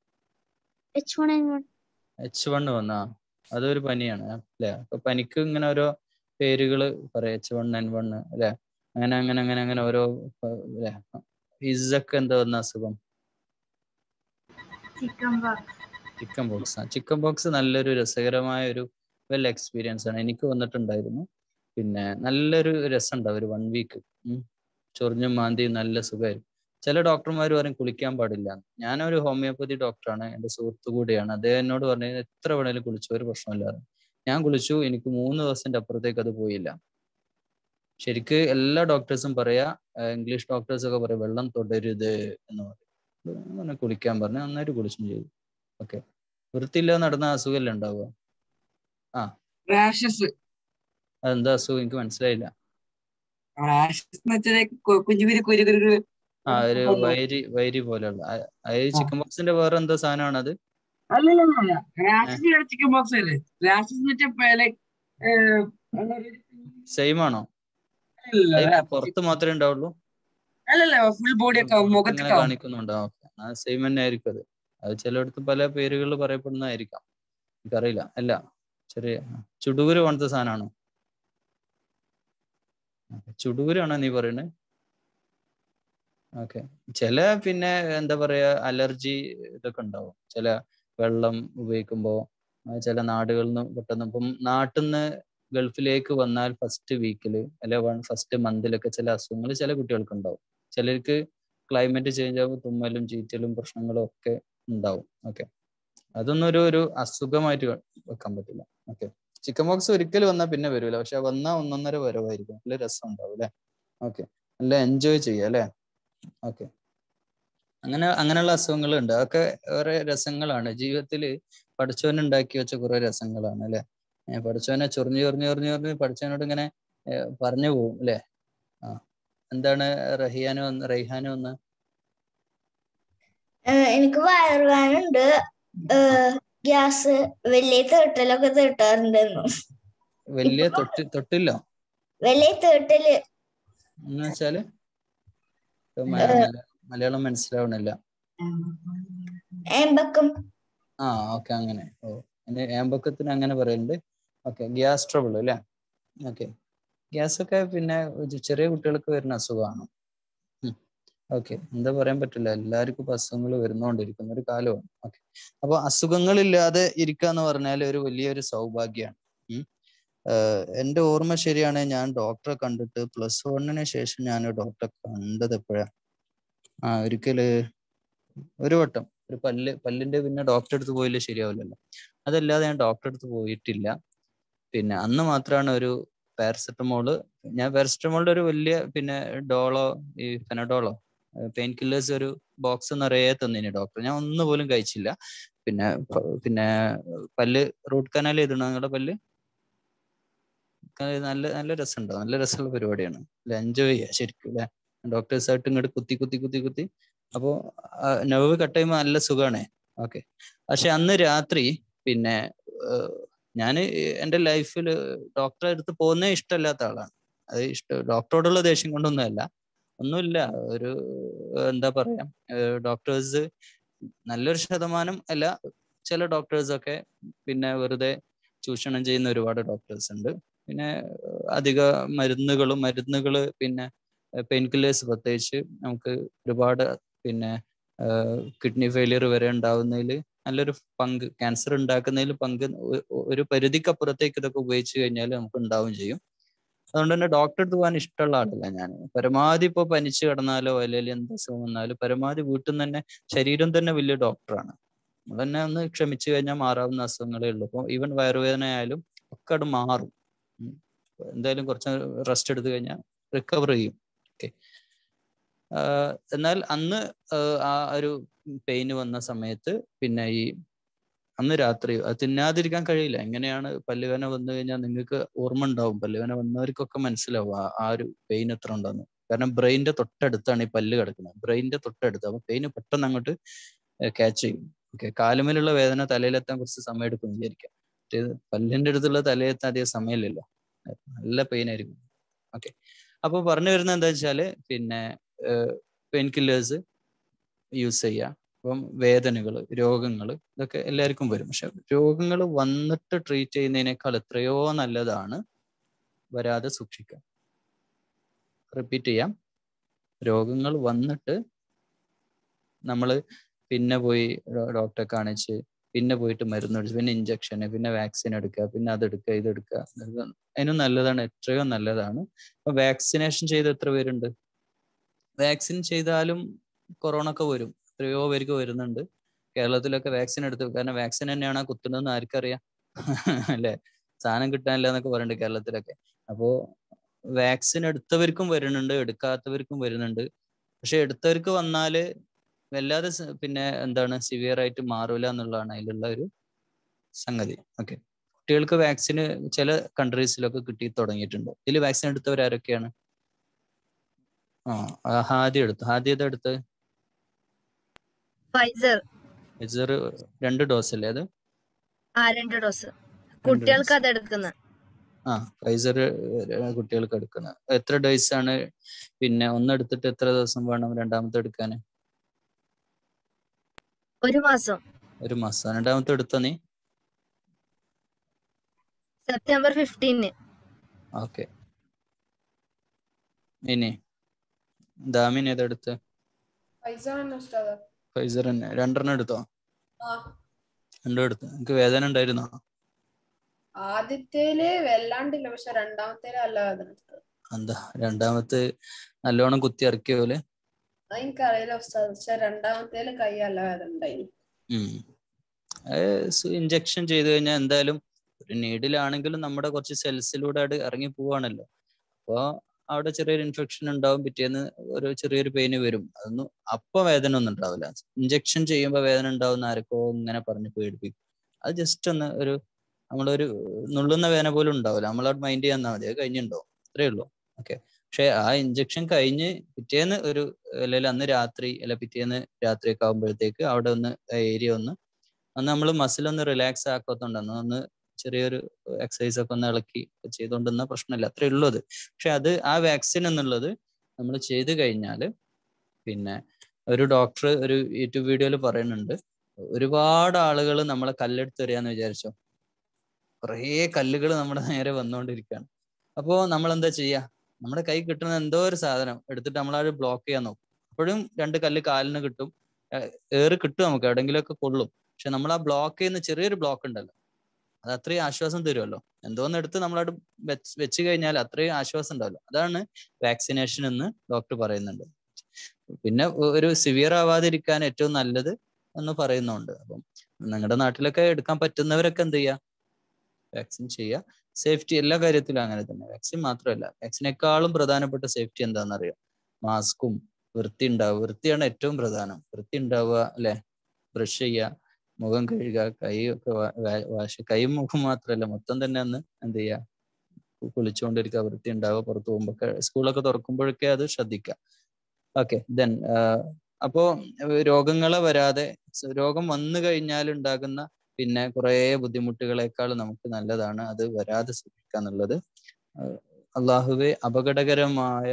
H1N1. എച്ച് വൺ വന്ന അതൊരു പനിയാണ് അല്ലേ അപ്പൊ പനിക്ക് ഇങ്ങനെ ഓരോ പേരുകൾ പറയാം എച്ച് വൺ എൻ വൺ അല്ലെ അങ്ങനെ അങ്ങനെ അങ്ങനെ അങ്ങനെ ഓരോ അല്ലെ ഇസക്ക് എന്താ വന്ന അസുഖം ചിക്കൻ പോക്സ് ചിക്കൻ ബോക്സ് ആ ചിക്കൻ ബോക്സ് നല്ലൊരു രസകരമായ ഒരു വെൽ എക്സ്പീരിയൻസ് ആണ് എനിക്ക് വന്നിട്ടുണ്ടായിരുന്നു പിന്നെ നല്ലൊരു രസമുണ്ടാവും ഒരു വൺ വീക്ക് ചൊറിഞ്ഞും മാന്തിയും നല്ല സുഖമായിരുന്നു ചില ഡോക്ടർമാർ പറയും കുളിക്കാൻ പാടില്ല എന്ന്. ഞാനൊരു ഹോമിയോപ്പതി ഡോക്ടറാണ് എൻ്റെ സുഹൃത്തു കൂടിയാണ് അദ്ദേഹം എന്നോട് പറഞ്ഞു എത്ര വേണേലും കുളിച്ചു ഒരു പ്രശ്നമില്ലാതെ ഞാൻ കുളിച്ചു എനിക്ക് മൂന്ന് ദിവസത്തിന്റെ അപ്പുറത്തേക്ക് അത് പോയില്ല ശരിക്ക് എല്ലാ ഡോക്ടേഴ്സും പറയാ ഏഹ് ഇംഗ്ലീഷ് ഡോക്ടേഴ്സ് ഒക്കെ പറയും വെള്ളം തൊടരുത് എന്ന് പറയും അങ്ങനെ കുളിക്കാൻ പറഞ്ഞു നന്നായിട്ട് കുളിച്ചും ചെയ്തു ഓക്കെ വൃത്തിയില്ലാതെ നടന്ന അസുഖമല്ലേ ഉണ്ടാവുക ആ റാഷസ് അതെന്താ അസുഖം എനിക്ക് മനസ്സിലായില്ല റാഷസ് എന്ന് വെച്ചാൽ കുഞ്ഞു കുഞ്ഞു കുരു കുരു കുരു ആ ഒരു വൈരി വൈരി പോലെയുള്ള ആ- അതായത് ചിക്കൻ ബോക്സിന്റെ വേറെ എന്തോ സാധനമാണ് അത് അല്ലല്ല റാഷസ് ചിക്കൻ ബോക്സ് അല്ലേ റാഷസ് എന്ന് വെച്ചാൽ ലൈക് സെയിം ആണോ അല്ലല്ല Same പുറത്ത് മാത്രമേ ഉണ്ടാവുള്ളൂ അല്ലല്ല ഫുൾ ബോഡി ഒക്കെ ആവും ഇങ്ങനെ മുഖത്തൊക്കെ ആവും കാണിക്കുന്നുണ്ടോ ഓക്കെ ആ സെയിം തന്നെ ആയിരിക്കും അത് അത് ചിലയിടത്ത് പല പേരുകളിൽ പറയപ്പെടുന്നതായിരിക്കാം എനിക്കറിയില്ല അല്ല ചെറിയ ചുടുകുരു പോലത്തെ സാധനമാണോ ചുടുകുരാണോ നീ പറയുന്നത് ഓക്കെ ചില പിന്നെ എന്താ പറയാ അലർജി ഇതൊക്കെ ഉണ്ടാവും ചില വെള്ളം ഉപയോഗിക്കുമ്പോൾ ചില നാടുകളിൽ നിന്ന് പെട്ടെന്ന് ഇപ്പം നാട്ടിൽ നിന്ന് ഗൾഫിലേക്ക് വന്നാൽ ഫസ്റ്റ് വീക്കില് അല്ലെ ഫസ്റ്റ് മന്തിലൊക്കെ ചില അസുഖങ്ങൾ ചില കുട്ടികൾക്ക് ഉണ്ടാവും ചിലർക്ക് ക്ലൈമറ്റ് ചേഞ്ച് ആകുമ്പോൾ തുമ്മലും ചീറ്റലും പ്രശ്നങ്ങളും ഒക്കെ ഉണ്ടാവും ഓക്കെ അതൊന്നും ഒരു ഒരു അസുഖമായിട്ട് ക- വെക്കാൻ പറ്റില്ല ഓക്കെ ചിക്കൻ ബോക്സ് ഒരിക്കൽ വന്നാൽ പിന്നെ വരൂല പക്ഷെ വന്നാൽ ഒന്നൊന്നര വരവായിരിക്കും നല്ല രസം ഉണ്ടാവും അല്ലെ ഓക്കെ നല്ല എൻജോയ് ചെയ്യാം അല്ലെ ഓക്കെ അങ്ങനെ അങ്ങനെയുള്ള അസുഖങ്ങളുണ്ട് അതൊക്കെ വേറെ രസങ്ങളാണ് ജീവിതത്തിൽ പഠിച്ചവൻ ഉണ്ടാക്കി വെച്ച കുറെ രസങ്ങളാണ് അല്ലെ പഠിച്ചവനെ ചൊറിഞ്ഞ് ചൊറിഞ്ഞ് ചൊറിഞ്ഞ് ചൊറിഞ്ഞ് പഠിച്ചവനോട് ഇങ്ങനെ ഏർ പറഞ്ഞു പോകും അല്ലെ ആ എന്താണ് റഹിയാന് വന്ന് റൈഹാന് വന്ന് ഏഹ് എനിക്ക് വയറുവേനുണ്ട് ഗ്യാസ് വലിയ തീട്ടലൊക്കെ തീട്ടാറുണ്ടെന്നു വലിയ തൊട്ടി തൊട്ടില്ലോ വലിയ തീട്ടല് എന്ന് വെച്ചാല് ഇപ്പൊ മ- മല- മലയാളം മനസ്സിലാവണില്ല ഏമ്പക്കം ആ ഓക്കെ അങ്ങനെ ഓ എന്റെ ഏമ്പക്കത്തിന് അങ്ങനെ പറയുന്നുണ്ട് ഓക്കെ ഗ്യാസ് ട്രബിൾ അല്ലേ ഓക്കെ ഗ്യാസ് ഒക്കെ പിന്നെ ഒരു ചെറിയ കുട്ടികൾക്ക് വരുന്ന അസുഖമാണ് ഓക്കെ എന്താ പറയാൻ പറ്റില്ല എല്ലാവർക്കും ഇപ്പൊ അസുഖങ്ങൾ വരുന്നോണ്ടിരിക്കുന്ന ഒരു കാലമാണ് ഓക്കെ അപ്പൊ അസുഖങ്ങളില്ലാതെ ഇരിക്കുക എന്ന് പറഞ്ഞാൽ ഒരു വലിയൊരു സൗഭാഗ്യമാണ് ഉം. ആഹ് എന്റെ ഓർമ്മ ശരിയാണ് ഞാൻ ഡോക്ടറെ കണ്ടിട്ട് പ്ലസ് വണ്ണിന് ശേഷം ഞാൻ ഡോക്ടറെ കണ്ടത് എപ്പോഴാ ആ ഒരിക്കല് ഒരു വട്ടം ഒരു പല്ല് പല്ലിന്റെ പിന്നെ ഡോക്ടറെ അടുത്ത് പോയില്ല ശരിയാവില്ലല്ലോ അതല്ലാതെ ഞാൻ ഡോക്ടറെ അടുത്ത് പോയിട്ടില്ല പിന്നെ അന്ന് മാത്രമാണ് ഒരു പാരസെറ്റമോള് ഞാൻ പാരസെറ്റമോളിന്റെ ഒരു വലിയ പിന്നെ ഡോളോ ഈ ഫെനഡോളോ പെയിൻ കില്ലേഴ്സ് ഒരു ബോക്സ് നിറയെ തന്നിനി ഡോക്ടർ ഞാൻ ഒന്നും പോലും കഴിച്ചില്ല പിന്നെ പ- പിന്നെ പല്ല് റൂട്ട് കനാൽ ചെയ്തിണോ നിങ്ങളുടെ പല്ല് ക- നല്ല നല്ല രസമുണ്ടോ നല്ല രസമുള്ള പരിപാടിയാണ് എൻജോയ് ചെയ്യുക ശരിക്കും അല്ലെ ഡോക്ടേഴ്സ് ആയിട്ട് ഇങ്ങോട്ട് കുത്തി കുത്തി കുത്തി കുത്തി അപ്പോ നെർവ് കട്ട് ചെയ്യുമ്പോൾ നല്ല സുഖമാണ് ഓക്കെ പക്ഷെ അന്ന് രാത്രി പിന്നെ ഞാൻ എൻ്റെ ലൈഫിൽ ഡോക്ടറെ അടുത്ത് പോകുന്നേ ഇഷ്ടമല്ലാത്ത ആളാണ് അത് ഇഷ്ടം ഡോക്ടറോടുള്ള ദേഷ്യം കൊണ്ടൊന്നുമല്ല ഒന്നുമില്ല ഒരു ഏഹ്, എന്താ പറയാ ഡോക്ടേഴ്സ് നല്ലൊരു ശതമാനം അല്ല ചില ഡോക്ടേഴ്സ് ഒക്കെ പിന്നെ വെറുതെ ചൂഷണം ചെയ്യുന്ന ഒരുപാട് ഡോക്ടേഴ്സ് ഉണ്ട് പിന്നെ ഏഹ്, അധിക മരുന്നുകളും മരുന്നുകൾ പിന്നെ പെയിൻ കില്ലേഴ്സ് പ്രത്യേകിച്ച് നമുക്ക് ഒരുപാട് പിന്നെ കിഡ്നി ഫെയിലിയർ വരെ ഉണ്ടാവുന്നതിൽ നല്ലൊരു പങ്ക് ക്യാൻസർ ഉണ്ടാക്കുന്നതിൽ പങ്ക് ഒ- ഒ- ഒരു പരിധിക്കപ്പുറത്തേക്ക് ഇതൊക്കെ ഉപയോഗിച്ച് കഴിഞ്ഞാൽ നമുക്ക് ഉണ്ടാവും ചെയ്യും അതുകൊണ്ട് തന്നെ ഡോക്ടറെ അടുത്ത് പോകാൻ ഇഷ്ടമുള്ള ആളല്ല ഞാൻ പരമാവധി ഇപ്പോൾ പനിച്ചു കിടന്നാലോ അല്ലെങ്കിൽ എന്ത് അസുഖം വന്നാലോ പരമാവധി വീട്ടിൽ നിന്ന് തന്നെ ശരീരം തന്നെ വലിയ ഡോക്ടറാണ് നമ്മൾ തന്നെ ഒന്ന് ക്ഷമിച്ചു കഴിഞ്ഞാൽ മാറാവുന്ന അസുഖങ്ങളേ ഉള്ളൂ ഇപ്പോൾ ഈവൻ വയറുവേദന ആയാലും ഒക്കെ അത് മാറും ഉം. എന്തായാലും കുറച്ച് റെസ്റ്റ് എടുത്തു കഴിഞ്ഞാൽ റിക്കവർ ചെയ്യും ഓക്കെ എന്നാൽ അന്ന് ആഹ് ആ ഒരു പെയിന് വന്ന സമയത്ത് പിന്നെ ഈ അന്ന് രാത്രി അത് തിന്നാതിരിക്കാൻ കഴിയില്ല എങ്ങനെയാണ് പല്ലുവേന വന്നു കഴിഞ്ഞാൽ നിങ്ങൾക്ക് ഓർമ്മ ഉണ്ടാവും പല്ലുവേന വന്നവർക്കൊക്കെ മനസ്സിലാവും ആ ആ ഒരു പെയിൻ എത്ര ഉണ്ടെന്ന് കാരണം ബ്രെയിനിന്റെ തൊട്ടടുത്താണ് ഈ പല്ല് കിടക്കുന്നത് ബ്രെയിനിന്റെ തൊട്ടടുത്ത് അപ്പൊ പെയിന് പെട്ടെന്ന് അങ്ങോട്ട് ക്യാച്ച് ചെയ്യും ഓക്കെ കാലുമേലുള്ള വേദന തലയിലെത്താൻ കുറച്ച് സമയം എടുക്കും വിചാരിക്കാം മറ്റേത് പല്ലിന്റെ അടുത്തുള്ള തലയിലെത്താൻ അധികം സമയമില്ലല്ലോ നല്ല പെയിൻ ആയിരിക്കും ഓക്കെ അപ്പോൾ പറഞ്ഞു വരുന്നത് എന്താ വെച്ചാല് പിന്നെ പെയിൻ കില്ലേഴ്സ് യൂസ് ചെയ്യുക അപ്പം വേദനകൾ രോഗങ്ങൾ ഇതൊക്കെ എല്ലാവർക്കും വരും പക്ഷെ രോഗങ്ങൾ വന്നിട്ട് ട്രീറ്റ് ചെയ്യുന്നതിനേക്കാൾ എത്രയോ നല്ലതാണ് വരാതെ സൂക്ഷിക്കുക റിപ്പീറ്റ് ചെയ്യാം രോഗങ്ങൾ വന്നിട്ട് നമ്മൾ പിന്നെ പോയി ഡോക്ടറെ കാണിച്ച് പിന്നെ പോയിട്ട് മരുന്ന് അടിച്ച് പിന്നെ ഇഞ്ചക്ഷന് പിന്നെ വാക്സിൻ എടുക്കുക പിന്നെ അതെടുക്കുക ഇതെടുക്കുക അതിനും നല്ലതാണ് എത്രയോ നല്ലതാണ് അപ്പൊ വാക്സിനേഷൻ ചെയ്ത് എത്ര പേരുണ്ട് വാക്സിൻ ചെയ്താലും കൊറോണ ഒക്കെ വരും എത്രയോ പേർക്ക് വരുന്നുണ്ട് കേരളത്തിലൊക്കെ വാക്സിൻ എടുത്തു കാരണം വാക്സിൻ തന്നെയാണ് കുത്തുന്നതെന്ന് ആർക്കറിയാം അല്ലെ സാധനം കിട്ടാനില്ല എന്നൊക്കെ പറയുന്നുണ്ട് കേരളത്തിലൊക്കെ അപ്പോ വാക്സിൻ എടുത്തവർക്കും വരുന്നുണ്ട് എടുക്കാത്തവർക്കും വരുന്നുണ്ട് പക്ഷെ എടുത്തവർക്ക് വന്നാല് വല്ലാതെ പിന്നെ എന്താണ് സിവിയർ ആയിട്ട് മാറൂല എന്നുള്ളതാണ് അതിലുള്ള ഒരു സംഗതി ഓക്കെ കുട്ടികൾക്ക് വാക്സിന് ചില കൺട്രീസിലൊക്കെ കിട്ടി തുടങ്ങിയിട്ടുണ്ട് ഇതിൽ വാക്സിൻ എടുത്തവർ ആരൊക്കെയാണ് ആ ഹാദ്യ എടുത്തു ഹാദ്യ ഏതാ എടുത്ത് ഫൈസർ ഫൈസർ രണ്ട് ഡോസ് അല്ലേ അത് ആ രണ്ട് ഡോസ് കുട്ടികൾക്ക് അത് എടുക്കുന്നത് ആ ഫൈസർ കുട്ടികൾക്ക് എടുക്കുന്നത് എത്ര ഡോസ് ആണ് പിന്നെ ഒന്നെടുത്തിട്ട് എത്ര ദിവസം വേണം രണ്ടാമത്തെ എടുക്കാൻ ഒരു മാസം ഒരു മാസം രണ്ടാമത്തെ എടുത്തോ നീ സെപ്റ്റംബർ ഫിഫ്റ്റീന് ഓക്കെ ഇനി ദാമിൻ ഏതെടുത്ത് ഫൈസർ തന്നെ രണ്ടെണ്ണം എടുത്തോ രണ്ടും എടുത്തു നിനക്ക് വേദന ഉണ്ടായിരുന്നോ ആദ്യത്തേല് വല്ലാണ്ടില്ല പക്ഷെ രണ്ടാമത്തേല് നല്ല വേദന എടുത്തത് എന്താ രണ്ടാമത്തെ നല്ലോണം കുത്തി ഇറക്കിയ പോലെ എനിക്കറിയില്ല ഉസ്താദ് പക്ഷെ രണ്ടാമത്തേല് കൈ നല്ല വേദന ഉണ്ടായി ഇഞ്ചക്ഷൻ ചെയ്തു കഴിഞ്ഞാൽ എന്തായാലും ഒരു നീഡിലാണെങ്കിലും നമ്മുടെ കുറച്ച് സെൽസിലൂടെ അവിടെ ഇറങ്ങി പോവാണല്ലോ അപ്പോൾ അവിടെ ചെറിയൊരു ഇൻഫെക്ഷൻ ഉണ്ടാവും പിറ്റേന്ന് ഒരു ചെറിയൊരു പെയിന് വരും അതൊന്നും അപ്പൊ വേദന ഒന്നും ഉണ്ടാവില്ല ഇഞ്ചക്ഷൻ ചെയ്യുമ്പോൾ വേദന ഉണ്ടാവുന്ന ആർക്കോ ഇങ്ങനെ പറഞ്ഞ് പേടിപ്പിക്കും അത് ജസ്റ്റ് ഒന്ന് ഒരു നമ്മളൊരു നുള്ളുന്ന വേദന പോലും ഉണ്ടാവില്ല നമ്മളവിടെ മൈൻഡ് ചെയ്യാൻ മതി അത് കഴിഞ്ഞിട്ടുണ്ടാവും അത്രേ ഉള്ളൂ ഓക്കെ പക്ഷെ ആ ഇഞ്ചക്ഷൻ കഴിഞ്ഞ് പിറ്റേന്ന് ഒരു അല്ലെങ്കിൽ അന്ന് രാത്രി അല്ല പിറ്റേന്ന് രാത്രി ഒക്കെ ആകുമ്പോഴത്തേക്ക് അവിടെ ഒന്ന് ഏരിയ ഒന്ന് അന്ന് നമ്മൾ മസിൽ ഒന്ന് റിലാക്സ് ആക്കത്തുണ്ടെന്ന് ഒന്ന് ചെറിയൊരു എക്സസൈസ് ഒക്കെ ഒന്ന് ഇളക്കി ചെയ്തുകൊണ്ടിരുന്ന പ്രശ്നമില്ല അത്രേ ഉള്ളൂ അത് പക്ഷെ അത് ആ വാക്സിൻ എന്നുള്ളത് നമ്മൾ ചെയ്തു കഴിഞ്ഞാൽ പിന്നെ ഒരു ഡോക്ടർ ഒരു യൂട്യൂബ് വീഡിയോയിൽ പറയുന്നുണ്ട് ഒരുപാട് ആളുകൾ നമ്മളെ കല്ലെടുത്ത് എറിയാന്ന് വിചാരിച്ചോ കുറേ കല്ലുകൾ നമ്മുടെ നേരെ വന്നുകൊണ്ടിരിക്കുകയാണ് അപ്പോൾ നമ്മൾ എന്താ ചെയ്യുക നമ്മുടെ കൈ കിട്ടുന്ന എന്തോ ഒരു സാധനം എടുത്തിട്ട് നമ്മളത് ബ്ലോക്ക് ചെയ്യാൻ നോക്കും അപ്പോഴും രണ്ട് കല്ല് കാലിന് കിട്ടും ഏറ് കിട്ടും നമുക്ക് എവിടെങ്കിലുമൊക്കെ കൊള്ളും പക്ഷെ നമ്മൾ ആ ബ്ലോക്ക് ചെയ്യുന്ന ചെറിയൊരു ബ്ലോക്ക് ഉണ്ടല്ലോ അത് അത്രയും ആശ്വാസം തരുമല്ലോ എന്തോന്ന് എടുത്ത് നമ്മളവിടെ വെച്ച് കഴിഞ്ഞാൽ അത്രയും ആശ്വാസം ഉണ്ടാവല്ലോ അതാണ് വാക്സിനേഷൻ എന്ന് ഡോക്ടർ പറയുന്നുണ്ട് പിന്നെ ഒരു സിവിയർ ആവാതിരിക്കാൻ ഏറ്റവും നല്ലത് എന്ന് പറയുന്നുണ്ട് അപ്പം നിങ്ങളുടെ നാട്ടിലൊക്കെ എടുക്കാൻ പറ്റുന്നവരൊക്കെ എന്ത് ചെയ്യുക വാക്സിൻ ചെയ്യുക സേഫ്റ്റി എല്ലാ കാര്യത്തിലും അങ്ങനെ തന്നെ വാക്സിൻ മാത്രമല്ല വാക്സിനേക്കാളും പ്രധാനപ്പെട്ട സേഫ്റ്റി എന്താണെന്ന് അറിയാം മാസ്കും വൃത്തി ഉണ്ടാവുക വൃത്തിയാണ് ഏറ്റവും പ്രധാനം വൃത്തി ഉണ്ടാവുക അല്ലെ ബ്രഷ് ചെയ്യുക മുഖം കഴുകുക കൈ ഒക്കെ വാഷ് കൈയും മുഖം മാത്രമല്ല മൊത്തം തന്നെ ഒന്ന് എന്ത് ചെയ്യുക കുളിച്ചുകൊണ്ടിരിക്കുക വൃത്തി ഉണ്ടാവുക പുറത്ത് പോകുമ്പോൾ സ്കൂളൊക്കെ തുറക്കുമ്പോഴൊക്കെ അത് ശ്രദ്ധിക്കുക ഓക്കെ ദെൻ അപ്പോ രോഗങ്ങളെ വരാതെ രോഗം വന്നു കഴിഞ്ഞാൽ ഉണ്ടാകുന്ന പിന്നെ കുറേ ബുദ്ധിമുട്ടുകളെക്കാൾ നമുക്ക് നല്ലതാണ് അത് വരാതെ സൂക്ഷിക്കുക എന്നുള്ളത് അള്ളാഹുവെ അപകടകരമായ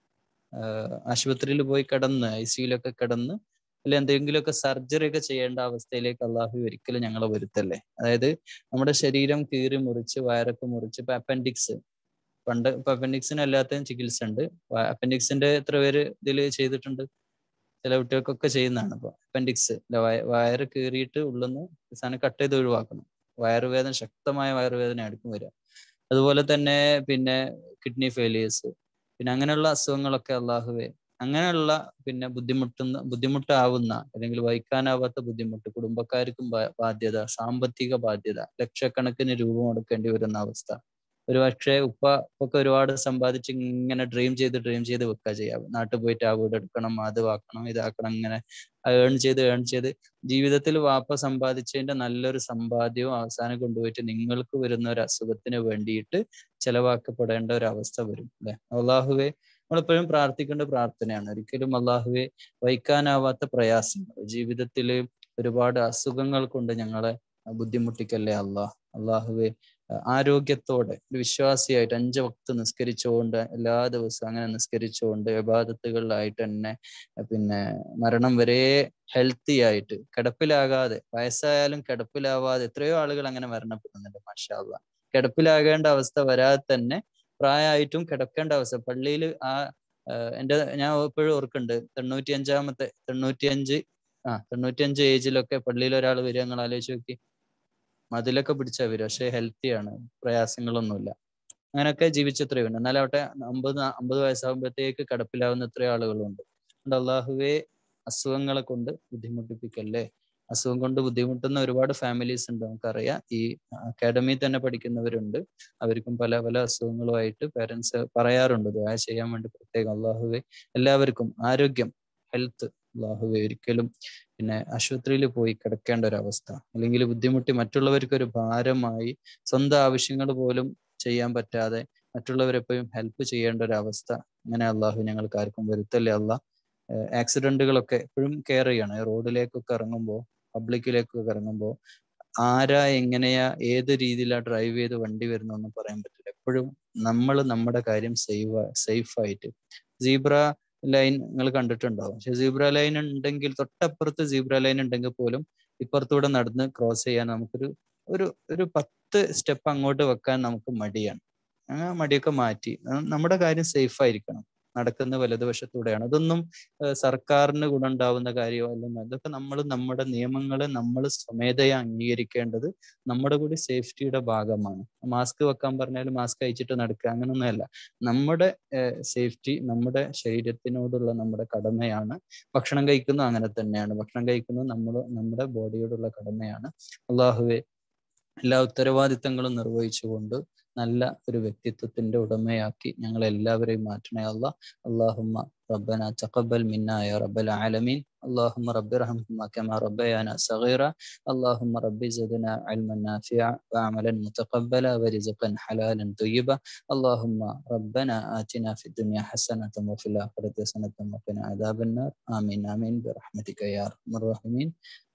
ആശുപത്രിയിൽ പോയി കിടന്ന് ഐ സിയിലൊക്കെ കിടന്ന് അല്ലെ എന്തെങ്കിലുമൊക്കെ സർജറി ഒക്കെ ചെയ്യേണ്ട അവസ്ഥയിലേക്ക് അള്ളാഹു ഒരിക്കലും ഞങ്ങളെ വരുത്തല്ലേ അതായത് നമ്മുടെ ശരീരം കീറി മുറിച്ച് വയറൊക്കെ മുറിച്ച് ഇപ്പൊ അപ്പൻഡിക്സ് പണ്ട് ഇപ്പൊ അപ്പൻഡിക്സിന് എല്ലാത്തിനും ചികിത്സ ഉണ്ട് അപ്പൻഡിക്സിന്റെ എത്ര പേര് ഇതിൽ ചെയ്തിട്ടുണ്ട് ചില കുട്ടികൾക്കൊക്കെ ചെയ്യുന്നതാണ് അപ്പൊ അപ്പൻഡിക്സ് വയറ് കീറിയിട്ട് ഉള്ളുന്ന് സാധനം കട്ട് ചെയ്ത് ഒഴിവാക്കണം വയറുവേദന ശക്തമായ വയറുവേദന ആയിരിക്കും വരിക അതുപോലെ തന്നെ പിന്നെ കിഡ്നി ഫെയിലിയേഴ്സ് പിന്നെ അങ്ങനെയുള്ള അസുഖങ്ങളൊക്കെ അള്ളാഹുവേ അങ്ങനെയുള്ള പിന്നെ ബുദ്ധിമുട്ടുന്ന ബുദ്ധിമുട്ടാവുന്ന അല്ലെങ്കിൽ വഹിക്കാനാവാത്ത ബുദ്ധിമുട്ട് കുടുംബക്കാർക്കും ബാധ്യത സാമ്പത്തിക ബാധ്യത ലക്ഷക്കണക്കിന് രൂപ മുടക്കേണ്ടി വരുന്ന അവസ്ഥ ഒരു പക്ഷേ ഉപ്പ ഒക്കെ ഒരുപാട് സമ്പാദിച്ച് ഇങ്ങനെ ഡ്രീം ചെയ്ത് ഡ്രീം ചെയ്ത് വെക്കുക ചെയ്യാം നാട്ടിൽ പോയിട്ട് ആ വീട് എടുക്കണം അത് ആക്കണം ഇതാക്കണം ഇങ്ങനെ ഏൺ ചെയ്ത് ഏൺ ചെയ്ത് ജീവിതത്തിൽ വാപ്പ സമ്പാദിച്ചതിന്റെ നല്ലൊരു സമ്പാദ്യവും അവസാനം കൊണ്ടുപോയിട്ട് നിങ്ങൾക്ക് വരുന്ന ഒരു അസുഖത്തിന് വേണ്ടിയിട്ട് ചെലവാക്കപ്പെടേണ്ട ഒരു അവസ്ഥ വരും അല്ലെ അള്ളാഹുവെ നമ്മളെപ്പോഴും പ്രാർത്ഥിക്കേണ്ട പ്രാർത്ഥനയാണ് ഒരിക്കലും അള്ളാഹുവെ വഹിക്കാനാവാത്ത പ്രയാസങ്ങൾ ജീവിതത്തിൽ ഒരുപാട് അസുഖങ്ങൾ കൊണ്ട് ഞങ്ങളെ ബുദ്ധിമുട്ടിക്കല്ലേ അള്ളാഹ് അള്ളാഹുവെ ആരോഗ്യത്തോടെ ഒരു വിശ്വാസിയായിട്ട് അഞ്ച് വക്ത് നിസ്കരിച്ചുകൊണ്ട് എല്ലാ ദിവസവും അങ്ങനെ നിസ്കരിച്ചുകൊണ്ട് വിവാദത്തുകളിലായിട്ട് തന്നെ പിന്നെ മരണം വരെ ഹെൽത്തി ആയിട്ട് കിടപ്പിലാകാതെ വയസ്സായാലും കിടപ്പിലാവാതെ എത്രയോ ആളുകൾ അങ്ങനെ മരണപ്പെടുന്നുണ്ട് മാഷാ അള്ളാഹ് കിടപ്പിലാകേണ്ട അവസ്ഥ വരാതെ തന്നെ പ്രായമായിട്ടും കിടക്കേണ്ട അവസ്ഥ പള്ളിയിൽ ആ എൻ്റെ ഞാൻ എപ്പോഴും ഓർക്കുന്നുണ്ട് തൊണ്ണൂറ്റി അഞ്ചാമത്തെ തൊണ്ണൂറ്റിയഞ്ച് ആ തൊണ്ണൂറ്റിയഞ്ച് ഏജിലൊക്കെ പള്ളിയിൽ ഒരാൾ വരിക നിങ്ങൾ ആലോചിച്ച് നോക്കി മതിലൊക്കെ പിടിച്ചാ വരും പക്ഷെ ഹെൽത്തി ആണ് പ്രയാസങ്ങളൊന്നുമില്ല അങ്ങനെയൊക്കെ ജീവിച്ചെത്രയുണ്ട് എന്നാലാവട്ടെ അമ്പത് അമ്പത് വയസ്സാകുമ്പോഴത്തേക്ക് കിടപ്പിലാവുന്ന എത്രയോ ആളുകളുണ്ട് അതുകൊണ്ട് അള്ളാഹുവെ അസുഖങ്ങളെ കൊണ്ട് ബുദ്ധിമുട്ടിപ്പിക്കല്ലേ അസുഖം കൊണ്ട് ബുദ്ധിമുട്ടുന്ന ഒരുപാട് ഫാമിലീസ് ഉണ്ട് നമുക്കറിയാം ഈ അക്കാഡമിയിൽ തന്നെ പഠിക്കുന്നവരുണ്ട് അവർക്കും പല പല അസുഖങ്ങളുമായിട്ട് പേരൻസ് പറയാറുണ്ട് ദുആ ചെയ്യാൻ വേണ്ടി പ്രത്യേകം അള്ളാഹുവെ എല്ലാവർക്കും ആരോഗ്യം ഹെൽത്ത് അള്ളാഹുവെ ഒരിക്കലും പിന്നെ ആശുപത്രിയിൽ പോയി കിടക്കേണ്ട ഒരു അവസ്ഥ അല്ലെങ്കിൽ ബുദ്ധിമുട്ടി മറ്റുള്ളവർക്ക് ഒരു ഭാരമായി സ്വന്തം ആവശ്യങ്ങൾ പോലും ചെയ്യാൻ പറ്റാതെ മറ്റുള്ളവരെപ്പോഴും ഹെൽപ്പ് ചെയ്യേണ്ട ഒരു അവസ്ഥ അങ്ങനെ അള്ളാഹു ഞങ്ങൾക്ക് ആർക്കും വരുത്തല്ലേ അള്ളാഹ് ആക്സിഡന്റുകളൊക്കെ എപ്പോഴും കെയർ ചെയ്യണം റോഡിലേക്കൊക്കെ ഇറങ്ങുമ്പോൾ പബ്ലിക്കിലേക്കൊക്കെ ഇറങ്ങുമ്പോൾ ആരാ എങ്ങനെയാ ഏത് രീതിയിലാ ഡ്രൈവ് ചെയ്ത് വണ്ടി വരുന്നൊന്നും പറയാൻ പറ്റില്ല എപ്പോഴും നമ്മൾ നമ്മുടെ കാര്യം സേവ് സേഫ് ആയിട്ട് സീബ്ര ലൈൻ നിങ്ങൾ കണ്ടിട്ടുണ്ടാവും പക്ഷെ സീബ്ര ലൈൻ ഉണ്ടെങ്കിൽ തൊട്ടപ്പുറത്ത് സീബ്ര ലൈൻ ഉണ്ടെങ്കിൽ പോലും ഇപ്പുറത്തൂടെ നടന്ന് ക്രോസ് ചെയ്യാൻ നമുക്കൊരു ഒരു ഒരു പത്ത് സ്റ്റെപ്പ് അങ്ങോട്ട് വെക്കാൻ നമുക്ക് മടിയാണ് ആ മടിയൊക്കെ മാറ്റി നമ്മുടെ കാര്യം സേഫ് ആയിരിക്കണം നടക്കുന്ന വലതുവശത്തൂടെയാണ് അതൊന്നും സർക്കാരിന് ഗുണമുണ്ടാവുന്ന കാര്യമോ അല്ലെന്ന് അതൊക്കെ നമ്മൾ നമ്മുടെ നിയമങ്ങളെ നമ്മൾ സ്വമേധയാ അംഗീകരിക്കേണ്ടത് നമ്മുടെ കൂടി സേഫ്റ്റിയുടെ ഭാഗമാണ് മാസ്ക് വെക്കാൻ പറഞ്ഞാൽ മാസ്ക് അയച്ചിട്ട് നടക്കുക അങ്ങനൊന്നുമല്ല നമ്മുടെ സേഫ്റ്റി നമ്മുടെ ശരീരത്തിനോടുള്ള നമ്മുടെ കടമയാണ് ഭക്ഷണം കഴിക്കുന്നത് അങ്ങനെ തന്നെയാണ് ഭക്ഷണം കഴിക്കുന്നത് നമ്മൾ നമ്മുടെ ബോഡിയോടുള്ള കടമയാണ് അള്ളാഹുവെ എല്ലാ ഉത്തരവാദിത്തങ്ങളും നിർവഹിച്ചുകൊണ്ട് നല്ല ഒരു വ്യക്തിത്വത്തിന്റെ ഉടമയാക്കി ഞങ്ങൾ എല്ലാവരെയും മാറ്റണേ അല്ല അള്ളാഹുമ്മ ربنا تقبل منا يا رب العالمين اللهم رب ارحمهما كما ربيانا صغيرا اللهم رب زدنا علما نافعا وعملا متقبلا ورزقا حلالا طيبا اللهم ربنا آتنا في الدنيا حسنة وفي الآخرة حسنة وقنا عذاب النار آمين آمين برحمتك يا أرحم الراحمين